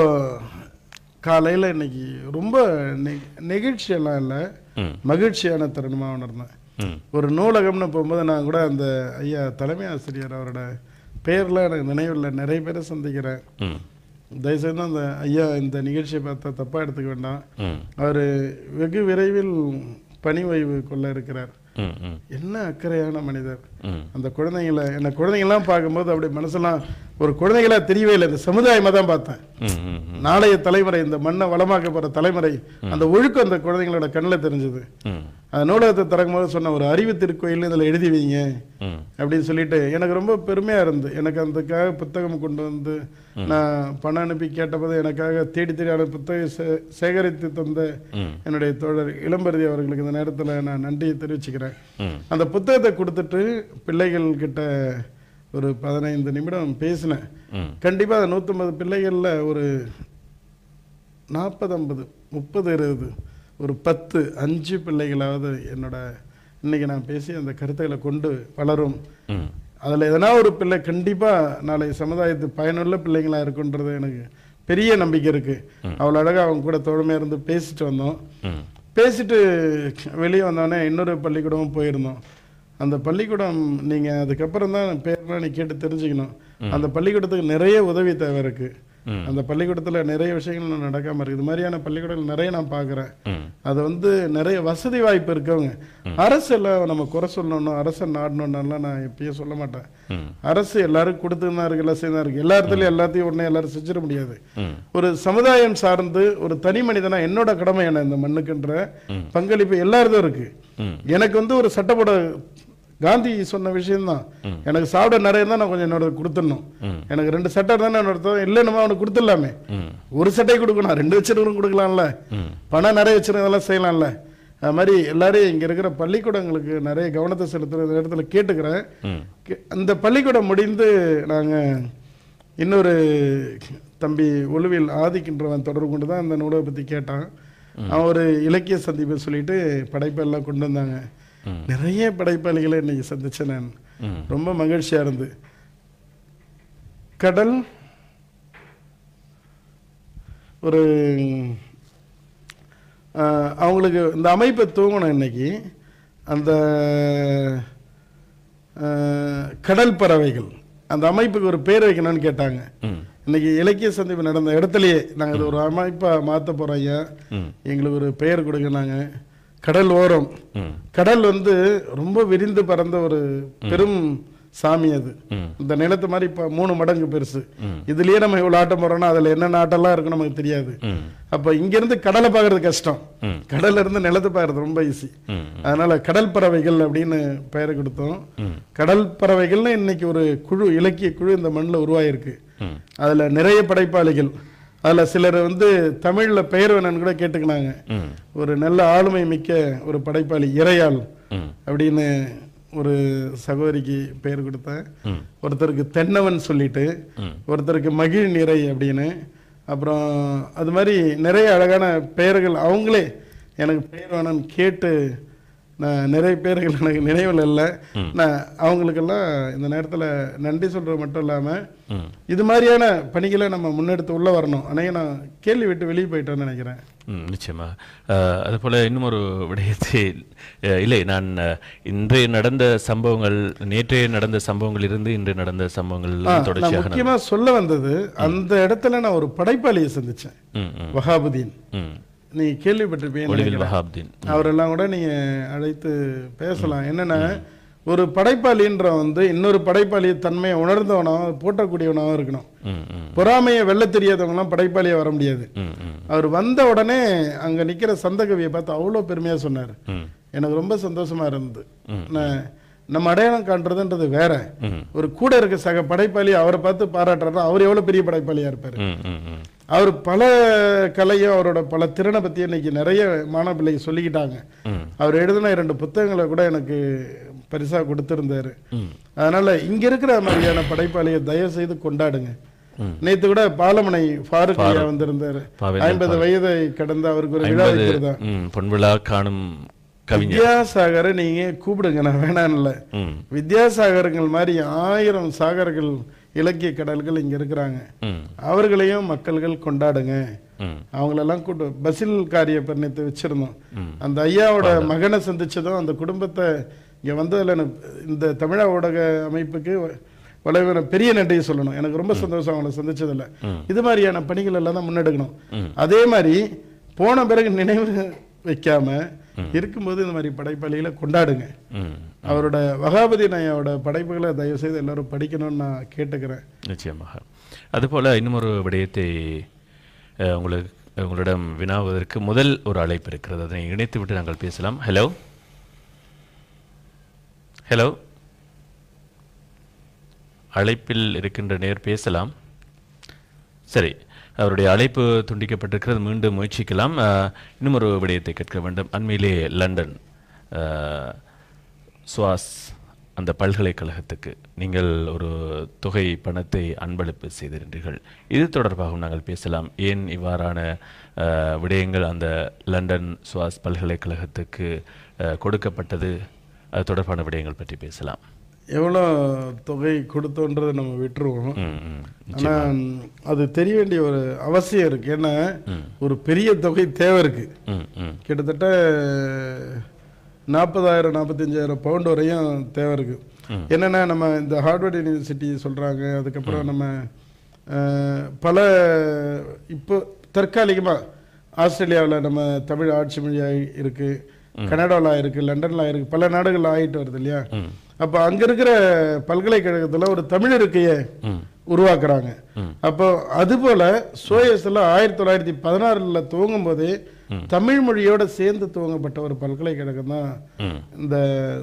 காலையில் இன்னைக்கு ரொம்ப நெ- நெகிழ்ச்சியெல்லாம் இல்லை ம். மகிழ்ச்சியான தருணமாக உணர்ந்தேன் ம். ஒரு நூலகம்னு போகும்போது நான் கூட அந்த ஐயா தலைமை ஆசிரியர் அவரோட பேரில் எனக்கு நினைவில் நிறைய பேரை சந்திக்கிறேன் ம். தயவுசெய்து அந்த ஐயா இந்த நிகழ்ச்சியை பார்த்தா தப்பாக எடுத்துக்க வேண்டாம் ம். அவர் வெகு விரைவில் பணி ஓய்வு கொள்ள இருக்கிறார் ம், ம். என்ன அக்கறையான மனிதர் ம். அந்த குழந்தைங்களை என்ன குழந்தைங்கள்லாம் பார்க்கும்போது அப்படி மனசெல்லாம் ஒரு குழந்தைகளா தெரியவே இல்லை இந்த சமுதாயமாக தான் பார்த்தேன் ம், ம், ம். நாளைய தலைமுறை இந்த மண்ணை வளமாக்க போற தலைமுறை அந்த ஒழுக்கம் அந்த குழந்தைங்களோட கண்ணில் தெரிஞ்சது ம். அந்த நூலகத்தை திறக்கும்போது சொன்ன ஒரு அறிவு திருக்கோயில் இதில் எழுதி வைங்க ம். அப்படின்னு சொல்லிட்டு எனக்கு ரொம்ப பெருமையா இருந்து எனக்கு அதுக்காக புத்தகம் கொண்டு வந்து நான் பணம் அனுப்பி கேட்டபோது எனக்காக தேடி தேடி அந்த புத்தகம் சே- சேகரித்து தந்த ம். என்னுடைய தோழர் இளம்பருதி அவர்களுக்கு இந்த நேரத்தில் நான் நன்றியை தெரிவிச்சுக்கிறேன் ம். அந்த புத்தகத்தை கொடுத்துட்டு பிள்ளைகள் கிட்ட ஒரு பதினைந்து நிமிடம் பேசினேன் ம். கண்டிப்பா அந்த நூற்றம்பது பிள்ளைகள்ல ஒரு நாற்பது ஐம்பது முப்பது இருபது ஒரு பத்து அஞ்சு பிள்ளைகளாவது என்னோட இன்னைக்கு நான் பேசி அந்த கருத்துக்களை கொண்டு வளரும் ம். அதில் எதனா ஒரு பிள்ளை கண்டிப்பா நாளை சமுதாயத்துக்கு பயனுள்ள பிள்ளைங்களா இருக்குன்றது எனக்கு பெரிய நம்பிக்கை இருக்கு அவ்வளோ அழகா அவங்க கூட தோழமையா இருந்து பேசிட்டு வந்தோம் ம். பேசிட்டு வெளியே வந்தோடனே இன்னொரு பள்ளிக்கூடமும் போயிருந்தோம் அந்த பள்ளிக்கூடம் நீங்கள் அதுக்கப்புறம் தான் பேர்லாம் நீ கேட்டு தெரிஞ்சுக்கணும் அந்த பள்ளிக்கூடத்துக்கு நிறைய உதவி தேவை இருக்கு ம். அந்த பள்ளிக்கூடத்தில் நிறைய விஷயங்கள் நடக்காம இருக்கு இது மாதிரியான பள்ளிக்கூடங்கள் நிறைய நான் பார்க்குறேன் ம். அது வந்து நிறைய வசதி வாய்ப்பு இருக்கவங்க அரசு எல்லாம் நம்ம குறை சொல்லணும் அரசை நாடணும்னாலாம் நான் எப்பயும் சொல்ல மாட்டேன் ம். அரசு எல்லாரும் கொடுத்து தான் இருக்கு எல்லாம் செய்து தான் இருக்கு எல்லா இடத்துலையும் எல்லாத்தையும் உடனே எல்லாரும் செஞ்சிட முடியாது ம். ஒரு சமுதாயம் சார்ந்து ஒரு தனி மனிதனா என்னோட கடமை என்ன இந்த மண்ணுக்குன்ற பங்களிப்பு எல்லாருதும் இருக்கு ம். எனக்கு வந்து ஒரு சட்டப்போட காந்தி சொன்ன விஷயம்தான் எனக்கு சாப்பிட நிறைய தான் நான் கொஞ்சம் என்னோட கொடுத்துடணும் எனக்கு ரெண்டு சட்டை தானே என்னோட இல்லைன்னு அவனுக்கு கொடுத்துடலாமே ம். ஒரு சட்டை கொடுக்கணும் ரெண்டு வச்சிருக்கணும் கொடுக்கலாம்ல பணம் நிறைய வச்சிருக்க இதெல்லாம் செய்யலாம்ல அது மாதிரி எல்லாரையும் இங்க இருக்கிற பள்ளிக்கூடங்களுக்கு நிறைய கவனத்தை செலுத்துற இந்த இடத்துல கேட்டுக்கிறேன் ம். கே- அந்த பள்ளிக்கூடம் முடிந்து நாங்க இன்னொரு தம்பி ஒலுவில் ஆதிக்கின்றவன் தொடர்பு கொண்டு தான் அந்த நூலை பத்தி கேட்டான் அவன் ஒரு இலக்கிய சந்திப்பை சொல்லிட்டு படைப்பெல்லாம் கொண்டு வந்தாங்க நிறைய படைப்பாளிகளை இன்னைக்கு சந்திச்சேன் நான் ம். ரொம்ப மகிழ்ச்சியா இருந்து கடல் ஒரு ஆஹ், அவங்களுக்கு இந்த அமைப்பை தூங்கணும் இன்னைக்கு அந்த ஆஹ், கடல் பறவைகள் அந்த அமைப்புக்கு ஒரு பேர் வைக்கணும்னு கேட்டாங்க ம். இன்னைக்கு இலக்கிய சந்திப்பு நடந்த இடத்துலயே நாங்க இது ஒரு அமைப்பா மாத்த போறோம் ஐயா ம். எங்களுக்கு ஒரு பெயர் கொடுங்க நாங்க கடல் ஓரம் ம். கடல் வந்து ரொம்ப விரிந்து பறந்த ஒரு பெரும் சாமி அது ம். இந்த நிலத்து மாதிரி இப்ப மூணு மடங்கு பெருசு இதுலயே நம்ம இவ்வளவு ஆட்டம் போறோம்னா அதுல என்னென்ன ஆட்டம்லாம் இருக்கு நமக்கு தெரியாது ம். அப்ப இங்க இருந்து கடலை பார்க்கறது கஷ்டம் ம். கடல்ல இருந்து நிலத்தை பார்க்கறது ரொம்ப ஈஸி ம். அதனால கடல் பறவைகள் அப்படின்னு பெயரை கொடுத்தோம் கடல் பறவைகள்னு இன்னைக்கு ஒரு குழு இலக்கிய குழு இந்த மண்ணில் உருவாயிருக்கு ம். அதுல நிறைய படைப்பாளிகள் அதுல சிலர் வந்து தமிழ்ல பெயர் வேணும்னு கூட கேட்டுக்கினாங்க ம். ஒரு நல்ல ஆளுமை மிக்க ஒரு படைப்பாளி இறையாள் ம். அப்படின்னு ஒரு சகோதரிக்கு பெயர் கொடுத்தேன் ம். ஒருத்தருக்கு தென்னவன் சொல்லிட்டு ம். ஒருத்தருக்கு மகிழ் நிறை அப்படின்னு அப்புறம் அது மாதிரி நிறைய அழகான பெயர்கள் அவங்களே எனக்கு பெயர் வேணும்னு கேட்டு நான் நிறைய பேர்கள் எனக்கு நினைவில் இல்லை நான் அவங்களுக்கெல்லாம் இந்த நேரத்தில் நன்றி சொல்கிறது மட்டும் இல்லாமல் இது மாதிரியான பணிகளை நம்ம முன்னெடுத்து உள்ளே வரணும் அன்னைக்கு நான் கேள்வி விட்டு வெளியே போயிட்டேன்னு நினைக்கிறேன் ம், நிச்சயமா அஹ், அதுபோல இன்னும் ஒரு விடயத்தை அஹ், இல்லை நான் அஹ், இன்றைய நடந்த சம்பவங்கள் நேற்றைய நடந்த சம்பவங்கள் இருந்து இன்று நடந்த சம்பவங்கள் ஆ, நான் தொடர்ச்சியாக நான்- முக்கியமாக சொல்ல வந்தது அந்த இடத்துல நான் ஒரு படைப்பாளியை சந்தித்தேன் ம், ம், வஹாபுதீன் ம். நீ கேள்விப்பட்டிருப்பீங்க ஒளிவில் வஹாப்தீன் அவரெல்லாம் கூட நீங்க அழைத்து பேசலாம் என்னன்னா ஒரு படைப்பாளின்ற வந்து இன்னொரு படைப்பாளி தன்மையை உணர்ந்தவனாகவும் போற்றக்கூடியவனாகவும் இருக்கணும் ம், ம், பொறாமையை வெல்ல தெரியாதவங்கலாம் படைப்பாளியா வர முடியாது ம், ம், அவர் வந்த உடனே அங்க நிக்கிற சந்தகவியை பார்த்து அவ்வளோ பெருமையா சொன்னார் ம். எனக்கு ரொம்ப சந்தோஷமா இருந்தது நான் நம்ம அடையாளம் காண்றதுன்றது வேற ம். ஒரு கூட இருக்க சக படைப்பாளி அவரை பார்த்து பாராட்டுறாருன்னா அவர் எவ்வளவு பெரிய படைப்பாளியா இருப்பாரு ம், ம், ம். அவர் பல கலையும் அவரோட பல திறனை பத்தி இன்னைக்கு நிறைய மாணவ பிள்ளைங்க சொல்லிக்கிட்டாங்க ம். அவர் எழுதின இரண்டு புத்தகங்களை கூட எனக்கு பரிசா கொடுத்திருந்தாரு அதனால இங்க இருக்கிற மாதிரியான படைப்பாளியை தயவு செய்து கொண்டாடுங்க நேத்து கூட பாலமனை ஃபாரூக் ஐயா வந்திருந்தாரு பாவேந்தர் ஐம்பது வயதை கடந்த அவருக்கு ஒரு விழா ஐம்பது வைக்கிறதா ம், பொன்விழா காணும் கவிஞர் வித்யாசாகரை நீங்க கூப்பிடுங்க நான் வேணாம்ல ம், வித்யாசாகரங்கள் மாதிரி ஆயிரம் சாகர்கள் இலக்கிய கடல்கள் இங்க இருக்கிறாங்க ம், அவர்களையும் மக்கள்கள் கொண்டாடுங்க ம். அவங்களெல்லாம் கூட்டு பசில் காரிய நேற்று வச்சிருந்தோம் அந்த ஐயாவோட மகனை சந்திச்சதும் அந்த குடும்பத்தை இங்க வந்ததுல எனக்கு இந்த தமிழா ஊடக அமைப்புக்கு வளைவன பெரிய நன்றியை சொல்லணும் எனக்கு ரொம்ப சந்தோஷம் அவங்கள சந்திச்சதுல இது மாதிரியான பணிகள் எல்லாம் தான் முன்னெடுக்கணும் அதே மாதிரி போன பிறகு நினைவு வைக்காம இருக்கும்போது இந்த மாதிரி படைப்பாளிகளை கொண்டாடுங்க ம். அவரோட வகாபதி ஐயாவோட படைப்புகளை தயவு செய்து எல்லாரும் படிக்கணும்னு நான் கேட்டுக்கிறேன் நிச்சயமாக அதுபோல இன்னும் ஒரு விடயத்தை அஹ், உங்களுக்கு உங்களிடம் வினாவதற்கு முதல் ஒரு அழைப்பு இருக்கிறது அதனை இணைத்து விட்டு நாங்கள் பேசலாம் ஹலோ ஹலோ அழைப்பில் இருக்கின்ற நேர் பேசலாம் சரி அவருடைய அழைப்பு துண்டிக்கப்பட்டிருக்கிறது மீண்டும் முயற்சிக்கலாம் அஹ், இன்னும் ஒரு விடயத்தை கேட்க வேண்டும் அண்மையிலே லண்டன் அஹ், சுவாஸ் அந்த பல்கலைக்கழகத்துக்கு நீங்கள் ஒரு தொகை பணத்தை அன்பளிப்பு செய்திருந்தீர்கள் இது தொடர்பாகவும் நாங்கள் பேசலாம் ஏன் இவ்வாறான அஹ், விடயங்கள் அந்த லண்டன் சுவாஸ் பல்கலைக்கழகத்துக்கு அஹ், கொடுக்கப்பட்டது அது தொடர்பான விடயங்கள் பற்றி பேசலாம் எவ்வளோ தொகை கொடுத்தோன்றதை நம்ம விட்டுருவோம் ம், ம். ஆனா அது தெரிய வேண்டிய ஒரு அவசியம் இருக்கு ஏன்னா ஒரு பெரிய தொகை தேவை இருக்கு ம், ம். கிட்டத்தட்ட நாற்பதாயிரம் நாற்பத்தஞ்சாயிரம் பவுண்ட் வரையும் தேவை இருக்கு என்னன்னா நம்ம இந்த ஹார்வர்ட் யூனிவர்சிட்டி சொல்றாங்க அதுக்கப்புறம் நம்ம அஹ், பல இப்போ தற்காலிகமா ஆஸ்திரேலியாவில் நம்ம தமிழ் ஆட்சி மொழியாக இருக்கு கனடாவில் இருக்கு லண்டன்ல இருக்கு பல நாடுகள்ல ஆயிட்டு வருது இல்லையா அப்போ அங்க இருக்கிற பல்கலைக்கழகத்துல ஒரு தமிழ் இருக்கையை உருவாக்குறாங்க அப்போ அதுபோல சோயஸ்ல ஆயிரத்தி தொள்ளாயிரத்தி பதினாறுல துவங்கும் போதே தமிழ் மொழியோட சேர்ந்து துவங்கப்பட்ட ஒரு பல்கலைக்கழகம் தான் இந்த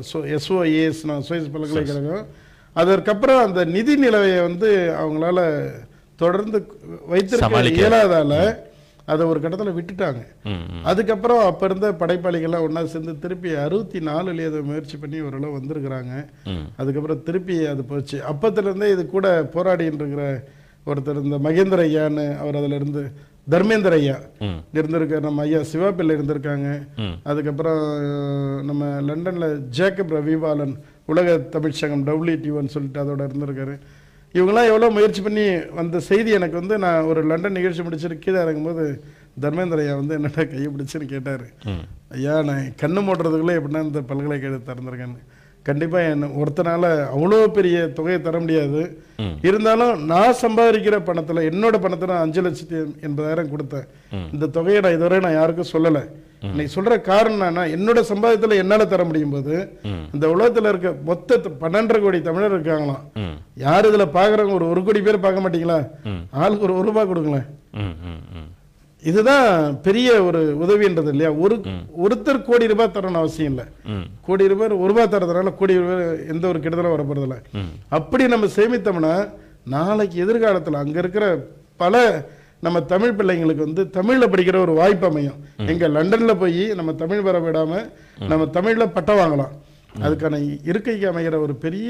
எஸ்ஓஏஎஸ் சோயஸ் பல்கலைக்கழகம் அதற்கப்புறம் அந்த நிதி நிலவையை வந்து அவங்களால தொடர்ந்து வைத்திருக்க சமாளிக்க. இயலாதால அதை ஒரு கட்டத்துல விட்டுட்டாங்க ம், ம். அதுக்கப்புறம் அப்ப இருந்த படைப்பாளிகள்லாம் ஒண்ணா சேர்ந்து திருப்பி அறுபத்தி நாலுலயே அதை முயற்சி பண்ணி ஓரளவு வந்திருக்கிறாங்க அதுக்கப்புறம் திருப்பி அது போச்சு அப்பத்துல இருந்தே இது கூட போராடிட்டு இருக்கிற ஒருத்தர் இந்த மகேந்திர ஐயான்னு அவர் அதுல இருந்து தர்மேந்திர ஐயா இருந்திருக்காரு நம்ம ஐயா சிவாபிள்ளை இருந்திருக்காங்க அதுக்கப்புறம் அஹ், நம்ம லண்டன்ல ஜேக்கப் ரவிபாலன் உலக தமிழ்ச் சங்கம் டபிள்யூடியூன்னு சொல்லிட்டு அதோட இருந்திருக்காரு இவங்கெல்லாம் எவ்வளோ முயற்சி பண்ணி வந்த செய்தி எனக்கு வந்து நான் ஒரு லண்டன் நிகழ்ச்சி முடிச்சுட்டு கீழே இறங்கும்போது தர்மேந்திர ஐயா வந்து என்னடா கையை பிடிச்சுன்னு கேட்டார் ஐயா நான் கண்ணு மூடுறதுக்குள்ளே எப்படின்னா இந்த பல்கலைக்கழகத்தை திறந்திருக்கேன்னு கண்டிப்பாக என்ன ஒருத்தனால அவ்வளோ பெரிய தொகையை தர முடியாது இருந்தாலும் நான் சம்பாதிக்கிற பணத்துல என்னோட பணத்தை நான் அஞ்சு லட்சத்தி எண்பதாயிரம் கொடுத்தேன் இந்த தொகையை நான் இதுவரை நான் யாருக்கும் சொல்லலை இன்னைக்கு சொல்ற காரணம் என்னன்னா என்னோட சம்பாதியத்துல என்னால தர முடியும் போது இந்த உலகத்துல இருக்க மொத்த த- பன்னெண்டரை கோடி தமிழர் இருக்காங்களாம் யார் இதுல பாக்குறவங்க ஒரு ஒரு கோடி பேர் பார்க்க மாட்டீங்களா ஆளுக்கு ஒரு ஒரு ரூபாய் கொடுங்களேன் ம், ம், ம். இதுதான் பெரிய ஒரு உதவின்றது இல்லையா ஒரு ஒருத்தர் கோடி ரூபாய் தரணும் அவசியம் இல்லை கோடி ரூபாய் ஒரு ரூபாய் தரதுனால கோடி ரூபாய் எந்த ஒரு கெடுதலும் வர போறதில்ல அப்படி நம்ம சேமித்தோம்னா நாளைக்கு எதிர்காலத்துல அங்க இருக்கிற பல நம்ம தமிழ் பிள்ளைங்களுக்கு வந்து தமிழ்ல படிக்கிற ஒரு வாய்ப்பு அமையும் எங்க லண்டன்ல போய் நம்ம தமிழ் வர விடாம நம்ம தமிழ்ல பட்டம் வாங்கலாம் அதுக்கான இருக்கைக்கு அமைகிற ஒரு பெரிய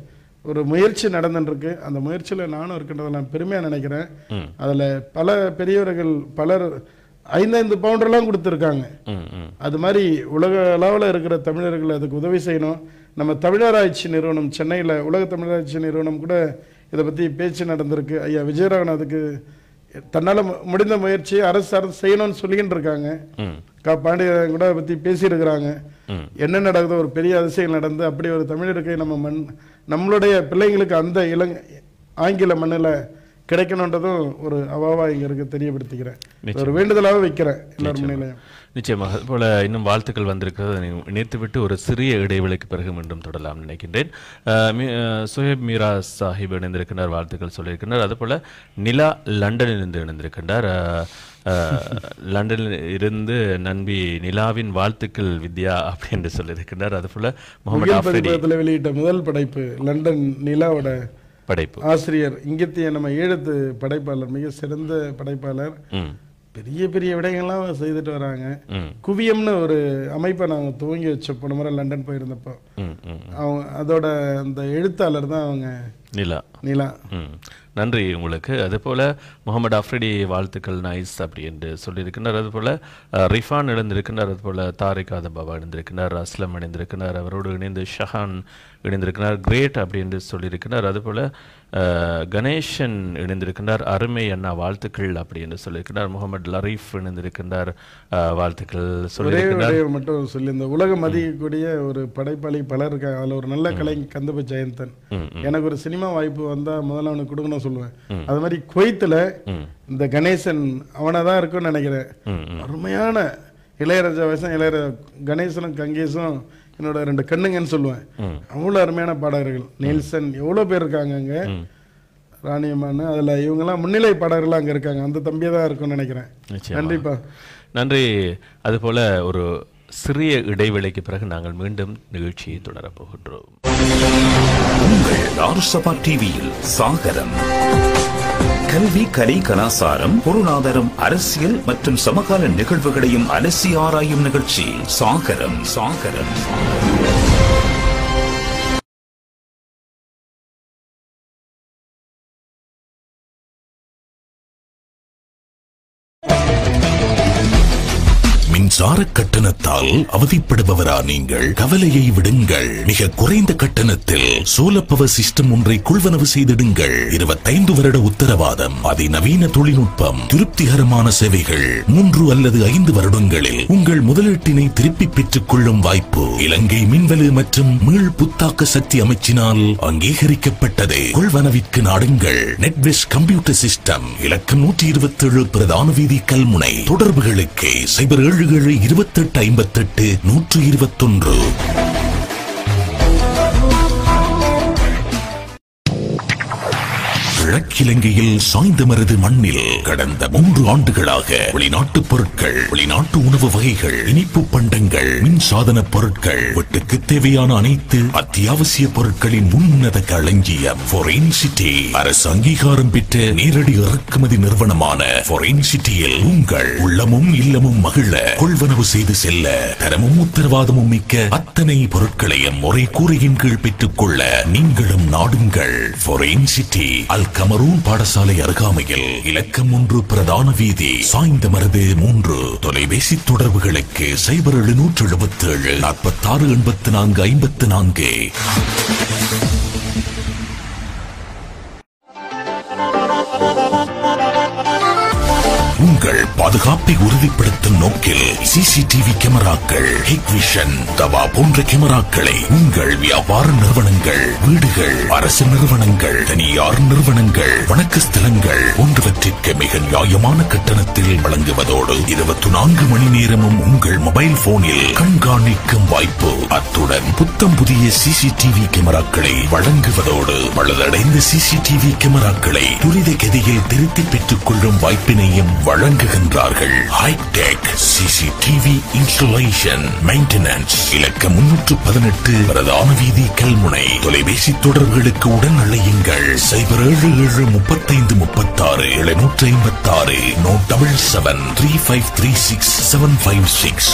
ஒரு முயற்சி நடந்துட்டு இருக்கு அந்த முயற்சியில நானும் இருக்கின்றதை நான் பெருமையா நினைக்கிறேன் அதுல பல பெரியவர்கள் பலர் ஐந்தைந்து பவுண்டர்லாம் கொடுத்துருக்காங்க ம் ம் அது மாதிரி உலக அளவில் இருக்கிற தமிழர்கள் அதுக்கு உதவி செய்யணும் நம்ம தமிழராட்சி நிறுவனம் சென்னையில் உலக தமிழராட்சி நிறுவனம் கூட இதை பற்றி பேச்சு நடந்திருக்கு ஐயா விஜயராகவன் அதுக்கு தன்னால் மு- முடிந்த முயற்சியை அரசு அரசு செய்யணும்னு சொல்லிக்கிட்டு இருக்காங்க ம் கா பாண்டியன் கூட அதை பற்றி பேசியிருக்கிறாங்க ம். என்ன நடக்குதோ ஒரு பெரிய அதிசயம் நடந்து அப்படி ஒரு தமிழருக்கு நம்ம மண் நம்மளுடைய பிள்ளைங்களுக்கு அந்த இளங் ஆங்கில மண்ணில் கிடைக்கணுன்றதும் ஒரு அவாவா இங்க இருக்க தெரியப்படுத்திக்கிறேன் ஒரு வேண்டுதலாக வைக்கிறேன் எல்லாரும் முன்னிலையும் நிச்சயமாக அதுபோல இன்னும் வாழ்த்துக்கள் வந்திருக்கிறது அதை இணைத்துவிட்டு ஒரு சிறிய இடைவெளிக்கு பிறகு மீண்டும் தொடரலாம் நினைக்கின்றேன் அஹ், மி- அஹ், சுஹேப் மீரா சாஹிப் இணைந்திருக்கின்றார் வாழ்த்துக்கள் சொல்லியிருக்கின்றார் அதுபோல நிலா லண்டனில் இருந்து இணைந்திருக்கின்றார் அஹ், அஹ், லண்டனில் இருந்து நண்பி நிலாவின் வாழ்த்துக்கள் வித்யா அப்படின்னு சொல்லியிருக்கின்றார் அதுபோல முகமது முகில் ஆஃபரி பதிப்பகத்தில் வெளியிட்ட முதல் படைப்பு லண்டன் நிலாவோட படைப்பு ஆசிரியர் இங்கத்திய நம்ம ஈழத்து படைப்பாளர் மிக சிறந்த படைப்பாளர் ம் பெரிய பெரிய விடயங்கள்லாம் செய்துட்டு வராங்க ம் குவியம்னு ஒரு அமைப்பை நாங்கள் துவங்கி வச்ச போன முறை லண்டன் போயிருந்தப்போ ம் ம் அவங்க அதோட அந்த எழுத்தாளர் தான் அவங்க நிலா நிலா ம் நன்றி உங்களுக்கு அதுபோல முகமது அஃப்ரிடி வாழ்த்துக்கள் நைஸ் அப்படி என்று சொல்லியிருக்கின்றார் அதுபோல அஹ், ரிஃபான் இணைந்திருக்கின்றார் அதுபோல தாரிக் ஆதபாபா இணைந்திருக்கிறார் அஸ்லம் இணைந்திருக்கிறார் அவரோடு இணைந்து ஷஹான் இணைந்திருக்கிறார் கிரேட் அப்படி என்று சொல்லியிருக்கிறார் அதுபோல அஹ், கணேசன் இணைந்திருக்கின்றார் அருமை அண்ணா வாழ்த்துக்கள் அப்படி என்று சொல்லியிருக்கிறார் முகமது லரீஃப் இணைந்திருக்கின்றார் அஹ், வாழ்த்துக்கள் ஒரே சொல்லியிருக்கிறார் விடயம் மட்டும் சொல்லி இந்த உலகம் மதிக்கக்கூடிய ஒரு படைப்பாளி பலர் இருக்காங்க அதில் ஒரு நல்ல கலை கந்தப ஜெயந்தன் எனக்கு ஒரு சினிமா வாய்ப்பு வந்தா முதல்ல அவனுக்கு கொடுக்கணும் சொல்லுவேன் அது மாதிரி குவைத்துல இந்த கணேசன் அவனை தான் இருக்கும்னு நினைக்கிறேன் ம், ம். அருமையான இளையராஜா வயசும் இளையராஜா கணேசனும் கங்கேசும் என்னோட ரெண்டு கண்ணுங்கன்னு சொல்லுவேன் அவ்வளோ அருமையான பாடகர்கள் நெல்சன் எவ்வளோ பேர் இருக்காங்க அங்க ராணியம்மான்னு அதுல இவங்கெல்லாம் முன்னிலை பாடகர்களாக அங்க இருக்காங்க அந்த தம்பியை தான் இருக்கும்னு நினைக்கிறேன் நிச்சயமா. நன்றிப்பா நன்றி அதுபோல ஒரு சிறிய இடைவேளைக்கு பிறகு நாங்கள் மீண்டும் நிகழ்ச்சியை தொடரப் போகின்றோம் உங்கள் தாருசபா டிவியில் சாகரம் கல்வி கலை கலாசாரம் பொருளாதாரம் அரசியல் மற்றும் சமகால நிகழ்வுகளையும் அலசி ஆராயும் நிகழ்ச்சி சாகரம் சாகரம் மின்சார கட்டணத்தால் அவதிப்படுபவரா நீங்கள் கவலையை விடுங்கள் மிக குறைந்த கட்டணத்தில் சோலர் பவர் சிஸ்டம் ஒன்றை கொள்வனவு செய்திடுங்கள் இருபத்தைந்து வருட உத்தரவாதம் அதிநவீன தொழில்நுட்பம் திருப்திகரமான சேவைகள் மூன்று அல்லது ஐந்து வருடங்களில் உங்கள் முதலீட்டினை திருப்பி பெற்றுக் கொள்ளும் வாய்ப்பு இலங்கை மின்வெளி மற்றும் மீள் புத்தாக்க சக்தி அமைச்சினால் அங்கீகரிக்கப்பட்டது கொள்வனவிற்கு நாடுங்கள் நெட்வெஸ் கம்ப்யூட்டர் சிஸ்டம் இலக்கம் நூற்றி இருபத்தி ஏழு பிரதான வீதி கல்முனை தொடர்புகளுக்கு சைபர் ஏழு ஏழு இருபத்தெட்டு ஐம்பத்தெட்டு நூற்று இருபத்தொன்று கிழக்கிலங்கையில் சாய்ந்தமருது மண்ணில் கடந்த மூன்று ஆண்டுகளாக வெளிநாட்டு பொருட்கள் வெளிநாட்டு உணவு வகைகள் இனிப்பு பண்டங்கள் மின் சாதன பொருட்கள் வீட்டுக்கு தேவையான அனைத்து அத்தியாவசிய பொருட்களின் உன்னத களஞ்சியம் ஃபொரேன் சிட்டி அரசு அங்கீகாரம் பெற்ற நேரடி இறக்குமதி நிறுவனமான ஃபொரேன் சிட்டியில் உங்கள் உள்ளமும் இல்லமும் மகிழ கொள்வனவு செய்து செல்ல தரமும் உத்தரவாதமும் மிக்க அத்தனை பொருட்களையும் ஒரே கூரையின் கீழ் பெற்றுக் கொள்ள நீங்களும் நாடுங்கள் ஃபொரேன் சிட்டி அல் கமரூன் பாடசாலை அருகாமையில் இலக்கம் ஒன்று பிரதான வீதி சாய்ந்த மருது மூன்று தொலைபேசி தொடர்புகளுக்கு சைபர் எழுநூற்று எழுபத்தி ஏழு நாற்பத்தாறு எண்பத்தி நான்கு ஐம்பத்தி நான்கு உங்கள் பாதுகாப்பை உறுதிப்படுத்தும் நோக்கில் சிசிடிவி கேமராக்கள் ஹிக்விஷன் தவா போன்ற கேமராக்களை உங்கள் வியாபார நிறுவனங்கள் வீடுகள் அரசு நிறுவனங்கள் தனியார் நிறுவனங்கள் வணக்க ஸ்தலங்கள் போன்றவற்றிற்கு மிக நியாயமான கட்டணத்தில் வழங்குவதோடு இருபத்தி நான்கு மணி நேரமும் உங்கள் மொபைல் போனில் கண்காணிக்கும் வாய்ப்பு அத்துடன் புத்தம் புதிய சிசிடிவி கேமராக்களை வழங்குவதோடு பழுதடைந்த சிசிடிவி கேமராக்களை துரித கதியில் திருத்தி பெற்றுக் கொள்ளும் வாய்ப்பினையும் வழங்குகின்றார்கள் ஹைடெக் சிசிடிவி இன்ஸ்டலேஷன் மெயின்டெனன்ஸ் இலக்கம் முன்னூற்று பதினெட்டு பிரதான வீதி கல்முனை தொலைபேசி தொடர்புகளுக்கு உடன் அழையுங்கள் சைபர் ஏழு ஏழு முப்பத்தைந்து முப்பத்தாறு எழுநூற்றி ஐம்பத்தாறு no double seven three five three six seven five six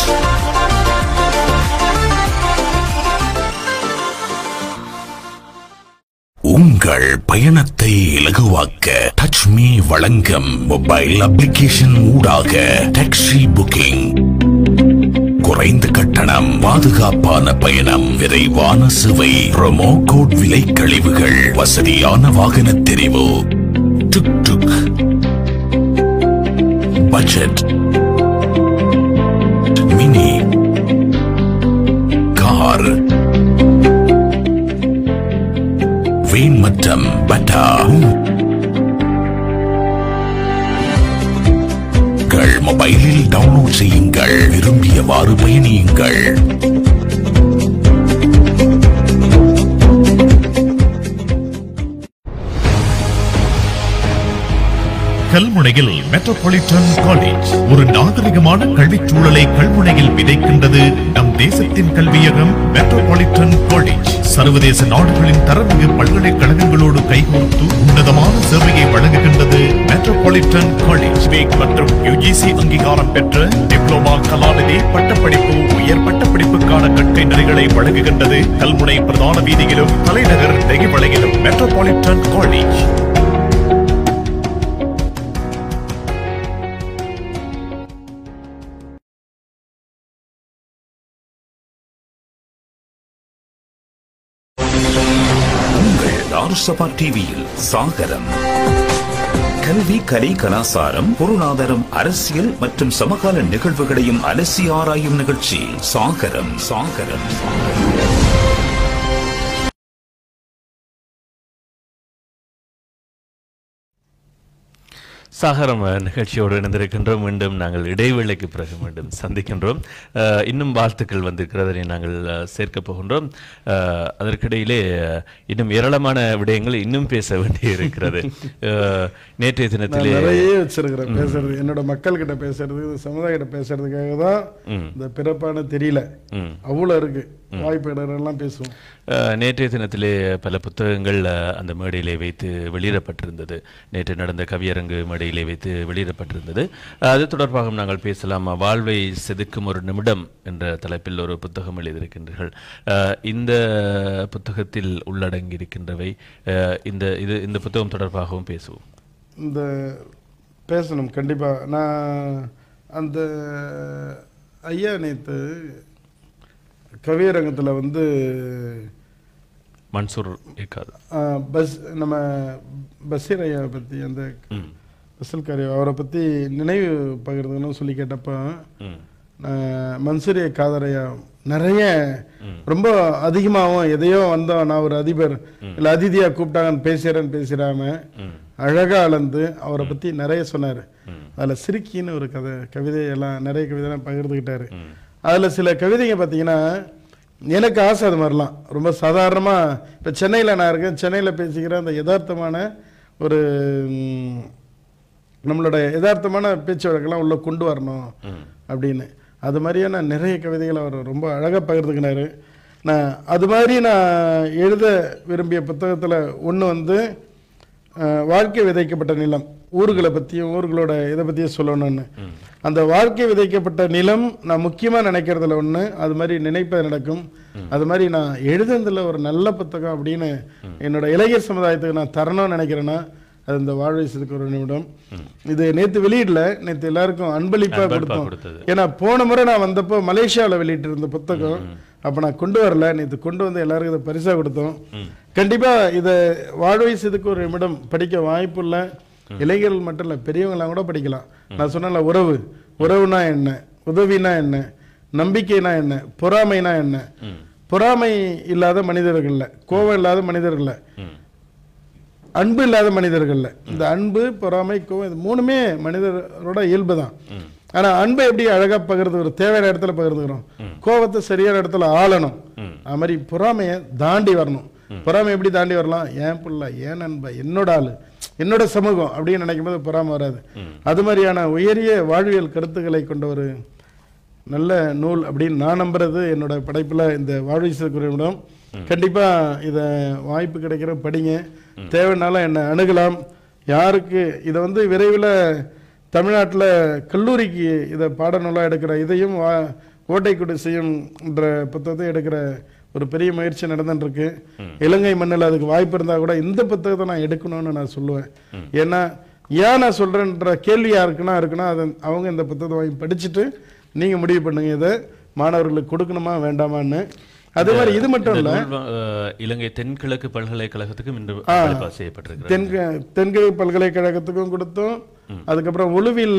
உங்கள் பயணத்தை இலகுவாக்க டச் மீ வழங்கும் மொபைல் அப்ளிகேஷன் ஊடாக டாக்ஸி புக்கிங் குறைந்த கட்டணம் பாதுகாப்பான பயணம் விரைவான சுவை ப்ரோமோ கோட் விலை கழிவுகள் வசதியான வாகன தெரிவு tuk tuk budget mini car van மற்றும் பட்டா உங்கள் மொபைலில் டவுன்லோட் செய்யுங்கள் விரும்பியவாறு பயணியுங்கள் கல்முனையில் மெட்ரோபாலிட்டன் காலேஜ் ஒரு நாகரிகமான கல்விச் சூழலை கல்முனையில் விதைக்கின்றது நம் தேசத்தின் கல்வியகம் மெட்ரோபாலிட்டன் காலேஜ் சர்வதேச நாடுகளின் தரமிகு பல்கலைக்கழகங்களோடு கைகோர்த்து உன்னதமான சேவையை வழங்குகின்றது மெட்ரோபாலிட்டன் காலேஜ் வேக் மற்றும் யுஜிசி அங்கீகாரம் பெற்ற டிப்ளோமா கலாநிதி பட்டப்படிப்பு உயர் பட்டப்படிப்புக்கான கற்கை நெறிகளை வழங்குகின்றது கல்முனை பிரதான வீதியிலும் தலைநகர் நெகிவளையிலும் மெட்ரோபாலிட்டன் காலேஜ் உங்கள் தாருசபா டிவியில் சாகரம் கல்வி கலை கலாசாரம் பொருளாதாரம் அரசியல் மற்றும் சமகால நிகழ்வுகளையும் அலசி ஆராயும் நிகழ்ச்சி சாகரம் சாகரம் சாகரம் அஹ், நிகழ்ச்சியோடு இணைந்திருக்கின்றோம் மீண்டும் நாங்கள் இடைவேளைக்கு பிறகு மீண்டும் சந்திக்கின்றோம் அஹ், இன்னும் வாழ்த்துக்கள் வந்திருக்கிறதை நாங்கள் அஹ், சேர்க்கப் போகின்றோம் அஹ், அதற்கிடையிலே அஹ், இன்னும் ஏராளமான விடயங்கள் இன்னும் பேச வேண்டி இருக்கிறது அஹ், நேற்றைய நான் தினத்திலே நிறைய வச்சிருக்கிறேன் பேசுறது என்னோட மக்கள் கிட்ட பேசுறது சமுதாய கிட்ட பேசுறதுக்காக தான் இந்த பிறப்பான தெரியல ம். அவ்வளவு இருக்கு வாய்ப்பு இடரெல்லாம் பேசுவோம் அஹ், நேற்றைய தினத்திலே பல புத்தகங்கள் அஹ், அந்த மேடையிலே வைத்து வெளியிடப்பட்டிருந்தது நேற்று நடந்த கவியரங்கு மேடையிலே வைத்து வெளியிடப்பட்டிருந்தது அஹ், அது தொடர்பாக நாங்கள் பேசலாம் வாழ்வை செதுக்கும் ஒரு நிமிடம் என்ற தலைப்பில் ஒரு புத்தகம் எழுதியிருக்கின்றீர்கள் அஹ், இந்த புத்தகத்தில் உள்ளடங்கியிருக்கின்றவை அஹ், இந்த இது இந்த புத்தகம் தொடர்பாகவும் பேசுவோம் இந்த பேசணும் கண்டிப்பா நான் அந்த ஐயா நேத்து கவியரங்கத்துல வந்து மன்சூர் ஏக்காது ஆ, பஸ் நம்ம பஷீர் ஐயா பத்தி அந்த ம் பஸ்ஸல்காரி அவரை பத்தி நினைவு பகிர்ந்துக்கணும்னு சொல்லி கேட்டப்ப ம் நான் மன்சூரிய காதரையா நிறைய ரொம்ப அதிகமாகவும் எதையோ வந்தோம் நான் ஒரு அதிபர் இல்ல அதிதியா கூப்பிட்டாங்கன்னு பேசுறேன்னு பேசிடாம அழகா அளந்து அவரை பத்தி நிறைய சொன்னாரு அதுல சிரிக்கின்னு ஒரு கதை கவிதையெல்லாம் நிறைய கவிதையெல்லாம் பகிர்ந்துக்கிட்டாரு அதுல சில கவிதைங்க பார்த்தீங்கன்னா எனக்கு ஆசை அது மாதிரிலாம் ரொம்ப சாதாரணமா இப்ப சென்னையில நான் இருக்கேன் சென்னையில பேசிக்கிறேன் அந்த யதார்த்தமான ஒரு ம், நம்மளோட யதார்த்தமான பேச்சு வழக்கெல்லாம் உள்ள கொண்டு வரணும் அப்படின்னு அது மாதிரியான நிறைய கவிதைகளை அவர் ரொம்ப அழகாக பகிர்ந்துக்கினாரு நான் அது மாதிரி நான் எழுத விரும்பிய புத்தகத்தில் ஒன்று வந்து அஹ், வாழ்க்கை விதைக்கப்பட்ட நிலம் ஊர்களை பற்றியும் ஊர்களோட இதை பற்றியும் சொல்லணும்னு அந்த வாழ்க்கை விதைக்கப்பட்ட நிலம் நான் முக்கியமாக நினைக்கிறதுல ஒன்று அது மாதிரி நினைப்பது நடக்கும் அது மாதிரி நான் எழுதுனதுல ஒரு நல்ல புத்தகம் அப்படின்னு என்னோட இளைஞர் சமுதாயத்துக்கு நான் தரணும்னு நினைக்கிறேன்னா அது இந்த வாழ்வை சிறுக்கு ஒரு நிமிடம் இது நேத்து வெளியிடல நேத்து எல்லாருக்கும் அன்பளிப்பா அன்பளிப்பா கொடுத்தோம் கொடுத்தது. ஏன்னா போன முறை நான் வந்தப்போ மலேசியாவில் வெளியிட்டு இருந்த புத்தகம் அப்ப நான் கொண்டு வரல நேத்து கொண்டு வந்து எல்லாருக்கும் இதை பரிசா கொடுத்தோம் கண்டிப்பா இதை வாழ்வை சிதுக்கு ஒரு நிமிடம் படிக்க வாய்ப்புள்ள இளைஞர்கள் மட்டும் இல்ல பெரியவங்களாம் கூட படிக்கலாம் நான் சொன்னல உறவு உறவுனா என்ன உதவினா என்ன நம்பிக்கைனா என்ன பொறாமைனா என்ன பொறாமை இல்லாத மனிதர்கள்ல கோபம் இல்லாத மனிதர்கள்ல அன்பு இல்லாத மனிதர்கள்ல இந்த அன்பு பொறாமை கோவம் இது மூணுமே மனிதரோட இயல்பு தான் ஆனா அன்பை எப்படி அழகா பகிர்ந்து ஒரு தேவையான இடத்துல பகிர்ந்துக்கிறோம் கோவத்தை சரியான இடத்துல ஆளணும் அது மாதிரி பொறாமையை தாண்டி வரணும் பொறாமை எப்படி தாண்டி வரலாம் என் பிள்ளை என் நண்பன் என்னோட ஆளு என்னோட சமூகம் அப்படின்னு நினைக்கும் போது பொறாமை வராது அது மாதிரியான உயரிய வாழ்வியல் கருத்துக்களை கொண்ட ஒரு நல்ல நூல் அப்படின்னு நான் நம்புறது என்னோட படைப்புல இந்த வாழ்வை சிறுகுறியிடம் கண்டிப்பா இத வாய்ப்பு கிடைக்கிற படிங்க தேவைனால என்ன அணுகலாம் யாருக்கு இதை வந்து விரைவில் தமிழ்நாட்டில் கல்லூரிக்கு இதை பாடநூலாக எடுக்கிற இதையும் வா- ஓட்டை குடிசையும் என்ற புத்தகத்தை எடுக்கிற ஒரு பெரிய முயற்சி நடந்துட்டு இருக்கு இலங்கை மண்ணில் அதுக்கு வாய்ப்பு இருந்தா கூட இந்த புத்தகத்தை நான் எடுக்கணும்னு நான் சொல்லுவேன் ஏன்னா ஏன் நான் சொல்றேன்ற கேள்வி யாருக்குன்னா இருக்குன்னா அது அவங்க இந்த புத்தகத்தை வாங்கி படிச்சுட்டு நீங்க முடிவு பண்ணுங்க இதை மாணவர்களுக்கு கொடுக்கணுமா வேண்டாமான்னு அதே மாதிரி இது மட்டும் இந்த இல்ல நூல் வ- அஹ், இலங்கை தென்கிழக்கு பல்கலைக்கழகத்துக்கும் இன்று அளிப்பா செய்யப்பட்டிருக்கிறது தென்க தென்கிழக்கு பல்கலைக்கழகத்துக்கும் கொடுத்தோம் அதுக்கப்புறம் ஒலுவில்ல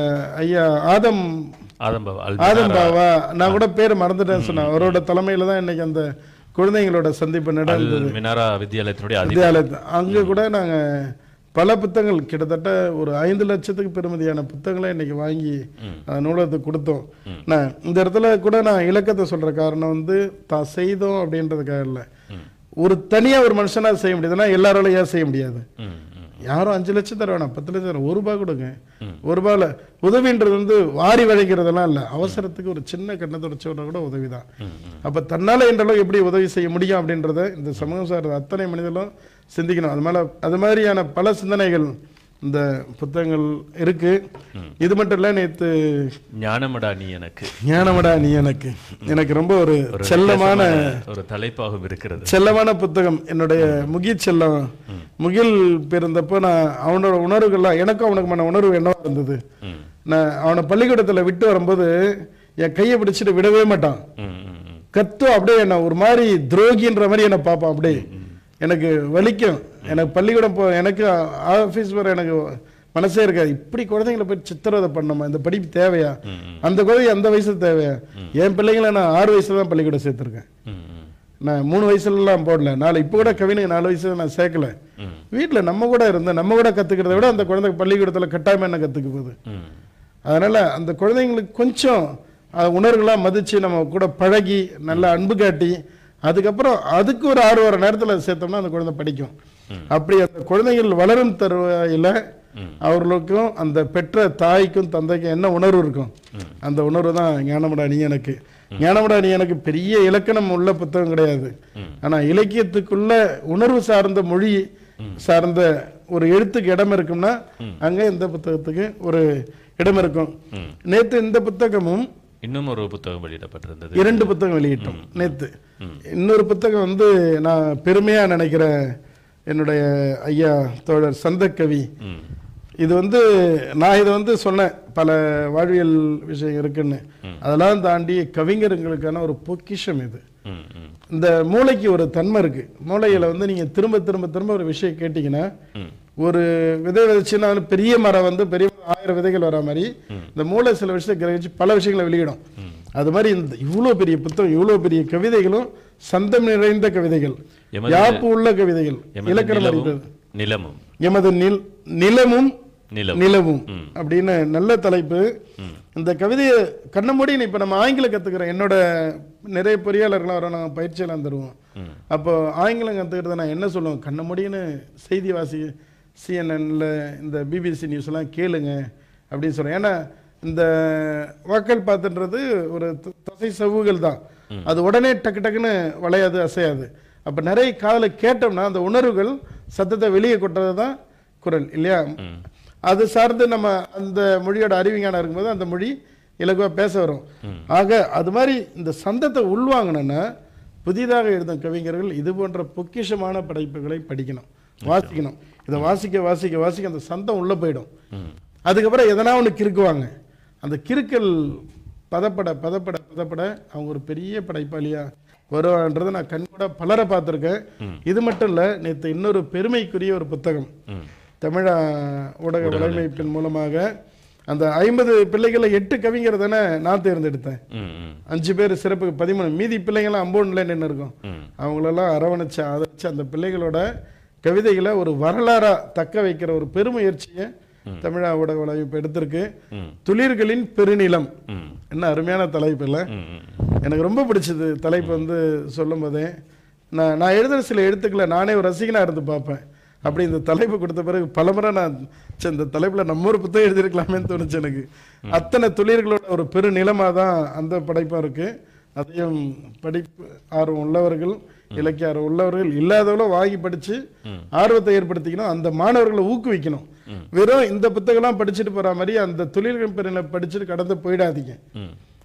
ஐயா ஆதம் ஆதம்பா ஆதம் பாவா நான் கூட பேர் மறந்துட்டேன்னு சொன்னேன் அவரோட தலைமையில தான் இன்னைக்கு அந்த குழந்தைங்களோட சந்திப்பு நடந்தது மினாரா வித்யாலயத்தினுடைய அதிபர் வித்யாலயத்து அங்க கூட நாங்க பல புத்தகங்கள் கிட்டத்தட்ட ஒரு ஐந்து லட்சத்துக்கு பெருமதியான புத்தகங்களை இன்னைக்கு வாங்கி அந்த நூலகத்துக்கு கொடுத்தோம் நான் இந்த இடத்துல கூட நான் இலக்கத்தை சொல்ற காரணம் வந்து தான் செய்தோம் அப்படின்றதுக்காக இல்லை ஒரு தனியா ஒரு மனுஷனா செய்ய முடியுதுன்னா எல்லாராலையும் ஏன் செய்ய முடியாது ம், ம். யாரும் அஞ்சு லட்சம் தர வேணாம் பத்து லட்சம் தர ஒரு ரூபாய் கொடுங்க ஒரு ரூபாயில உதவின்றது வந்து வாரி வழங்கிறதெல்லாம் இல்ல அவசரத்துக்கு ஒரு சின்ன கண்ணத்தை உடைச்சவரை கூட உதவிதான் அப்ப தன்னால என்ற அளவு எப்படி உதவி செய்ய முடியும் அப்படின்றத இந்த சமூகம் சார்ந்த அத்தனை மனிதர்களும் சிந்திக்கணும் அது மேல அது மாதிரியான பல சிந்தனைகள் இந்த புத்தகங்கள் இருக்கு இது மட்டும் இல்ல நேத்து ஞானமடா நீ எனக்கு ஞானமடா நீ எனக்கு எனக்கு ரொம்ப ஒரு ஒரு செல்லமான வித்தியாசமான ஒரு தலைப்பாகவும் இருக்கிறது செல்லமான புத்தகம் என்னுடைய முகி செல்லம் முகில் பிறந்தப்போ நான் அவனோட உணர்வுகள்லாம் எனக்கும் அவனுக்குமான உணர்வு என்னவா இருந்தது ம். நான் அவனை பள்ளிக்கூடத்துல விட்டு வரும்போது என் கையை பிடிச்சிட்டு விடவே மாட்டான் ம், ம், ம். கத்தும் அப்படியே என்ன ஒரு மாதிரி துரோகின்ற மாதிரி என்னை பார்ப்பான் அப்படியே எனக்கு வலிக்கும் எனக்கு பள்ளிக்கூடம் போ எனக்கு ஆஃபீஸ் வர எனக்கு மனசே இருக்காது இப்படி குழந்தைங்களை போய் சித்திரவதை பண்ணணுமா இந்த படிப்பு தேவையா அந்த குழந்தை அந்த வயசு தேவையா என் பிள்ளைங்களை நான் ஆறு வயசுல தான் பள்ளிக்கூடம் சேர்த்திருக்கேன் ம், ம். நான் மூணு வயசுலலாம் போடல நாலு இப்போ கூட கவினுக்கு நாலு வயசுல நான் சேர்க்கல வீட்ல நம்ம கூட இருந்த நம்ம கூட கத்துக்கிறத விட அந்த குழந்தை பள்ளிக்கூடத்துல கட்டாயமா என்ன கத்துக்க போகுது ம். அதனால அந்த குழந்தைங்களுக்கு கொஞ்சம் அஹ், உணர்வுகளா மதிச்சு நம்ம கூட பழகி நல்ல அன்பு காட்டி அதுக்கப்புறம் அதுக்கு ஒரு ஆறு வர நேரத்துல சேர்த்தோம்னா அந்த குழந்தை படிக்கும் அப்படி அந்த குழந்தைகள் வளரும் தருவாயில அவர்களுக்கும் அந்த பெற்ற தாய்க்கும் தந்தைக்கும் என்ன உணர்வு இருக்கும் அந்த உணர்வு தான் ஞானமடா நீ எனக்கு ஞானமடா நீ எனக்கு பெரிய இலக்கணம் உள்ள புத்தகம் கிடையாது ஆனா இலக்கியத்துக்குள்ள உணர்வு சார்ந்த மொழி சார்ந்த ஒரு எழுத்துக்கு இடம் இருக்கும்னா அங்க இந்த புத்தகத்துக்கு ஒரு இடம் இருக்கும் நேத்து இந்த புத்தகமும் இன்னும் ஒரு புத்தகம் வெளியிடப்பட்டிருந்தது இரண்டு புத்தகம் வெளியிட்டோம் நேத்து இன்னொரு புத்தகம் வந்து நான் பெருமையா நினைக்கிற என்னுடைய ஐயா தோழர் சந்தக்கவி ம். இது வந்து நான் இதை வந்து சொன்னேன் பல வாழ்வியல் விஷயம் இருக்குன்னு அதெல்லாம் தாண்டி கவிஞர்களுக்கான ஒரு பொக்கிஷம் இது ம், ம். இந்த மூளைக்கு ஒரு தன்மை இருக்கு மூளையில வந்து நீங்க திரும்ப திரும்ப திரும்ப ஒரு விஷயம் கேட்டீங்கன்னா ஒரு விதை விதைச்சுன்னா வந்து பெரிய மரம் வந்து பெரிய மரம் ஆயிரம் விதைகள் வர மாதிரி இந்த மூளை சில விஷயத்தை கிரகிச்சு பல விஷயங்களை வெளியிடும் அது மாதிரி இந்த இவ்வளவு பெரிய புத்தகம் இவ்வளவு பெரிய கவிதைகளும் சந்தம் நிறைந்த கவிதைகள் எமது- யாப்பு உள்ள கவிதைகள் எமது இலக்கணம் நிலவும் அறிந்தது நிலமும் எமது நில் நிலமும் நிலம் நிலவும் அப்படின்னு நல்ல தலைப்பு இந்த கவிதையை கண்ண மூடி இப்ப நம்ம ஆங்கிலம் கத்துக்கிறோம் என்னோட நிறைய பொறியாளர்களாக வரோம் நாங்கள் பயிற்சியெல்லாம் தருவோம் அப்போ ஆங்கிலம் கத்துக்கிறத நான் என்ன சொல்லுவேன் கண்ண மூடின்னு செய்தி வாசி சிஎன்என்ல இந்த பிபிசி நியூஸ் எல்லாம் கேளுங்க அப்படின்னு சொல்றேன் ஏன்னா இந்த வாக்கல் பாத்துன்றது ஒரு த- தசை சவ்வுகள் தான் அது உடனே டக்கு டக்குன்னு வளையாது அசையாது அப்ப நிறைய காதுல கேட்டோம்னா அந்த உணர்வுகள் சத்தத்தை வெளியே கொட்டுறது தான் குரல் இல்லையா அது சார்ந்து நம்ம அந்த மொழியோட அறிவிஞானம் இருக்கும்போது அந்த மொழி இலகுவா பேச வரும் ஆக அது மாதிரி இந்த சந்தத்தை உள்வாங்கணும்னா புதிதாக எழுதும் கவிஞர்கள் இது போன்ற பொக்கிஷமான படைப்புகளை படிக்கணும் வாசிக்கணும் இதை வாசிக்க வாசிக்க வாசிக்க அந்த சந்தம் உள்ள போயிடும் அதுக்கப்புறம் எதனா ஒன்று கிறுக்குவாங்க அந்த கிறுக்கல் பதப்பட பதப்பட பதப்பட அவங்க ஒரு பெரிய படைப்பாளியா வருவான்றதை நான் கண்கூட பலரை பார்த்துருக்கேன் இது மட்டும் இல்லை நேற்று இன்னொரு பெருமைக்குரிய ஒரு புத்தகம் தமிழா ஊடக வலைமைப்பின் மூலமாக அந்த ஐம்பது பிள்ளைகளை எட்டு கவிஞர் தானே நான் தேர்ந்தெடுத்தேன் ம், ம். அஞ்சு பேர் சிறப்பு பதிமூணு மீதி பிள்ளைங்களாம் அம்போன்ல நின்று இருக்கும் ம். அவங்களெல்லாம் அரவணைச்சு ஆதரிச்சு அந்த பிள்ளைகளோட கவிதைகளை ஒரு வரலாறா தக்க வைக்கிற ஒரு பெருமுயற்சியை தமிழா ஊடக வலையமைப்பு எடுத்திருக்கு துளிர்களின் பெருநிலம் ம். என்ன அருமையான தலைப்பு இல்லை ம், ம். எனக்கு ரொம்ப பிடிச்சது தலைப்பு வந்து சொல்லும் போதே நான் நான் எழுதுற சில எழுத்துக்களை நானே ஒரு ரசிகனா இருந்து பார்ப்பேன் அப்படி இந்த தலைப்பு கொடுத்த பிறகு பலமுறை நான் ச்சே, இந்த தலைப்புல நம்ம ஒரு புத்தகம் எழுதியிருக்கலாமேன்னு தோணுச்சு எனக்கு அத்தனை தொழில்களோட ஒரு பெரு நிலமா தான் அந்த படைப்பா இருக்கு அதையும் படிப்பு ஆர்வம் உள்ளவர்கள் இலக்கிய ஆர்வம் உள்ளவர்கள் இல்லாதவங்களும் வாங்கி படிச்சு ஆர்வத்தை ஏற்படுத்திக்கணும் அந்த மாணவர்களை ஊக்குவிக்கணும் வெறும் இந்த புத்தகம்லாம் படிச்சுட்டு போற மாதிரி அந்த தொழில்கள் பிரிவினை படிச்சுட்டு கடந்து போயிடாதீங்க ம்.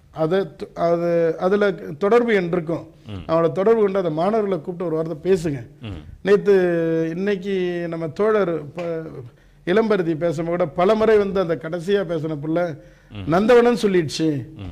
அதை து- அது அதில் தொடர்பு எண் இருக்கும் அவங்கள தொடர்பு கொண்டு அந்த மாணவர்களை கூப்பிட்டு ஒரு வார்த்தை பேசுங்க நேற்று இன்னைக்கு நம்ம தோழர் ப- இளம்பருதி பேசும்போது கூட பல முறை வந்து அந்த கடைசியாக பேசின புள்ள நந்தவனன் சொல்லிடுச்சு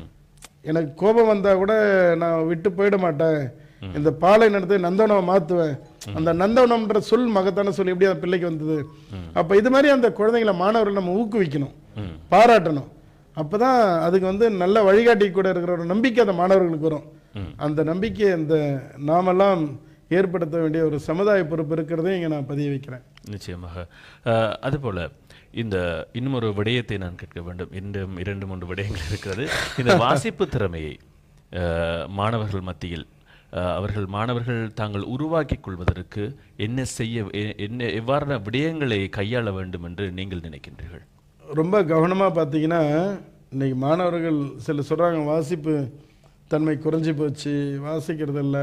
எனக்கு கோபம் வந்தா கூட நான் விட்டு போயிட மாட்டேன் இந்த பாலை நடத்தி நந்தவனவை மாத்துவேன் அந்த நந்தவனம்ன்ற சொல் மகத்தான சொல் எப்படி அந்த பிள்ளைக்கு வந்தது அப்ப இது மாதிரி அந்த குழந்தைங்களை மாணவர்கள் நம்ம ஊக்குவிக்கணும் பாராட்டணும் அப்பதான் அதுக்கு வந்து நல்ல வழிகாட்டி கூட இருக்கிற ஒரு நம்பிக்கை அந்த மாணவர்களுக்கு வரும் அந்த நம்பிக்கையை இந்த நாமெல்லாம் ஏற்படுத்த வேண்டிய ஒரு சமுதாய பொறுப்பு இருக்கிறதையும் இங்க நான் பதிய வைக்கிறேன் நிச்சயமாக அஹ், அதுபோல இந்த இன்னும் ஒரு விடயத்தை நான் கேட்க வேண்டும் இன்னும் இரண்டு மூன்று விடயங்கள் இருக்கிறது இந்த வாசிப்பு திறமையை அஹ், மாணவர்கள் மத்தியில் அஹ், அவர்கள் மாணவர்கள் தாங்கள் உருவாக்கிக் கொள்வதற்கு என்ன செய்ய எ- என்ன எவ்வாறான விடயங்களை கையாள வேண்டும் என்று நீங்கள் நினைக்கின்றீர்கள் ரொம்ப கவனமாக பார்த்தீங்கன்னா இன்னைக்கு மாணவர்கள் சில சொல்கிறாங்க வாசிப்பு தன்மை குறைஞ்சி போச்சு வாசிக்கிறதில்ல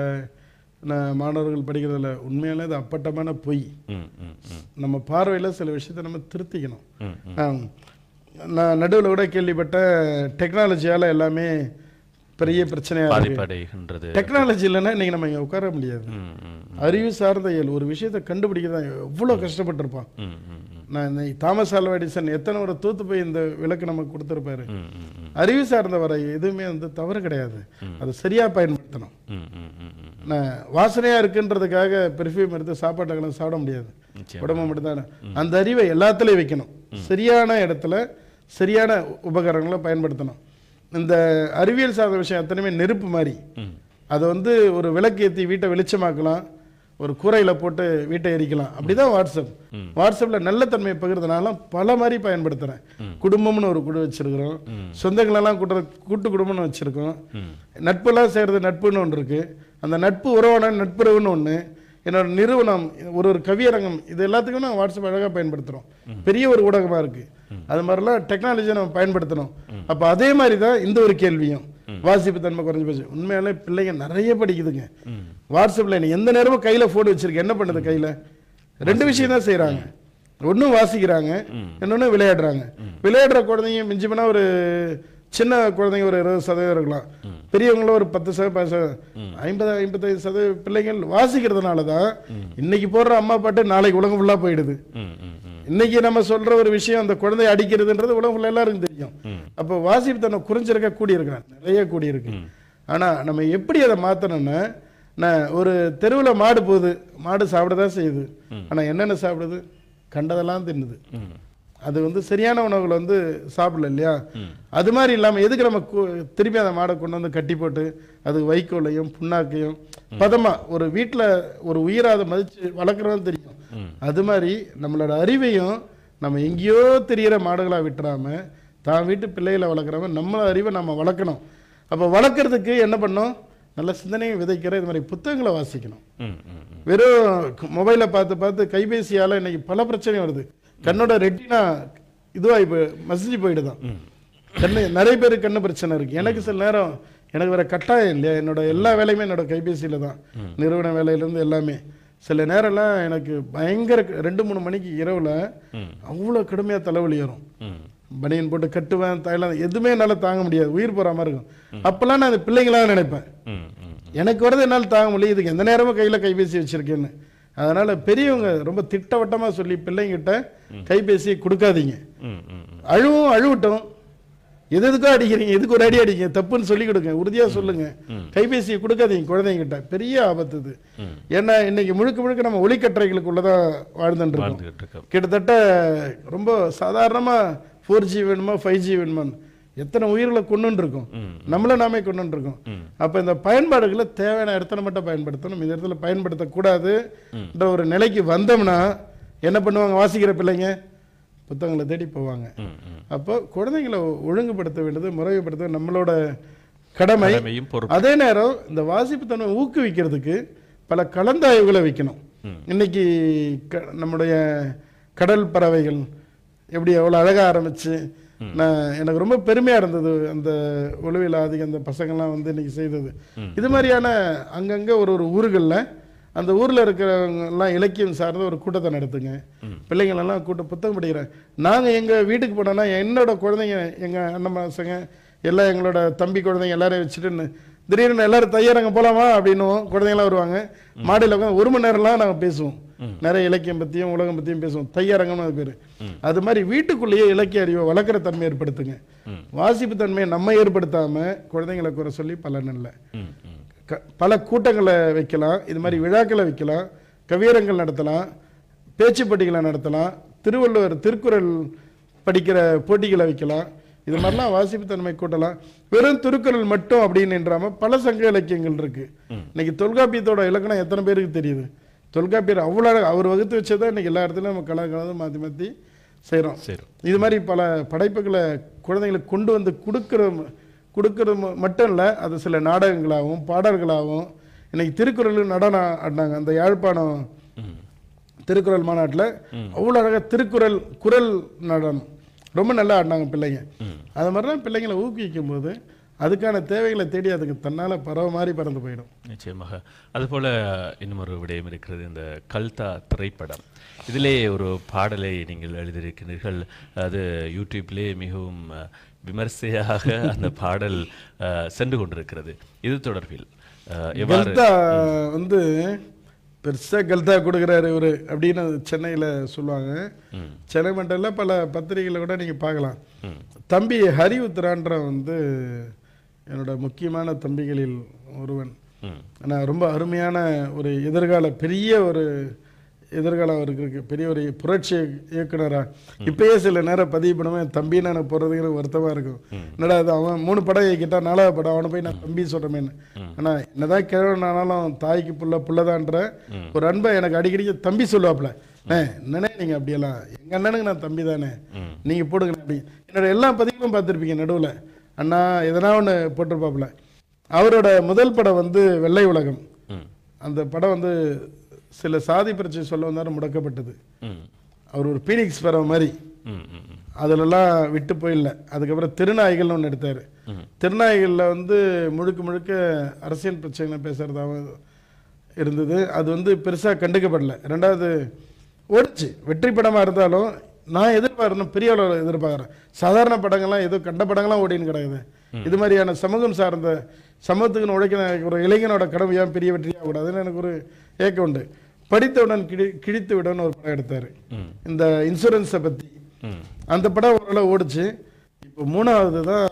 நான் மாணவர்கள் படிக்கிறதில்ல உண்மையாலே அது அப்பட்டமான பொய் ம் ம் ம் நம்ம பார்வையில் சில விஷயத்தை நம்ம திருத்திக்கணும் ஆம். நான் நடுவில் கூட கேள்விப்பட்ட டெக்னாலஜியால் எல்லாமே பெரிய பிரச்சனையாக இருக்கு பாதிப்படைகின்றது டெக்னாலஜி இல்லைன்னா இன்னைக்கு நம்ம இங்கே உட்கார முடியாது ம் ம் அறிவு சார்ந்த இயல் ஒரு விஷயத்தை கண்டுபிடிக்க தான் எவ்வளோ கஷ்டப்பட்டிருப்பான் ம் ம் ம் நான் இன்னைக்கு தாமஸ் ஆல்வா எடிசன் எத்தனை ஒரு தூத்து போய் இந்த விளக்கு நமக்கு கொடுத்துருப்பாரு ம் ம் ம் அறிவு சார்ந்த வரை எதுவுமே வந்து தவறு கிடையாது அதை சரியா பயன்படுத்தணும் ம் ம் ம் ம் நான் வாசனையா இருக்குன்றதுக்காக பெர்ஃப்யூம் எடுத்து சாப்பாட்டை கலந்து சாப்பிட முடியாது நிச்சயம் உடம்பு மட்டும்தானே அந்த அறிவை எல்லாத்துலயும் வைக்கணும் சரியான இடத்துல சரியான உபகரணங்களை பயன்படுத்தணும் இந்த அறிவியல் சார்ந்த விஷயம் அத்தனையுமே நெருப்பு மாதிரி அதை வந்து ஒரு விளக்கு ஏற்றி வீட்டை வெளிச்சமாக்கலாம் ஒரு கூரையில போட்டு வீட்டை எரிக்கலாம் அப்படிதான் வாட்ஸ்அப் வாட்ஸ்அப்ல நல்ல தன்மையை பகிர்றதுனால பல மாதிரி பயன்படுத்துறேன் குடும்பம்னு ஒரு குழு வச்சிருக்கிறோம் சொந்தங்களெல்லாம் கூட்டுற கூட்டு குடும்பம்னு வச்சிருக்கோம் நட்பெல்லாம் சேர்றது நட்புன்னு ஒன்று இருக்கு அந்த நட்பு உறவான நட்புறவுன்னு ஒன்று என்னோட நிறுவனம் ஒரு ஒரு கவியரங்கம் இது எல்லாத்துக்கும் நான் வாட்ஸ்அப் அழகாக பயன்படுத்துகிறோம் பெரிய ஒரு ஊடகமாக இருக்கு அது மாதிரிலாம் டெக்னாலஜியை நம்ம பயன்படுத்தணும் அப்போ அதே மாதிரி தான் இந்த ஒரு கேள்வியும் வாசிப்பு தன்மை குறைஞ்சு போச்சு உண்மையாலே பிள்ளைங்க நிறைய படிக்குதுங்க வாட்ஸ்அப்பில் நீ எந்த நேரமும் கையில் ஃபோன் வச்சிருக்க என்ன பண்ணுது கையில் ரெண்டு விஷயம் தான் செய்கிறாங்க ஒன்றும் வாசிக்கிறாங்க இன்னொன்று விளையாடுறாங்க விளையாடுற குழந்தைங்க மிஞ்சி போனா ஒரு சின்ன குழந்தைங்க ஒரு இருபது சதவீதம் இருக்கலாம் பெரியவங்களும் ஒரு பத்து சதவீதம் பதினஞ்சு சதவீதம் ஐம்பது ஐம்பத்தைந்து சதவீத பிள்ளைங்கள் வாசிக்கிறதுனால தான் இன்னைக்கு போடுற அம்மா பாட்டு நாளைக்கு உலகம் ஃபுல்லாக போயிடுது ம் ம் ம் இன்னைக்கு நம்ம சொல்ற ஒரு விஷயம் அந்த குழந்தைய அடிக்கிறதுன்றது உலகம் ஃபுல்லாக எல்லாருக்கும் தெரியும் அப்போ வாசிப்பு தன்னை குறைஞ்சிருக்க கூடி இருக்கிறான் நிறைய கூடி இருக்கு ஆனா நம்ம எப்படி அதை மாத்தணும்னா நான் ஒரு தெருவில் மாடு போகுது மாடு சாப்பிட தான் செய்யுது ஆனா என்னென்ன சாப்பிடுது கண்டதெல்லாம் தின்னுது அது வந்து சரியான உணவுகளை வந்து சாப்பிடல இல்லையா அது மாதிரி இல்லாம எதுக்கு நம்ம கு- திருப்பி அந்த மாடை கொண்டு வந்து கட்டி போட்டு அதுக்கு வைக்கோலையும் புண்ணாக்கையும் பதமா ஒரு வீட்டுல ஒரு உயிரை அதை மதிச்சு வளர்க்குறோன்னு தெரியும் அது மாதிரி நம்மளோட அறிவையும் நம்ம எங்கேயோ தெரியிற மாடுகளா விட்டுறாம தான் வீட்டு பிள்ளைகளை வளர்க்குறவங்க நம்ம அறிவை நம்ம வளர்க்கணும் அப்போ வளர்க்குறதுக்கு என்ன பண்ணோம் நல்ல சிந்தனையை விதைக்கிற இது மாதிரி புத்தகங்களை வாசிக்கணும் ம் ம் ம் வெறும் மொபைலை பார்த்து பார்த்து கைபேசியால இன்னைக்கு பல பிரச்சனை வருது கண்ணோட ரெட்டினா இதுவாகி போய் மசிஞ்சு போயிடுதான் கண்ணு நிறைய பேருக்கு கண்ணு பிரச்சனை இருக்கு எனக்கு சில நேரம் எனக்கு வேற கட்டாயம் இல்லையா என்னோட எல்லா வேலையுமே என்னோட கைபேசியில தான் நிறுவன வேலையிலேருந்து எல்லாமே சில நேரம்லாம் எனக்கு பயங்கர க- ரெண்டு மூணு மணிக்கு இரவுல அவ்வளோ கடுமையா தலைவலி வரும் ம் பனியன் போட்டு கட்டுவேன் தைலம் எதுவுமே என்னால் தாங்க முடியாது உயிர் போற மாதிரி இருக்கும் அப்பெல்லாம் நான் அந்த பிள்ளைங்களாக நினைப்பேன் ம் ம் எனக்கு வரது என்னால் தாங்க முடியல இதுக்கு எந்த நேரமும் கையில் கைபேசி வச்சிருக்கேன்னு அதனால பெரியவங்க ரொம்ப திட்டவட்டமா சொல்லி பிள்ளைங்கிட்ட கைபேசியை கொடுக்காதீங்க ம் ம் ம் அழுவும் அழுவட்டும் எது எதுக்கோ அடிக்கிறீங்க எதுக்கு ஒரு அடி அடிங்க தப்புன்னு சொல்லி கொடுங்க உறுதியா சொல்லுங்க கைபேசியை கொடுக்காதீங்க குழந்தைங்கிட்ட பெரிய ஆபத்து இது ஏன்னா இன்னைக்கு முழுக்க முழுக்க நம்ம ஒளிக்கற்றைகளுக்குள்ளதான் வாழ்ந்துட்டு இருக்கோம் வாழ்ந்துகிட்டு இருக்கோம் கிட்டத்தட்ட ரொம்ப சாதாரணமா ஃபோர் ஜி வேணுமா ஃபைவ் ஜி வேணுமான்னு எத்தனை உயிர்களை கொண்டுன்னு இருக்கோம் நம்மள நாமே கொண்டுன்னு இருக்கோம் அப்ப இந்த பயன்பாடுகளை தேவையான இடத்துல மட்டும் பயன்படுத்தணும் இந்த இடத்துல பயன்படுத்தக்கூடாதுன்ற ஒரு நிலைக்கு வந்தோம்னா என்ன பண்ணுவாங்க வாசிக்கிற பிள்ளைங்க புத்தகங்களை தேடி போவாங்க அப்போ குழந்தைங்களை ஒழுங்குபடுத்த வேண்டியது முறைப்படுத்த நம்மளோட கடமை கடமையும் பொறுப்பு. அதே நேரம் இந்த வாசிப்பு தன்மை ஊக்குவிக்கிறதுக்கு பல கலந்தாய்வுகளை வைக்கணும் இன்னைக்கு க- நம்முடைய கடல் பறவைகள் எப்படி எவ்வளோ அழகாக ஆரம்பிச்சு நான் எனக்கு ரொம்ப பெருமையாக இருந்தது அந்த உளவியல் ஆதிக்க அந்த பசங்கள்லாம் வந்து இன்னைக்கு செய்தது இது மாதிரியான அங்கங்கே ஒரு ஒரு ஊர்களில் அந்த ஊரில் இருக்கிறவங்க எல்லாம் இலக்கியம் சார்ந்த ஒரு கூட்டத்தை நடத்துங்க பிள்ளைங்களெல்லாம் கூட்ட புத்தகம் படிக்கிறேன் நாங்கள் எங்கள் வீட்டுக்கு போனோன்னா என்னோட குழந்தைங்க எங்கள் அண்ணன் பசங்க எல்லாம் எங்களோட தம்பி குழந்தைங்க எல்லாரையும் வச்சுட்டு ந- திடீர்னு எல்லாரும் தையரங்க போலாமா அப்படின்னுவோம் குழந்தைங்களாம் வருவாங்க மாடியில் உட்காந்து ஒரு மணி நேரம்லாம் நாங்கள் பேசுவோம் நிறைய இலக்கியம் பற்றியும் உலகம் பற்றியும் பேசுவோம் தையரங்கம்னு அது பேர் அது மாதிரி வீட்டுக்குள்ளேயே இலக்கிய அறிவை வளர்க்குற தன்மை ஏற்படுத்துங்க வாசிப்பு தன்மையை நம்ம ஏற்படுத்தாம குழந்தைங்களை குறை சொல்லி பலன் இல்லை ம், ம். க- பல கூட்டங்களை வைக்கலாம் இது மாதிரி விழாக்களை வைக்கலாம் கவியரங்கள் நடத்தலாம் பேச்சு போட்டிகளை நடத்தலாம் திருவள்ளுவர் திருக்குறள் படிக்கிற போட்டிகளை வைக்கலாம் இது மாதிரிலாம் வாசிப்பு தன்மை கூட்டலாம் வெறும் திருக்குறள் மட்டும் அப்படின்னு நின்றாம பல சங்க இலக்கியங்கள் இருக்கு இன்னைக்கு தொல்காப்பியத்தோட இலக்கணம் எத்தனை பேருக்கு தெரியுது தொல்காப்பியர் அவ்வளோ அழகா- அவர் வகுத்து வச்சதை இன்னைக்கு எல்லா இடத்துலையும் நம்ம கலா கலந்து மாற்றி மாற்றி செய்கிறோம் செய்றோம். இது மாதிரி பல படைப்புகளை குழந்தைங்களுக்கு கொண்டு வந்து கொடுக்குற கொடுக்கறது ம- மட்டும் இல்லை அது சில நாடகங்களாகவும் பாடல்களாகவும் இன்னைக்கு திருக்குறள் நடனம் ஆடினாங்க அந்த யாழ்ப்பாணம் திருக்குறள் மாநாட்டில் அவ்வளோ அழகாக திருக்குறள் குறள் நடனம் ரொம்ப நல்லா ஆடினாங்க பிள்ளைங்க அது மாதிரி தான் பிள்ளைங்களை ஊக்குவிக்கும் போது அதுக்கான தேவைகளை தேடி அதுக்கு தன்னால் பறவை மாதிரி பறந்து போயிடும் நிச்சயமாக அதுபோல இன்னும் ஒரு விடயம் இருக்கிறது இந்த கல்தா திரைப்படம் இதிலே ஒரு பாடலை நீங்கள் எழுதியிருக்கிறீர்கள் அது யூடியூப்லே மிகவும் அஹ், விமர்சையாக அந்த பாடல் அஹ், சென்று கொண்டிருக்கிறது இது தொடர்பில் அஹ், எவ்வாறு கல்தா வந்து பெருசா கல்தா கொடுக்குறாரு இவரு அப்படின்னு சென்னையில் சொல்லுவாங்க சென்னை மண்டலில் பல பத்திரிகைகளை கூட நீங்கள் பார்க்கலாம் தம்பி ஹரி உத்ரான்ற வந்து என்னோட முக்கியமான தம்பிகளில் ஒருவன் ஆனால் ரொம்ப அருமையான ஒரு எதிர்கால பெரிய ஒரு எதிர்காலம் அவருக்கு இருக்கு பெரிய ஒரு புரட்சி இயக்குனரா இப்பயே சில நேரம் பதிவு பண்ணுவேன் தம்பின்னு எனக்கு போகிறதுக்கு எனக்கு வருத்தமாக இருக்கும் என்னடா அது அவன் மூணு படம் இயக்கிட்டா நாலாவது படம் அவனை போய் நான் தம்பி சொல்கிறேன்னு ஆனால் என்னதான் கிழவனானாலும் தாய்க்கு புள்ள புள்ளதான்ற ஒரு அன்பை எனக்கு அடிக்கடி தம்பி சொல்லுவாப்புல "அண்ணே, என்னண்ணே நீங்கள் அப்படியெல்லாம் எங்கள் அண்ணனுக்கு நான் தம்பி தானே நீங்கள் போடுங்க அப்படி என்னோட எல்லா பதிவுகளும் பார்த்துருப்பீங்க நடுவில் அண்ணா எதனா ஒன்று போட்டிருப்பாப்புல அவரோட முதல் படம் வந்து வெள்ளை உலகம் ம், அந்த படம் வந்து சில சாதி பிரச்சனை சொல்ல வந்தாலும் முடக்கப்பட்டது ம், அவர் ஒரு பீனிக்ஸ் பறவை மாதிரி ம், ம், ம். அதிலெல்லாம் விட்டு போயிடல அதுக்கப்புறம் திருநாய்கள்னு ஒன்று எடுத்தார் திருநாய்களில் வந்து முழுக்க முழுக்க அரசியல் பிரச்சனை பேசுகிறதாகவும் இருந்தது அது வந்து பெருசாக கண்டுக்கப்படல ரெண்டாவது ஓடிச்சு வெற்றி படமாக இருந்தாலும் நான் எதிர்பார்க்கணும் பெரிய அளவில் எதிர்பார்க்குறேன் சாதாரண படங்கள்லாம் ஏதோ கண்ட படங்கள்லாம் ஓடின்னு கிடக்குது இது மாதிரியான சமூகம் சார்ந்த சமூகத்துக்கு உழைக்கிற ஒரு இளைஞனோட கடமை ஏன் பெரிய வெற்றியாக கூடாதுன்னு எனக்கு ஒரு ஏக்கம் உண்டு படித்தவுடன் கிழி கிழித்து விடன்னு ஒரு படம் எடுத்தார் இந்த இன்சூரன்ஸை பற்றி ம். அந்த படம் ஓரளவு ஓடுச்சு இப்போ மூணாவது தான்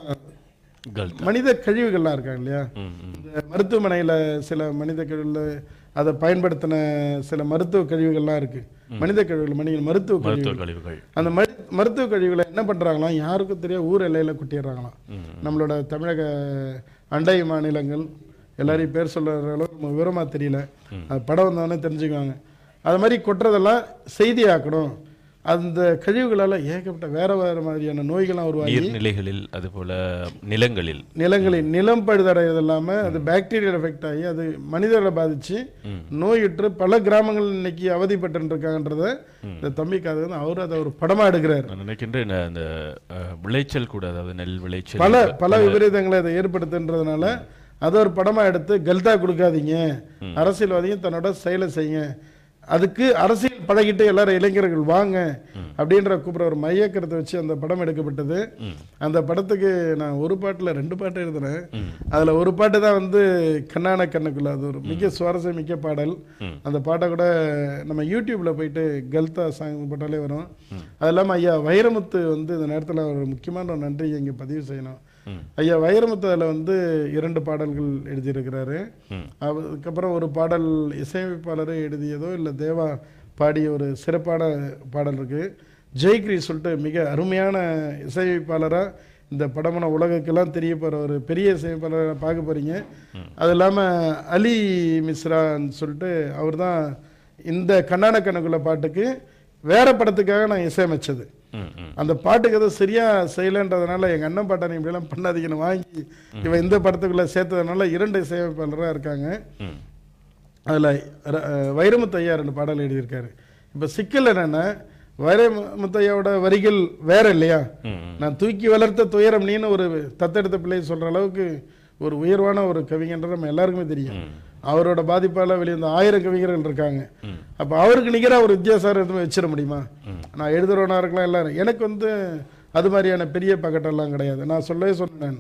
கல்தா மனித கழிவுகள்லாம் இருக்காங்க இல்லையா ம், ம். இந்த மருத்துவமனையில் சில மனித கழிவுகள் அதை பயன்படுத்தின சில மருத்துவ கழிவுகள்லாம் இருக்கு மனித கழிவுகள் மனித மருத்துவ மருத்துவ கழிவுகள் கழிவுகள் அந்த மரு மருத்துவ கழிவுகளை என்ன பண்றாங்களாம் யாருக்கும் தெரியாது ஊர் எல்லையில கொட்டிடுறாங்களாம் நம்மளோட தமிழக அண்டை மாநிலங்கள் எல்லாரையும் பேர் சொல்ற அளவுக்கு நம்ம விவரமா தெரியல அது படம் வந்தோடனே தெரிஞ்சுக்குவாங்க அது மாதிரி கொட்டுறதெல்லாம் செய்தியாக்கணும் அந்த கழிவுகளால ஏகப்பட்ட வேற வேற மாதிரியான நோய்கள்லாம் உருவாகி நீர்நிலைகளில் அதுபோல நிலங்களில் நிலங்களில் நிலம் பழுதடைவது இல்லாம அது பாக்டீரியல் எஃபெக்ட் ஆகி அது மனிதர்களை பாதிச்சு நோயுற்று பல கிராமங்கள் இன்னைக்கு அவதிப்பட்டு இருக்காங்கன்றத இந்த தம்பிக்காக வந்து அவர் அதை ஒரு படமா எடுக்கிறார் நான் நினைக்கின்றேன் இந்த- இந்த அஹ், விளைச்சல் கூட அதாவது நெல் விளைச்சல் பல பல விபரீதங்களை அதை ஏற்படுத்துன்றதுனால அதை ஒரு படமா எடுத்து கல்தா கொடுக்காதீங்க அரசியல்வாதியும் தன்னோட செயலை செய்யுங்க அதுக்கு அரசியல் பழகிட்டு எல்லாரும் இளைஞர்கள் வாங்க அப்படின்ற கூப்பிட ஒரு மையக்கருத்தை வச்சு அந்த படம் எடுக்கப்பட்டது அந்த படத்துக்கு நான் ஒரு பாட்டுல ரெண்டு பாட்டு எழுதினேன் அதுல ஒரு பாட்டு தான் வந்து கண்ணான கண்ணுக்குள்ள அது ஒரு மிக சுவாரஸ்யம் மிக்க பாடல் அந்த பாட்டை கூட நம்ம யூடியூப்ல போயிட்டு கல்தா சாங் போட்டாலே வரும் அது இல்லாம ஐயா வைரமுத்து வந்து இந்த நேரத்துல ஒரு முக்கியமான ஒரு நன்றி இங்க பதிவு செய்யணும் ஐயா வைரமுத்து அதில் வந்து இரண்டு பாடல்கள் எழுதியிருக்கிறாரு அதுக்கப்புறம் ஒரு பாடல் இசையமைப்பாளரே எழுதியதோ இல்லை தேவா பாடிய ஒரு சிறப்பான பாடல் இருக்கு ஜெய்கிரி சொல்லிட்டு மிக அருமையான இசையமைப்பாளராக இந்த படமான உலகுக்கெல்லாம் தெரிய போகிற ஒரு பெரிய இசையமைப்பாளரை பார்க்க போறீங்க அது இல்லாமல் அலி மிஸ்ரான்னு சொல்லிட்டு அவர் தான் இந்த கண்ணான கணக்குள்ள பாட்டுக்கு வேற படத்துக்காக நான் இசையமைச்சது ம், ம். அந்த பாட்டுக்கு எதுவும் சரியா செய்யலைன்றதுனால எங்க அண்ணன் பாட்டை நீ இப்படியெல்லாம் பண்ணாதீங்கன்னு வாங்கி இவன் இந்த படத்துக்குள்ள சேர்த்ததுனால இரண்டு இசையமைப்பாளராக இருக்காங்க ம். அதில் வைரமுத்து ஐயா ரெண்டு பாடல் எழுதியிருக்காரு இப்போ சிக்கல் என்னன்னா வைரமுத்து ஐயாவோட வரிகள் வேற இல்லையா நான் தூக்கி வளர்த்த துயரம் நீன்னு ஒரு தத்தெடுத்த பிள்ளை சொல்ற அளவுக்கு ஒரு உயர்வான ஒரு கவிஞன்ற நம்ம எல்லாருக்குமே தெரியும் அவரோட பாதிப்பால வெளிவந்த ஆயிரம் கவிஞர்கள் இருக்காங்க அப்ப அவருக்கு நிகரா ஒரு வித்தியாசாரம் எதுவுமே வச்சிட முடியுமா நான் எழுதுறவனா இருக்கலாம் எல்லாரும் எனக்கு வந்து அது மாதிரியான பெரிய பக்கட்டெல்லாம் கிடையாது நான் சொல்லவே சொன்னேன்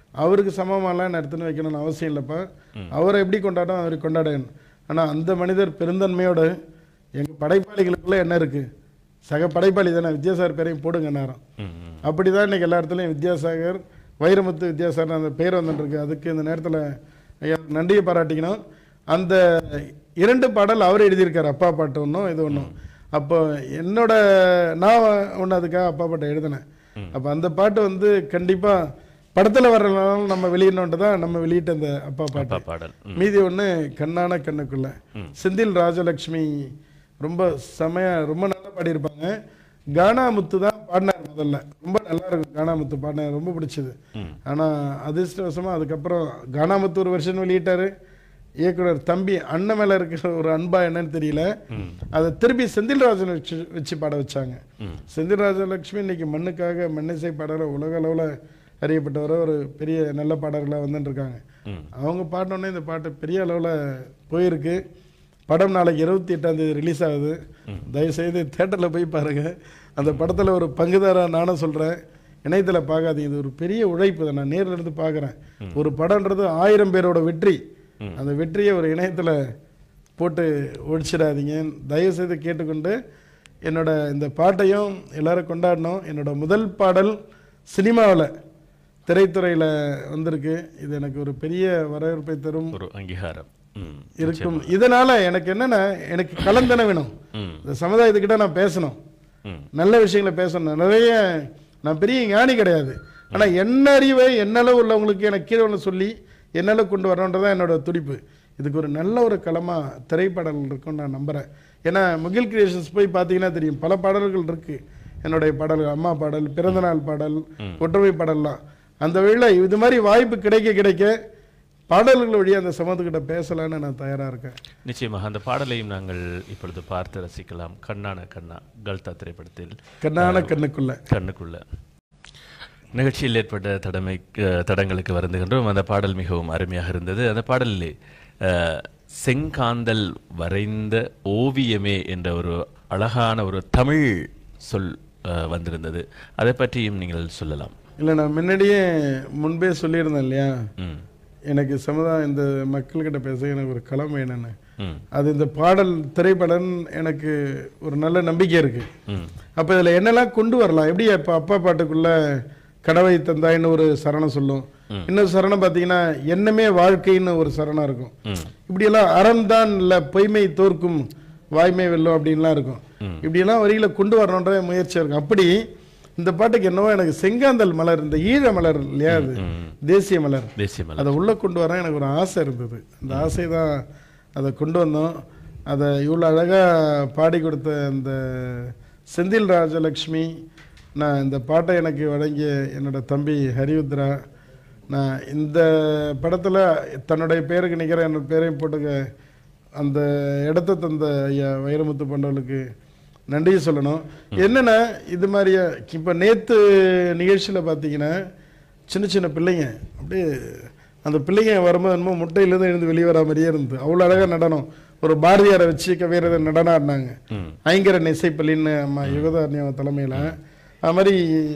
அவருக்கு சமமாலாம் நான் எடுத்துன்னு வைக்கணும்னு அவசியம் இல்லைப்பா அவரை எப்படி கொண்டாடும் அவரை கொண்டாடணும் ஆனால் அந்த மனிதர் பெருந்தன்மையோடு எங்கள் படைப்பாளிகளுக்குள்ள என்ன இருக்கு சக படைப்பாளி தானே வித்யாசாகர் பேரையும் போடுங்க நேரம் அப்படி தான் இன்னைக்கு எல்லா இடத்துலையும் வித்யாசாகர் வைரமுத்து வித்யாசாகர் அந்த பேர் வந்துட்டுருக்கு அதுக்கு இந்த நேரத்தில் ஐயா நன்றியை பாராட்டிக்கணும் அந்த இரண்டு பாடல் அவர் எழுதியிருக்காரு அப்பா பாட்டு ஒன்றும் இது ஒன்றும் அப்போ என்னோட நான் ஒன்று அதுக்காக அப்பா பாட்டை எழுதினேன் அப்போ அந்த பாட்டு வந்து கண்டிப்பாக படத்தில் வர்றதுனால நம்ம வெளியிடணுன்ட்டு தான் நம்ம வெளியிட்ட அந்த அப்பா அப்பா பாட்டு பாடல் ம். மீதி ஒன்று கண்ணான கண்ணுக்குள்ள செந்தில் ராஜலக்ஷ்மி ரொம்ப செமையா ரொம்ப நல்லா பாடியிருப்பாங்க கானாமுத்து தான் பாடினார் முதல்ல ரொம்ப நல்லா இருக்கும் கானாமுத்து பாடினார் ரொம்ப பிடிச்சது ஆனால் அதிர்ஷ்டவசமா அதுக்கப்புறம் கானாமுத்து ஒரு வருஷன் வெளியிட்டாரு இயக்குனர் தம்பி அண்ணன் மேல இருக்கிற ஒரு அன்பா என்னன்னு தெரியல அதை திருப்பி செந்தில் ராஜன் வச்சு வச்சு பாட வச்சாங்க செந்தில் ராஜலட்சுமி இன்னைக்கு மண்ணுக்காக மண்ணிசை பாடல உலக அளவுல அறியப்பட்டவர ஒரு பெரிய நல்ல பாடல்களாக வந்துட்டு இருக்காங்க அவங்க பாடினோடனே இந்த பாட்டு பெரிய அளவுல போயிருக்கு படம் நாளைக்கு இருபத்தி எட்டாம் தேதி ரிலீஸ் ஆகுது தயவுசெய்து தேட்டரில் போய் பாருங்க அந்த படத்துல ஒரு பங்குதாரா நானும் சொல்றேன் இணையத்துல பார்க்காதீங்க இது ஒரு பெரிய உழைப்பு இதை நான் நேர்ல இருந்து பார்க்குறேன் ஒரு படம்ன்றது ஆயிரம் பேரோட வெற்றி அந்த வெற்றியை ஒரு இணையத்துல போட்டு ஒழிச்சிடாதீங்க தயவு செய்து கேட்டுக்கொண்டு என்னோட இந்த பாட்டையும் எல்லாரும் கொண்டாடணும் என்னோட முதல் பாடல் சினிமாவில் திரைத்துறையில் வந்திருக்கு இது எனக்கு ஒரு பெரிய வரவேற்பை தரும் ஒரு அங்கீகாரம் ம். இருக்கும் இதனால எனக்கு என்னன்னா எனக்கு கலந்தன வேணும் ம். இந்த சமுதாயத்துக்கிட்ட நான் பேசணும் ம். நல்ல விஷயங்களை பேசணும் நிறைய நான் பெரிய ஞானி கிடையாது ஆனா என்ன அறிவை என்னளவு உள்ளவங்களுக்கு எனக்கு கீழே உள்ள சொல்லி என்னளவு கொண்டு வரணுன்றதான் என்னோட துடிப்பு இதுக்கு ஒரு நல்ல ஒரு களமா திரைப்படல் இருக்கும்னு நான் நம்புறேன் ஏன்னா முகில் கிரியேஷன்ஸ் போய் பார்த்தீங்கன்னா தெரியும் பல பாடல்கள் இருக்கு என்னுடைய பாடல்கள் அம்மா பாடல் பிறந்தநாள் பாடல் ஒற்றுமை பாடல்லாம் அந்த வேளை இது மாதிரி வாய்ப்பு கிடைக்க கிடைக்க பாடல்கள் வழியா அந்த சமூகத்துக்கிட்ட பேசலான்னு நான் தயாரா இருக்கேன் நிச்சயமாக அந்த பாடலையும் நாங்கள் இப்பொழுது பார்த்து ரசிக்கலாம் கண்ணான கண்ணா கல்தா திரைப்படத்தில் கண்ணான கண்ணுக்குள்ள கண்ணுக்குள்ள நிகழ்ச்சியில் ஏற்பட்ட தடமை அஹ், தடங்களுக்கு வருந்துகின்றோம் அந்த பாடல் மிகவும் அருமையாக இருந்தது அந்த பாடலில் அஹ், செங்காந்தல் வரைந்த ஓவியமே என்ற ஒரு அழகான ஒரு தமிழ் சொல் அஹ், வந்திருந்தது அதை பற்றியும் நீங்கள் சொல்லலாம் இல்லை நான் முன்னாடியே முன்பே சொல்லியிருந்தேன் இல்லையா ம் எனக்கு சமுதாயம் இந்த மக்கள்கிட்ட பேச எனக்கு ஒரு களம் வேணும்னு ம் அது இந்த பாடல் திரைப்படம் எனக்கு ஒரு நல்ல நம்பிக்கை இருக்கு அப்போ இதில் என்னெல்லாம் கொண்டு வரலாம் எப்படி இப்போ அப்பா பாட்டுக்குள்ள கடவை தந்தாயின்னு ஒரு சரணம் சொல்லும் இன்னொரு சரணம் பார்த்தீங்கன்னா என்னமே வாழ்க்கைன்னு ஒரு சரணம் இருக்கும் இப்படியெல்லாம் அறம்தான் இல்லை பொய்மை தோற்கும் வாய்மை வெல்லும் அப்படின்லாம் இருக்கும் இப்படியெல்லாம் வரிகளை கொண்டு வரணுன்ற முயற்சி இருக்கும் அப்படி இந்த பாட்டுக்கு என்னவோ எனக்கு செங்காந்தல் மலர் இந்த ஈழ மலர் இல்லையா அது தேசிய மலர் தேசிய மலர் அதை உள்ளே கொண்டு வர எனக்கு ஒரு ஆசை இருந்தது அந்த ஆசை தான் அதை கொண்டு வந்தோம் அதை இவ்வளோ அழகாக பாடி கொடுத்த அந்த செந்தில் ராஜலக்ஷ்மி நான் இந்த பாட்டை எனக்கு வழங்கிய என்னோட தம்பி ஹரிவுத்ரா நான் இந்த படத்தில் தன்னுடைய பேருக்கு நிற்கிற என்னோட பேரையும் போட்டுக்க அந்த இடத்த தந்த ஐயா வைரமுத்து பண்டவலுக்கு நன்றி சொல்லணும் என்னன்னா இது மாதிரியா இப்போ நேற்று நிகழ்ச்சியில் பார்த்தீங்கன்னா சின்ன சின்ன பிள்ளைங்க அப்படியே அந்த பிள்ளைங்க வரும்போது என்னமோ முட்டையிலேருந்து எழுந்து வெளியே வர மாதிரியே இருந்தது அவ்வளோ அழகாக நடனம் ஒரு பாரதியாரை வச்சு கவியரதை நடனம் ஆடினாங்க ஐங்கரன் இசைப்பள்ளின்னு அம்மா யுகதாரண்யம் தலைமையில் அது மாதிரி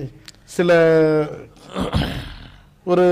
சில ஒரு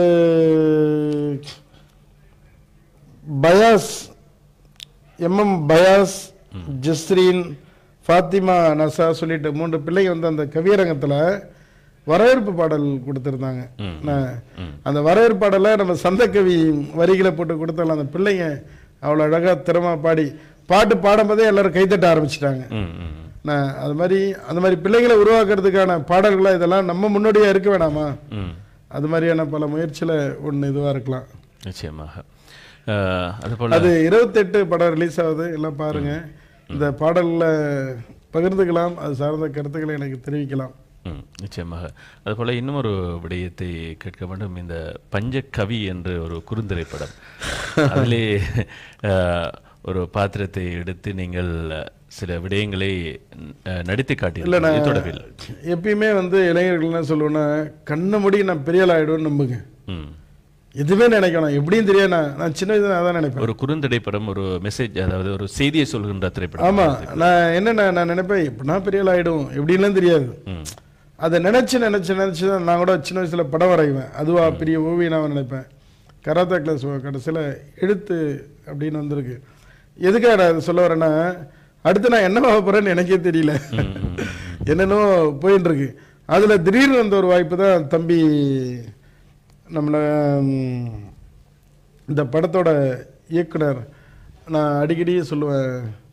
பயாஸ் எம்எம் பயாஸ் ஜஸ்ரீன் ஃபாத்திமா நசா சொல்லிட்டு மூன்று பிள்ளைங்க வந்து அந்த கவியரங்கத்துல வரவேற்பு பாடல் கொடுத்துருந்தாங்க நான் அந்த வரவேற்பு பாடலை நம்ம சந்தக்கவி வரிகளை போட்டு கொடுத்தாலும் அந்த பிள்ளைங்க அவ்வளோ அழகா திறமா பாடி பாட்டு பாடும்போதே எல்லாரும் கைத்தட்ட ஆரம்பிச்சிட்டாங்க ம் ம் நான் அது மாதிரி அந்த மாதிரி பிள்ளைகளை உருவாக்குறதுக்கான பாடல்களா இதெல்லாம் நம்ம முன்னோடியா இருக்க வேணாமா ம் அது மாதிரியான பல முயற்சியில ஒன்று இதுவா இருக்கலாம் நிச்சயமாக அஹ், அதுபோல அது இருபத்தெட்டு படம் ரிலீஸ் ஆகுது எல்லாம் பாருங்க இந்த பாடல்ல பகிர்ந்துக்கலாம் அது சார்ந்த கருத்துக்களை எனக்கு தெரிவிக்கலாம் ம், நிச்சயமாக அதுபோல இன்னும் ஒரு விடயத்தை கேட்க வேண்டும் இந்த பஞ்சகவி என்ற ஒரு குறுந்திரைப்படம் அதிலே அஹ், ஒரு பாத்திரத்தை எடுத்து நீங்கள் சில விடயங்களை அஹ், நடித்து இல்ல காட்டியிருந்தீர்கள் நான் இது தொடர்பில் எப்பயுமே வந்து இளைஞர்கள் என்ன சொல்லுவேன்னா கண்ணை மூடி நான் பெரிய ஆள் ஆயிடுவேன்னு நம்புங்க ம். எதுவுமே நினைக்கணும் எப்படியும் தெரியாது நான் நான் சின்ன வயசுல அதான் நினைப்பேன் ஒரு குறுந்திரைப்படம் ஒரு மெசேஜ் அதாவது ஒரு செய்தியை சொல்கின்ற திரைப்படம் ஆமா நான் என்னென்ன நான் நினைப்பேன் இப்படின்னா பெரிய ஆள் ஆயிடும் எப்படின்லாம் தெரியாது அதை நினச்சி நினச்சி நினச்சி தான் நான் கூட சின்ன வயசில் படம் வரைவேன் அதுவா பெரிய ஓவியனாக நினைப்பேன் கராத்தா கிளாஸ் கடைசியில் எழுத்து அப்படின்னு வந்திருக்கு எதுக்காக நான் இதை சொல்ல வரேன்னா அடுத்து நான் என்ன ஆக போகிறேன்னு எனக்கே தெரியல என்னென்னோ போயின்னு இருக்கு அதில் திடீர்னு வந்த ஒரு வாய்ப்பு தான் தம்பி நம்மளை ம், இந்த படத்தோட இயக்குனர் நான் அடிக்கடி சொல்லுவேன்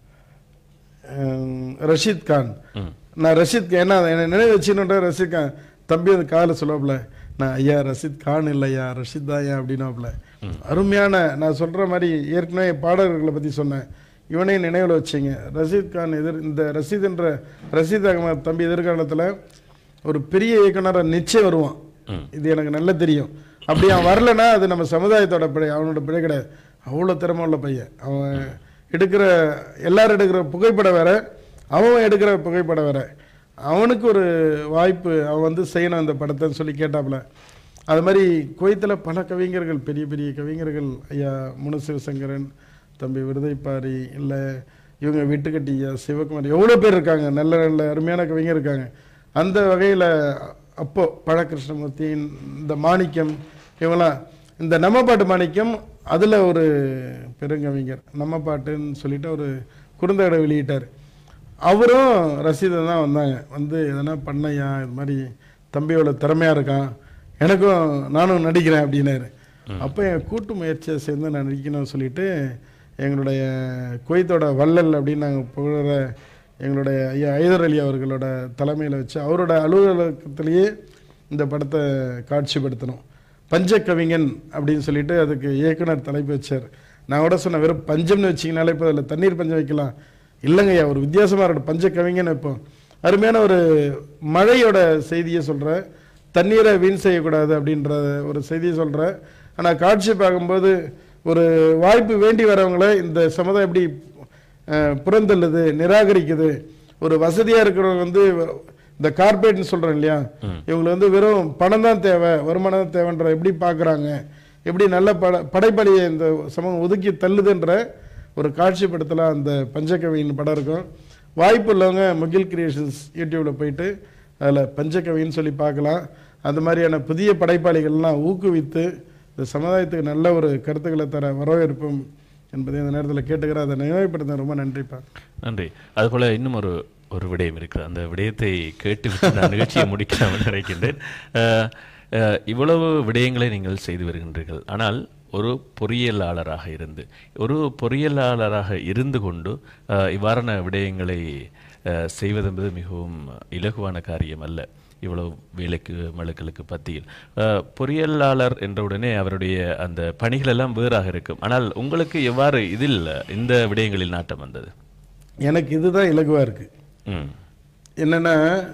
அஹ், ரஷீத் கான் நான் ரஷீத் கான் என்ன என்னை நினைவு வச்சுன்னு ரஷீத் கான் தம்பி அந்த காதில் சொல்லுவாப்புல நான் ஐயா ரஷீத் கான் இல்லையா ரஷீத் தான் ஐயா அப்படின்னாப்புல அருமையான நான் சொல்கிற மாதிரி ஏற்கனவே பாடகர்களை பற்றி சொன்னேன் இவனையும் நினைவில் வச்சிங்க ரஷீத் கான் எதிர் இந்த ரஷீத் என்ற ரஷீத் அகமது தம்பி எதிர்காலத்தில் ஒரு பெரிய இயக்குனராக நிச்சயம் வருவான் இது எனக்கு நல்லா தெரியும் அப்படி அவன் வரலன்னா அது நம்ம சமுதாயத்தோட பிழை அவனோட பிழை கிடையாது அவ்வளோ திறமை உள்ள பையன் அவன் எடுக்கிற எல்லாரும் எடுக்கிற புகைப்படம் வேற அவன் எடுக்கிற புகைப்படம் வேற அவனுக்கு ஒரு வாய்ப்பு அவன் வந்து செய்யணும் இந்த படத்தைன்னு சொல்லி கேட்டாப்புல அது மாதிரி குவைத்தில் பல கவிஞர்கள் பெரிய பெரிய கவிஞர்கள் ஐயா முனு சிவசங்கரன் தம்பி விருதைப்பாரி இல்லை இவங்க வீட்டுக்கட்டி ஐயா சிவகுமார் எவ்வளோ பேர் இருக்காங்க நல்ல நல்ல அருமையான கவிஞர் இருக்காங்க அந்த வகையில் அப்போ பழ கிருஷ்ணமூர்த்தி இந்த மாணிக்கம் இவங்களாம் இந்த நம்ம பாட்டு மாணிக்கம் அதில் ஒரு பெருங்கவிஞர் நம்ம பாட்டுன்னு சொல்லிட்டு ஒரு குறுந்தகடை வெளியிட்டார் அவரும் ரசீதை தான் வந்தாங்க வந்து எதனா பண்ணையா இது மாதிரி தம்பியோட திறமையாக இருக்கான் எனக்கும் நானும் நடிக்கிறேன் அப்படின்னாரு அப்போ என் கூட்டு முயற்சியை சேர்ந்து நான் நடிக்கணும்னு சொல்லிட்டு எங்களுடைய குவைத்தோட வள்ளல் அப்படின்னு நாங்கள் புகழற எங்களுடைய ஐயா ஐதர் அலி அவர்களோட தலைமையில் வச்சு அவரோட அலுவலகத்திலேயே இந்த படத்தை காட்சிப்படுத்தணும் பஞ்சகவிஞன் அப்படின்னு சொல்லிட்டு அதுக்கு இயக்குனர் தலைப்பு வச்சார் நான் கூட சொன்னேன் வெறும் பஞ்சம்னு வச்சிங்கனாலே இப்போ அதில் தண்ணீர் பஞ்சம் வைக்கலாம் இல்லைங்கய்யா ஒரு வித்தியாசமாக இருக்கட்டும் பஞ்சகவிஞன் வைப்போம் அருமையான ஒரு மழையோட செய்தியை சொல்கிறேன் தண்ணீரை வீண் செய்யக்கூடாது அப்படின்ற ஒரு செய்தியை சொல்கிறேன் ஆனால் காட்சி பார்க்கும்போது ஒரு வாய்ப்பு வேண்டி வரவங்கள இந்த சமுதாயம் எப்படி அஹ், புறந்தள்ளுது நிராகரிக்குது ஒரு வசதியாக இருக்கிறவங்க வந்து இந்த கார்பரேட்னு சொல்கிறேன் இல்லையா இவங்களுக்கு வந்து வெறும் பணம் தான் தேவை வருமானம் தான் தேவைன்ற எப்படி பார்க்குறாங்க எப்படி நல்ல பட படைப்படியை இந்த சமூகம் ஒதுக்கி தள்ளுதுன்ற ஒரு காட்சிப்படுத்தலாம் அந்த பஞ்சகவியின் படம் இருக்கும் வாய்ப்பு உள்ளவங்க முகில் கிரியேஷன்ஸ் யூடியூப்பில் போயிட்டு அதில் பஞ்சகவின்னு சொல்லி பார்க்கலாம் அந்த மாதிரியான புதிய படைப்பாளிகள்லாம் ஊக்குவித்து இந்த சமுதாயத்துக்கு நல்ல ஒரு கருத்துக்களை தர வரவேற்போம் என்பதை இந்த நேரத்தில் கேட்டுக்கிறேன் அதை நினைவுபடுத்த ரொம்ப நன்றிப்பா நன்றி அதுபோல இன்னும் ஒரு ஒரு விடயம் இருக்கிறது அந்த விடயத்தை கேட்டுவிட்டு நான் நிகழ்ச்சியை முடிக்கலாம் நினைக்கின்றேன் அஹ், அஹ், இவ்வளவு விடயங்களை நீங்கள் செய்து வருகின்றீர்கள் ஆனால் ஒரு பொறியியலாளராக இருந்து ஒரு பொறியியலாளராக இருந்து கொண்டு அஹ், இவ்வாறான விடயங்களை அஹ், செய்வதென்பது மிகவும் இலகுவான காரியம் அல்ல இவ்வளவு வேலைக்கு மழுக்களுக்கு பத்தியில் அஹ், பொறியியலாளர் என்றவுடனே அவருடைய அந்த பணிகள் எல்லாம் வேறாக இருக்கும் ஆனால் உங்களுக்கு எவ்வாறு இதில் இந்த விடயங்களில் நாட்டம் வந்தது எனக்கு இதுதான் இலகுவாக இருக்குது ம் என்னென்னா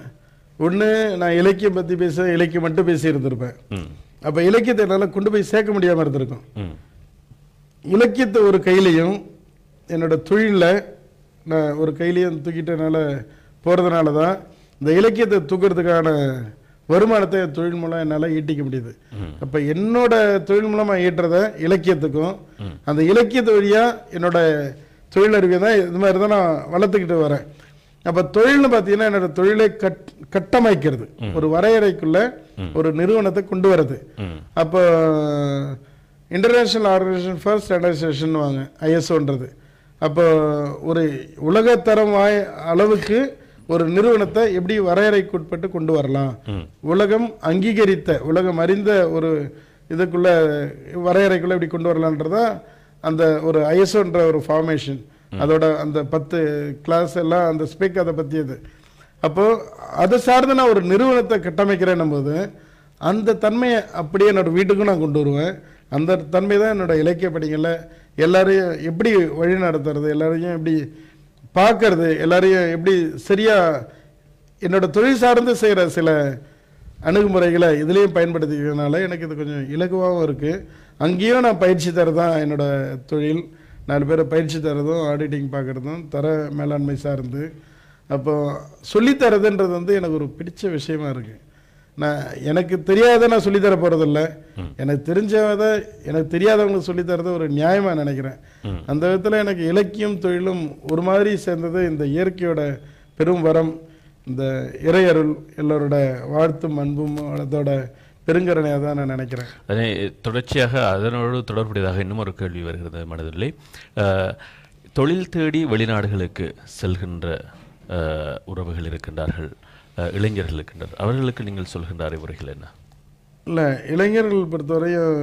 ஒன்று நான் இலக்கியம் பற்றி பேச இலக்கியம் மட்டும் பேசி இருந்திருப்பேன் ம் அப்போ இலக்கியத்தை என்னால் கொண்டு போய் சேர்க்க முடியாமல் இருந்திருக்கும் ம் இலக்கியத்தை ஒரு கையிலையும் என்னோட தொழிலில் நான் ஒரு கையிலையும் தூக்கிட்டனால போகிறதுனால தான் இந்த இலக்கியத்தை தூக்குறதுக்கான வருமானத்தை என் தொழில் மூலம் என்னால் ஈட்டிக்க முடியுது அப்போ என்னோட தொழில் மூலமாக ஈட்டுறத இலக்கியத்துக்கும் அந்த இலக்கியத்து வழியாக என்னோட தொழிலறிவை தான் இது மாதிரி தான் நான் வளர்த்துக்கிட்டு வரேன் அப்போ தொழில்னு பார்த்தீங்கன்னா என்னோட தொழிலை கட் கட்டமைக்கிறது ஒரு வரையறைக்குள்ள ஒரு நிறுவனத்தை கொண்டு வர்றது அப்போ இன்டர்நேஷ்னல் ஆர்கனைசேஷன் ஃபார் ஸ்டாண்டர்டைசேஷன் வாங்க ஐஎஸ்ஓன்றது அப்போ ஒரு உலகத்தரம் வாய் அளவுக்கு ஒரு நிறுவனத்தை எப்படி வரையறைக்குட்பட்டு கொண்டு வரலாம் உலகம் அங்கீகரித்த உலகம் அறிந்த ஒரு இதுக்குள்ள வரையறைக்குள்ள எப்படி கொண்டு வரலான்றதா அந்த ஒரு ஐஎஸ்ஓன்ற ஒரு ஃபார்மேஷன் அதோட அந்த பத்து கிளாஸ் எல்லாம் அந்த ஸ்பெக் அதை பற்றியது அப்போ அதை சார்ந்து நான் ஒரு நிறுவனத்தை கட்டமைக்கிறேன்னும் போது அந்த தன்மையை அப்படியே என்னோட வீட்டுக்கும் நான் கொண்டு வருவேன் அந்த தன்மை தான் என்னோட இலக்கிய பணிகளில் எல்லாரையும் எப்படி வழி நடத்துறது எல்லாரையும் எப்படி பார்க்கறது எல்லாரையும் எப்படி சரியா என்னோட தொழில் சார்ந்து செய்கிற சில அணுகுமுறைகளை இதுலேயும் பயன்படுத்திக்கிறதுனால எனக்கு இது கொஞ்சம் இலகுவாகவும் இருக்குது அங்கேயும் நான் பயிற்சி தரதான் என்னோட தொழில் நாலு பேரை பயிற்சி தரதும் ஆடிட்டிங் பார்க்குறதும் தர மேலாண்மை சார்ந்து அப்போ சொல்லித்தரதுன்றது வந்து எனக்கு ஒரு பிடிச்ச விஷயமா இருக்குது நான் எனக்கு தெரியாத நான் சொல்லித்தர போகிறதில்ல எனக்கு தெரிஞ்சதை எனக்கு தெரியாதவங்களுக்கு சொல்லித்தரது ஒரு நியாயமாக நினைக்கிறேன் அந்த விதத்தில் எனக்கு இலக்கியம் தொழிலும் ஒரு மாதிரி சேர்ந்தது இந்த இயற்கையோட பெரும் வரம் இந்த இறையருள் எல்லோரோட வாழ்த்தும் அன்பும் அதோட பெருங்கரணையாக தான் நான் நினைக்கிறேன் அதனை தொடர்ச்சியாக அதனோடு தொடர்புடையதாக இன்னும் ஒரு கேள்வி வருகிறது மனதில்லை அஹ், தொழில் தேடி வெளிநாடுகளுக்கு செல்கின்ற அஹ், உறவுகள் இருக்கின்றார்கள் அஹ், இளைஞர்கள் இருக்கின்றார் அவர்களுக்கு நீங்கள் சொல்கின்ற அறிவுரைகள் என்ன இல்லை இளைஞர்கள் பொறுத்தவரையும்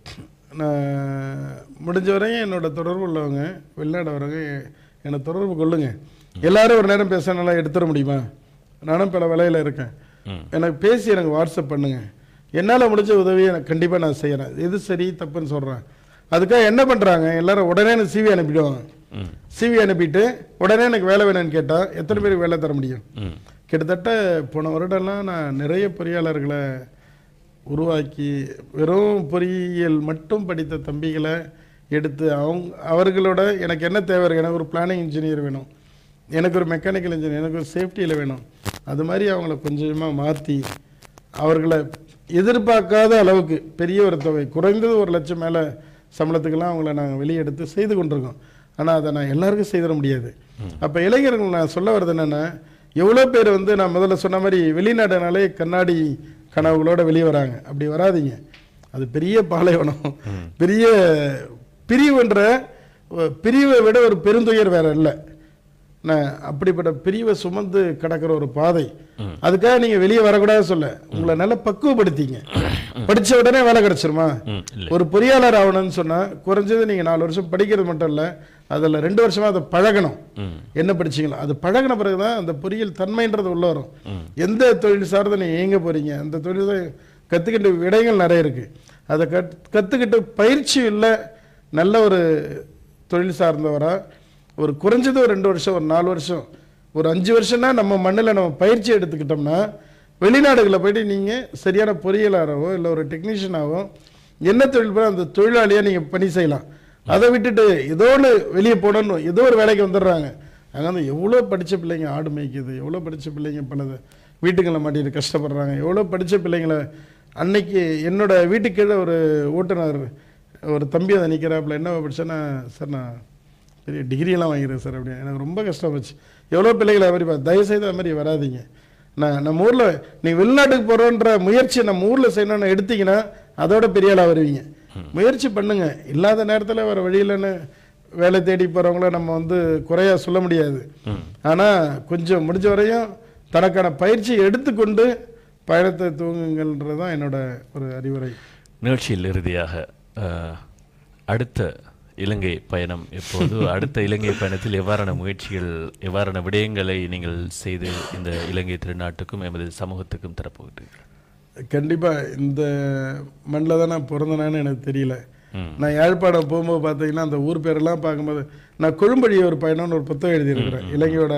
நான் முடிஞ்ச வரையும் என்னோட தொடர்பு உள்ளவங்க வெளிநாடு வரவங்க என்னை தொடர்பு கொள்ளுங்க எல்லாரும் ஒரு நேரம் பேசினால எடுத்துட முடியுமா நானும் பல வேலையில் இருக்கேன் எனக்கு பேசி எனக்கு வாட்ஸ்அப் பண்ணுங்க என்னால் முடிஞ்ச உதவியை எனக்கு கண்டிப்பாக நான் செய்கிறேன் எது சரி தப்புன்னு சொல்கிறேன் அதுக்காக என்ன பண்ணுறாங்க எல்லாரும் உடனே எனக்கு சிவி அனுப்பிடுவாங்க சிவி அனுப்பிட்டு உடனே எனக்கு வேலை வேணும்னு கேட்டால் எத்தனை பேருக்கு வேலை தர முடியும் கிட்டத்தட்ட போன வருடம்லாம் நான் நிறைய பொறியாளர்களை உருவாக்கி வெறும் பொறியியல் மட்டும் படித்த தம்பிகளை எடுத்து அவங்க அவர்களோட எனக்கு என்ன தேவை இருக்கு எனக்கு ஒரு பிளானிங் இன்ஜினியர் வேணும் எனக்கு ஒரு மெக்கானிக்கல் இன்ஜினியர் எனக்கு ஒரு சேஃப்டியில் வேணும் அது மாதிரி அவங்கள கொஞ்சமாக மாற்றி அவர்களை எதிர்பார்க்காத அளவுக்கு பெரிய ஒரு தொகை குறைந்தது ஒரு லட்சம் மேலே சம்பளத்துக்கெல்லாம் அவங்கள நாங்கள் வெளியே எடுத்து செய்து கொண்டிருக்கோம் ஆனால் அதை நான் எல்லாருக்கும் செய்திட முடியாது அப்போ இளைஞர்கள் நான் சொல்ல வர்றது என்னென்னா எவ்வளோ பேர் வந்து நான் முதல்ல சொன்ன மாதிரி வெளிநாடுனாலே கண்ணாடி கனவுகளோட வெளியே வராங்க அப்படி வராதீங்க அது பெரிய பாலைவனம் பெரிய பிரிவுன்ற ஒ- பிரிவை விட ஒரு பெருந்துயர் வேற இல்லை நான் அப்படிப்பட்ட பிரிவை சுமந்து கடக்கிற ஒரு பாதை அதுக்காக நீங்க வெளியே வரக்கூடாது சொல்ல உங்களை நல்லா பக்குவப்படுத்திங்க படிச்ச உடனே வேலை கிடைச்சிருமா ம், இல்லை. ஒரு பொறியாளர் ஆகணும்னு சொன்னா குறைஞ்சது நீங்க நாலு வருஷம் படிக்கிறது மட்டும் இல்ல அதுல ரெண்டு வருஷமா அதை பழகணும் என்ன படிச்சீங்களோ அது பழகின பிறகுதான் அந்த பொறியியல் தன்மைன்றது உள்ள வரும் எந்த தொழில் சார்ந்த நீங்க இயங்க போறீங்க அந்த தொழில் தான் கத்துக்கிட்ட விடைகள் நிறைய இருக்கு அதை கத் கத்துக்கிட்டு பயிற்சி இல்லை நல்ல ஒரு தொழில் சார்ந்தவரா ஒரு குறைஞ்சது ஒரு ரெண்டு வருஷம் ஒரு நாலு வருஷம் ஒரு அஞ்சு வருஷம்னா நம்ம மண்ணில் நம்ம பயிற்சி எடுத்துக்கிட்டோம்னா வெளிநாடுகளில் போயிட்டு நீங்கள் சரியான பொறியியலாகவோ இல்லை ஒரு டெக்னீஷியனாகவோ என்ன தொழில் பண்ண அந்த தொழிலாளியாக நீங்கள் பணி செய்யலாம் அதை விட்டுட்டு ஏதோ ஒன்று வெளியே போடணும் ஏதோ ஒரு வேலைக்கு வந்துடுறாங்க அங்கே வந்து எவ்வளோ படித்த பிள்ளைங்க ஆடு மேய்க்குது எவ்வளோ படித்த பிள்ளைங்க பலது வீட்டுங்களை மாட்டிட்டு கஷ்டப்படுறாங்க எவ்வளோ படித்த பிள்ளைங்களை அன்னைக்கு என்னோட வீட்டுக்கு கீழே ஒரு ஓட்டுநர் ஒரு தம்பி அதை நிற்கிறாப்புல என்ன படிச்சேன்னா சார் நான் பெரிய டிகிரியெல்லாம் வாங்கிறேன் சார் அப்படி எனக்கு ரொம்ப கஷ்டமாச்சு எவ்வளோ பிள்ளைகளை அது மாதிரி பா- தயவுசெய்து அது மாதிரி வராதீங்க நான் நம்ம ஊரில் நீ வெளிநாட்டுக்கு போகிறோன்ற முயற்சி நம்ம ஊரில் செய்யணும்னு எடுத்தீங்கன்னா அதோட பெரிய ஆளாக வருவீங்க முயற்சி பண்ணுங்க இல்லாத நேரத்தில் வர வழியிலன்னு வேலை தேடி போகிறவங்கள நம்ம வந்து குறையா சொல்ல முடியாது ஆனால் கொஞ்சம் முடிஞ்ச வரையும் தனக்கான பயிற்சி எடுத்துக்கொண்டு பயணத்தை தூங்குங்கள்ன்றது தான் என்னோட ஒரு அறிவுரை நிகழ்ச்சியில் இறுதியாக அஹ், அடுத்த இலங்கை பயணம் எப்போது அடுத்த இலங்கை பயணத்தில் எவ்வாறான முயற்சிகள் எவ்வாறான விடயங்களை நீங்கள் செய்து இந்த இலங்கை திருநாட்டுக்கும் எமது சமூகத்துக்கும் தரப்போகிறீர்கள் கண்டிப்பா இந்த மண்ணில் தான் நான் பிறந்தனான்னு எனக்கு தெரியல நான் யாழ்ப்பாணம் போகும்போது பார்த்தீங்கன்னா அந்த ஊர் பேரெல்லாம் பார்க்கும்போது நான் கொழும்படி ஒரு பயணம்னு ஒரு புத்தகம் எழுதியிருக்கிறேன் இலங்கையோட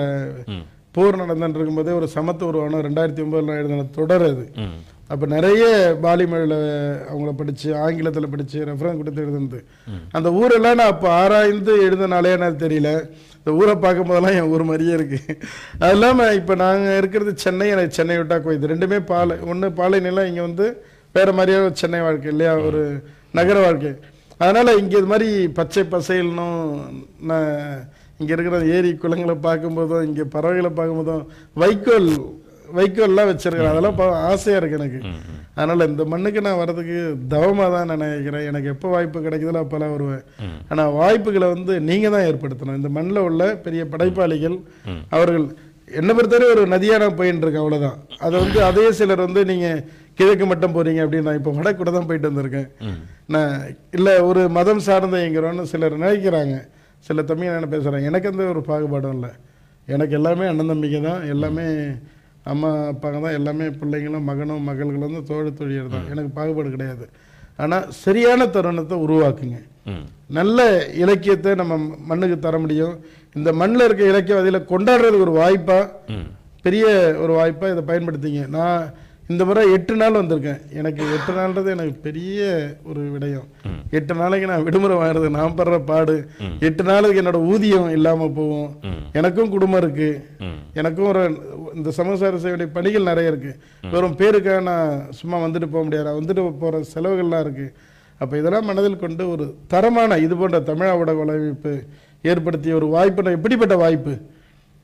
போர் நடந்துட்டு இருக்கும்போதே ஒரு சமத்துவ உருவானம் ரெண்டாயிரத்தி ஒன்பதுல எழுதின தொடர் அது அப்போ நிறைய பாலி மொழியில் அவங்கள படிச்சு ஆங்கிலத்தில் படிச்சு ரெஃபரன்ஸ் கொடுத்து எழுதுனது அந்த ஊரெல்லாம் நான் அப்போ ஆராய்ந்து எழுதினாலே எனக்கு தெரியல இந்த ஊரை பார்க்கும் போதெல்லாம் என் ஊர் மாதிரியே இருக்கு அது இல்லாமல் இப்போ நாங்கள் இருக்கிறது சென்னை எனக்கு சென்னை விட்டா கோயில் ரெண்டுமே பாலை ஒன்று பாலை நிலம் இங்கே வந்து வேற மாதிரியே ஒரு சென்னை வாழ்க்கை இல்லையா ஒரு நகர வாழ்க்கை அதனால இங்கே இது மாதிரி பச்சை பசைல்னும் நான் இங்கே இருக்கிற ஏரி குளங்களை பார்க்கும்போதும் இங்கே பறவைகளை பார்க்கும்போதும் வைக்கோல் வைக்கோல்லாம் வச்சிருக்கிறேன் அதெல்லாம் பா- ஆசையா இருக்கு எனக்கு அதனால இந்த மண்ணுக்கு நான் வர்றதுக்கு தவமா தான் நான் நினைக்கிறேன் எனக்கு எப்போ வாய்ப்பு கிடைக்குதோ அப்பெல்லாம் வருவேன் ஆனா வாய்ப்புகளை வந்து நீங்க தான் ஏற்படுத்தணும் இந்த மண்ணில் உள்ள பெரிய படைப்பாளிகள் அவர்கள் என்ன பொறுத்தவரை ஒரு நதியா நான் போயின்னு இருக்கேன் அவ்வளவுதான் அதை வந்து அதே சிலர் வந்து நீங்க கிழக்கு மட்டும் போறீங்க அப்படின்னு நான் இப்போ வடக்கு கூட தான் போயிட்டு வந்திருக்கேன் நான் இல்ல ஒரு மதம் சார்ந்த எங்கிறோன்னு சிலர் நினைக்கிறாங்க சில தம்பி என்ன பேசுறாங்க எனக்கு அந்த ஒரு பாகுபாடும் இல்லை எனக்கு எல்லாமே அண்ணன் தம்பிங்க தான் எல்லாமே அம்மா அப்பாங்க தான் எல்லாமே பிள்ளைங்களும் மகனும் மகள்களும் வந்து தோழ தொழியர் தான் எனக்கு பாகுபாடு கிடையாது ஆனால் சரியான தருணத்தை உருவாக்குங்க நல்ல இலக்கியத்தை நம்ம மண்ணுக்கு தர முடியும் இந்த மண்ணில் இருக்க இலக்கியவாதியில் கொண்டாடுறதுக்கு ஒரு வாய்ப்பா பெரிய ஒரு வாய்ப்பா இதை பயன்படுத்திங்க நான் இந்த முறை எட்டு நாள் வந்திருக்கேன் எனக்கு எட்டு நாள்ன்றது எனக்கு பெரிய ஒரு விடயம் எட்டு நாளைக்கு நான் விடுமுறை வாங்குறது நான் படுற பாடு எட்டு நாளுக்கு என்னோட ஊதியம் இல்லாம போகும் எனக்கும் குடும்பம் இருக்கு எனக்கும் ஒரு இந்த சமூக சேவை செய்ய வேண்டிய பணிகள் நிறைய இருக்கு வெறும் பேருக்காக நான் சும்மா வந்துட்டு போக முடியாது நான் வந்துட்டு போற செலவுகள்லாம் இருக்கு அப்ப இதெல்லாம் மனதில் கொண்டு ஒரு தரமான இது போன்ற தமிழா ஊடக வலையமைப்பு ஏற்படுத்திய ஒரு வாய்ப்பு எப்படிப்பட்ட வாய்ப்பு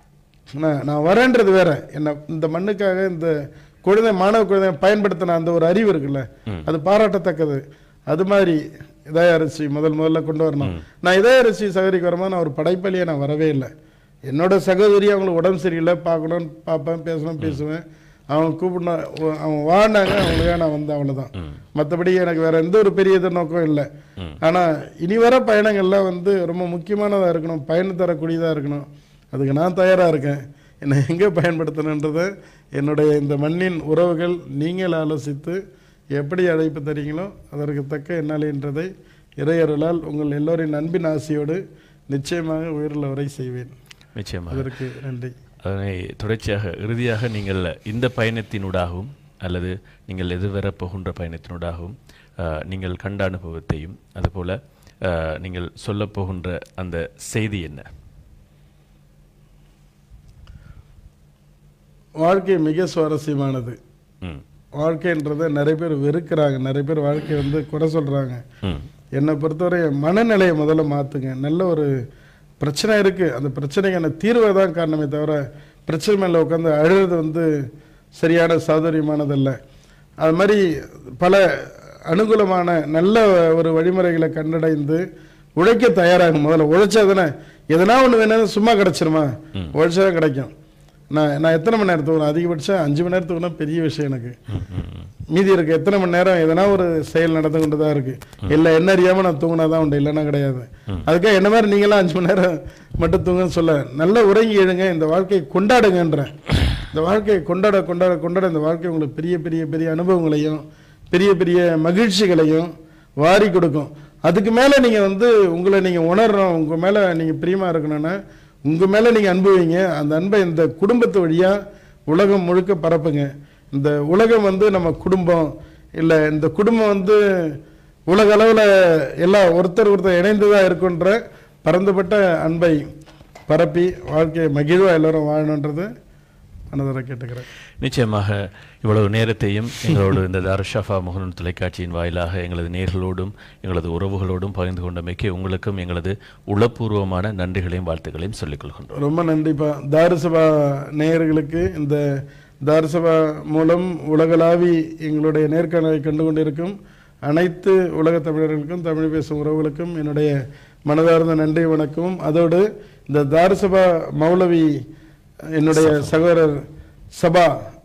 நான் நான் வரேன்றது வேற என்ன இந்த மண்ணுக்காக இந்த குழந்தை மாணவ குழந்தை பயன்படுத்தின அந்த ஒரு அறிவு இருக்குல்ல அது பாராட்டத்தக்கது அது மாதிரி இதய அரிசி முதல் முதல்ல கொண்டு வரணும் நான் இதய அரிசி சகோதரிக்கு வரும்போது நான் ஒரு படைப்பாளியே நான் வரவே இல்லை என்னோட சகோதரி அவங்களுக்கு உடம்பு சரியில்லை பார்க்கணும்னு பார்ப்பேன் பேசணும் பேசுவேன் அவங்க கூப்பிடணும் ஒ- அவங்க வாழ்ந்தாங்க அவங்களுக்காக நான் வந்தேன் அவ்வளோதான் மற்றபடி எனக்கு வேற எந்த ஒரு பெரிய இது நோக்கம் இல்லை ஆனால் இனி வர பயணங்கள்லாம் வந்து ரொம்ப முக்கியமானதாக இருக்கணும் பயன் தரக்கூடியதாக இருக்கணும் அதுக்கு நான் தயாராக இருக்கேன் என்னை எங்கே பயன்படுத்தணுன்றதை என்னுடைய இந்த மண்ணின் உறவுகள் நீங்கள் ஆலோசித்து எப்படி அழைப்பு தரீங்களோ அதற்கு தக்க என்னாலேன்றதை இறையருளால் உங்கள் எல்லோரின் அன்பின் ஆசையோடு நிச்சயமாக உயிரில் வரை செய்வேன் நிச்சயமாக அதற்கு நன்றி அதனை தொடர்ச்சியாக இறுதியாக நீங்கள் இந்த பயணத்தினூடாகவும் அல்லது நீங்கள் எதிர்வரப் போகின்ற பயணத்தினூடாகவும் அஹ், நீங்கள் கண்ட அனுபவத்தையும் அதுபோல அஹ், நீங்கள் சொல்லப் போகின்ற அந்த செய்தி என்ன வாழ்க்கை மிக சுவாரஸ்யமானது ம் வாழ்க்கைன்றதை நிறைய பேர் வெறுக்கிறாங்க நிறைய பேர் வாழ்க்கையை வந்து குறை சொல்கிறாங்க ம் என்னை பொறுத்தவரை மனநிலையை முதல்ல மாற்றுங்க நல்ல ஒரு பிரச்சனை இருக்குது அந்த பிரச்சனைக்கான தீர்வை தான் காரணமே தவிர பிரச்சனை மேலே உட்காந்து அழுறது வந்து சரியான சாதுரியமானதல்ல அது மாதிரி பல அனுகூலமான நல்ல ஒரு வழிமுறைகளை கண்டடைந்து உழைக்க தயாராகும் முதல்ல உழைச்சா தானே எதனா ஒன்று வேணாலும் சும்மா கிடச்சிருமா உழைச்சா தான் கிடைக்கும் நான் நான் எத்தனை மணி நேரம் தூங்கணும் அதிகபட்சம் அஞ்சு மணி நேரம் தூங்கினா பெரிய விஷயம் எனக்கு மீதி இருக்கு எத்தனை மணி நேரம் எதனா ஒரு செயல் நடந்து கொண்டு தான் இருக்கு இல்லை என்ன அறியாம நான் தூங்கினா தான் உண்டு இல்லைன்னா கிடையாது அதுக்காக என்ன மாதிரி நீங்களாம் அஞ்சு மணி நேரம் மட்டும் தூங்கன்னு சொல்ல நல்ல உறங்கி எழுங்க இந்த வாழ்க்கையை கொண்டாடுங்கன்றேன் இந்த வாழ்க்கையை கொண்டாட கொண்டாட கொண்டாட இந்த வாழ்க்கை உங்களுக்கு பெரிய பெரிய பெரிய அனுபவங்களையும் பெரிய பெரிய மகிழ்ச்சிகளையும் வாரி கொடுக்கும் அதுக்கு மேலே நீங்கள் வந்து உங்களை நீங்கள் உணரணும் உங்கள் மேலே நீங்கள் பிரியமாக இருக்கணும்னா உங்கள் மேலே நீங்கள் அன்பு வைங்க அந்த அன்பை இந்த குடும்பத்து வழியாக உலகம் முழுக்க பரப்புங்க இந்த உலகம் வந்து நம்ம குடும்பம் இல்லை இந்த குடும்பம் வந்து உலக அளவில் எல்லாம் ஒருத்தர் ஒருத்தர் இணைந்து தான் இருக்குன்ற பரந்துபட்ட அன்பை பரப்பி வாழ்க்கையை மகிழ்வா எல்லாரும் வாழணுன்றது மனதர கேட்டுக்கிறேன் நிச்சயமாக இவ்வளவு நேரத்தையும் எங்களோடு இந்த தாருஷாஃபா முகநூல் தொலைக்காட்சியின் வாயிலாக எங்களது நேர்களோடும் எங்களது உறவுகளோடும் பகிர்ந்து கொண்டமைக்கு உங்களுக்கும் எங்களது உளப்பூர்வமான நன்றிகளையும் வாழ்த்துக்களையும் சொல்லிக் கொள்கின்றோம் ரொம்ப நன்றிப்பா தாருசபா நேயர்களுக்கு இந்த தாருசபா மூலம் உலகளாவி எங்களுடைய நேர்காணலை கண்டு கொண்டிருக்கும் அனைத்து உலக தமிழர்களுக்கும் தமிழ் பேசும் உறவுகளுக்கும் என்னுடைய மனதார்ந்த நன்றி வணக்கமும் அதோடு இந்த தாருசபா மௌலவி என்னுடைய சகோதரர் சபா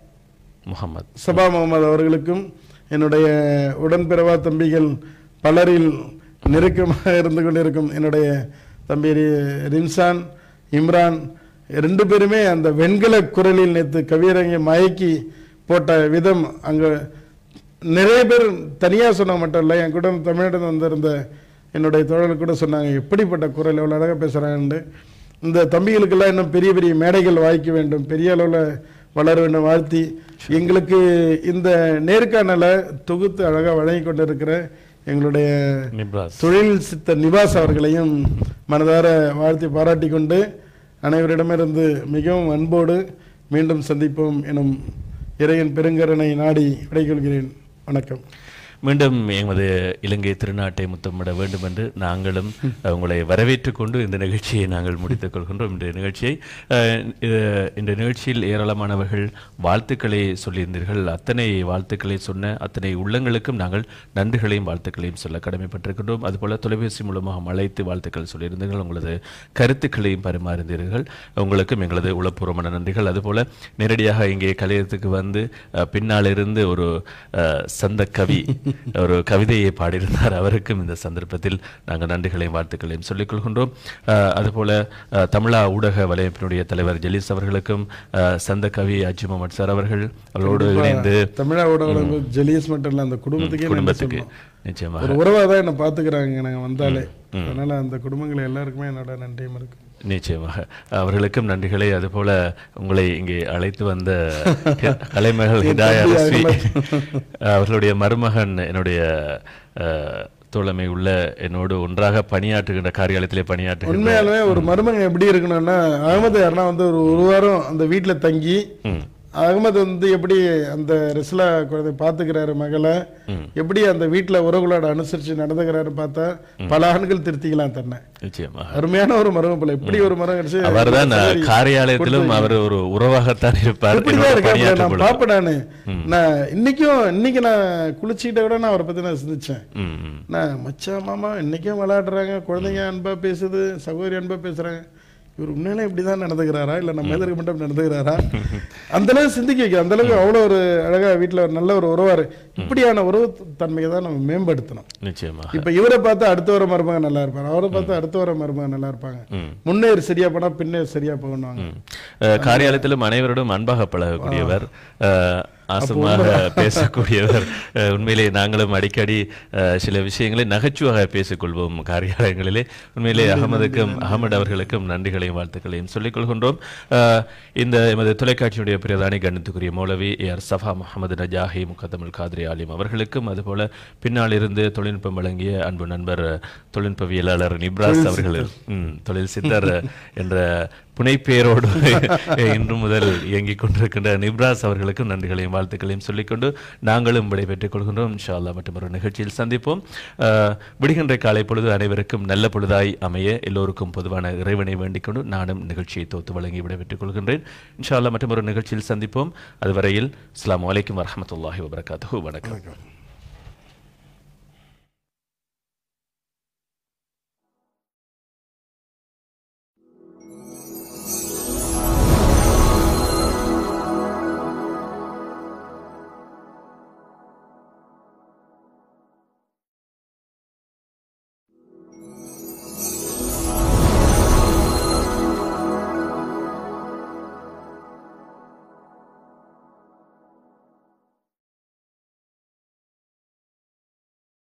முகமது சபா முகமது அவர்களுக்கும் என்னுடைய உடன்பிறவா தம்பிகள் பலரில் நெருக்கமாக இருந்து கொண்டிருக்கும் என்னுடைய தம்பி ரி- ரிம்சான் இம்ரான் ரெண்டு பேருமே அந்த வெண்கல குரலில் நேற்று கவியரங்கை மயக்கி போட்ட விதம் அங்கே நிறைய பேர் தனியாக சொன்ன மட்டும் இல்லை என் கூட தமிழிடம் வந்திருந்த என்னுடைய தோழர்கள் கூட சொன்னாங்க எப்படிப்பட்ட குரல் எவ்வளோ அழகாக பேசுகிறாங்கன்னு இந்த தம்பிகளுக்கெல்லாம் இன்னும் பெரிய பெரிய மேடைகள் வாய்க்க வேண்டும் பெரிய அளவில் வளர வேண்டும் வாழ்த்தி எங்களுக்கு இந்த நேர்காணலை தொகுத்து அழகாக வழங்கி கொண்டிருக்கிற எங்களுடைய நிப்ராஸ் தொழில் சித்த நிவாஸ் அவர்களையும் மனதார வாழ்த்தி பாராட்டி கொண்டு அனைவரிடமிருந்து மிகவும் அன்போடு மீண்டும் சந்திப்போம் எனும் இறையின் பெருங்கருணை நாடி விடைகொள்கிறேன் வணக்கம் மீண்டும் எமது இலங்கை திருநாட்டை முத்தமிட வேண்டும் என்று நாங்களும் அஹ், உங்களை வரவேற்றுக் கொண்டு இந்த நிகழ்ச்சியை நாங்கள் முடித்துக் கொள்கின்றோம் இந்த நிகழ்ச்சியை அஹ், இது- இந்த நிகழ்ச்சியில் ஏராளமானவர்கள் வாழ்த்துக்களை சொல்லியிருந்தீர்கள் அத்தனை வாழ்த்துக்களை சொன்ன அத்தனை உள்ளங்களுக்கும் நாங்கள் நன்றிகளையும் வாழ்த்துக்களையும் சொல்ல கடமைப்பட்டிருக்கின்றோம் அதுபோல தொலைபேசி மூலமாக அழைத்து வாழ்த்துக்கள் சொல்லியிருந்தீர்கள் உங்களது கருத்துக்களையும் பரிமாறிந்தீர்கள் உங்களுக்கும் எங்களது உளப்பூர்வமான நன்றிகள் அதுபோல நேரடியாக இங்கே கலையத்துக்கு வந்து அஹ், பின்னால் இருந்து ஒரு அஹ், சந்த கவி ஒரு கவிதையை பாடியிருந்தார் அவருக்கும் இந்த சந்தர்ப்பத்தில் நாங்கள் நன்றிகளையும் வாழ்த்துக்களையும் சொல்லிக் கொள்கின்றோம் அஹ், அதுபோல அஹ், தமிழா ஊடக வலையமைப்பினுடைய தலைவர் ஜெலிஸ் அவர்களுக்கும் அஹ், சந்த கவி அஜி முகமது சார் அவர்கள் அவரோடு இணைந்து தமிழா ஊடகம் ஜெலியஸ் மட்டும் இல்லை அந்த குடும்பத்துக்கே நன்றி குடும்பத்துக்கு சொல்லணும். நிச்சயமாக ஒரு உறவாக தான் என்னை பார்த்துக்கிறாங்க நாங்கள் வந்தாலே அதனால அந்த குடும்பங்கள் எல்லாருக்குமே என்னோட நன்றியும் இருக்கு நிச்சயமாக அவர்களுக்கும் நன்றிகளை அதுபோல உங்களை இங்கே அழைத்து வந்த க- கலைமகள் ஹிதாயா ரஸ்வி அவர்களுடைய மருமகன் என்னுடைய அஹ், தோழமை உள்ள என்னோடு ஒன்றாக பணியாற்றுகின்ற காரியாலயத்திலே பணியாற்றுகின்ற உண்மையாலுமே ஒரு மருமகன் எப்படி இருக்கணும்னா அகமது யாருன்னா வந்து ஒரு ஒரு வாரம் அந்த வீட்டில் தங்கி அகமது வந்து எப்படி அந்த ரிஸ்லா குழந்தை பாத்துக்கிறாரு மகளை எப்படி அந்த வீட்டுல உறவுகளோட அனுசரிச்சு நடந்துக்கிறாரு பார்த்தா பல ஆண்கள் திருத்திக்கலாம் தன்னை நிச்சயமாக அருமையான ஒரு மரம் போல இப்படி ஒரு மரம் கிடைச்சு அவர்தான் சரி, காரியாலயத்திலும் கொடுத்து அவர் ஒரு உறவாகத்தான் இருப்பார் இப்படிதான் என்னோட இருக்காப்புல. பணியாற்றும் நான் பொழுது. பாப்பேன் நானு நான் இன்னைக்கும் இன்னைக்கு நான் குளிச்சுக்கிட்ட விட நான் அவரை பத்தி நான் சிந்திச்சேன் ம், ம். நான் மச்சான் மாமா இன்னைக்கும் விளையாடுறாங்க குழந்தைங்க அன்பா பேசுது சகோதரி அன்பா பேசுறாங்க இவர் உண்மையிலே இப்படிதான் நடந்துக்கிறாரா இல்ல நம்ம எதிர்க்க மட்டும் நடந்துக்கிறாரா அந்த அளவுக்கு சிந்திக்க வைக்க அந்த அளவுக்கு அவ்வளவு ஒரு அழகா வீட்டுல ஒரு நல்ல ஒரு உறவாரு இப்படியான உறவு தன்மையை தான் நம்ம மேம்படுத்தணும் நிச்சயமாக இப்ப இவரை பார்த்து அடுத்த வர மருமக நல்லா இருப்பாரு அவரை பார்த்து அடுத்த வர மருமக நல்லா இருப்பாங்க முன்னேறி சரியா போனா பின்னேறி சரியா போகணுவாங்க அஹ், காரியாலயத்திலும் அனைவரோடும் அன்பாக பழகக்கூடியவர் அஹ், ஆசமாக பேசக்கூடியவர் அஹ், உண்மையிலே நாங்களும் அடிக்கடி அஹ், சில விஷயங்களை நகைச்சுவாக பேசிக்கொள்வோம் காரியாலயங்களிலே உண்மையிலே அகமதுக்கும் அகமது அவர்களுக்கும் நன்றிகளையும் வாழ்த்துக்களையும் சொல்லிக் கொள்கின்றோம் அஹ், இந்த எமது தொலைக்காட்சியுடைய பிரதானி கண்ணியத்துக்குரிய மௌலவி ஏ ஆர் சஃபா முகமது நஜாஹி முகத்தமிழ் காதிரி ஆலிம் அவர்களுக்கும் அதுபோல பின்னால் இருந்து தொழில்நுட்பம் வழங்கிய அன்பு நண்பர் தொழில்நுட்பவியலாளர் நிப்ராஸ் அவர்கள் ம், தொழில் சித்தர் என்ற புனைப்பேரோடு இன்று முதல் இயங்கிக் கொண்டிருக்கின்ற நிப்ராஸ் அவர்களுக்கும் நன்றிகளையும் வாழ்த்துக்களையும் சொல்லிக்கொண்டு நாங்களும் விடைபெற்றுக் கொள்கின்றோம் இன்ஷா அல்லாஹ் மற்றும் ஒரு நிகழ்ச்சியில் சந்திப்போம் அஹ், விடுகின்ற காலை பொழுது அனைவருக்கும் நல்ல பொழுதாய் அமைய எல்லோருக்கும் பொதுவான இறைவனை வேண்டிக் கொண்டு நானும் நிகழ்ச்சியை தோத்து வழங்கி விடைபெற்றுக் கொள்கின்றேன் இன்ஷா அல்லாஹ் மற்றும் ஒரு நிகழ்ச்சியில் சந்திப்போம் அதுவரையில் அஸ்ஸலாமு அலைக்கும் வரஹ்மத்துல்லாஹி வபரகாத்துஹு வணக்கம்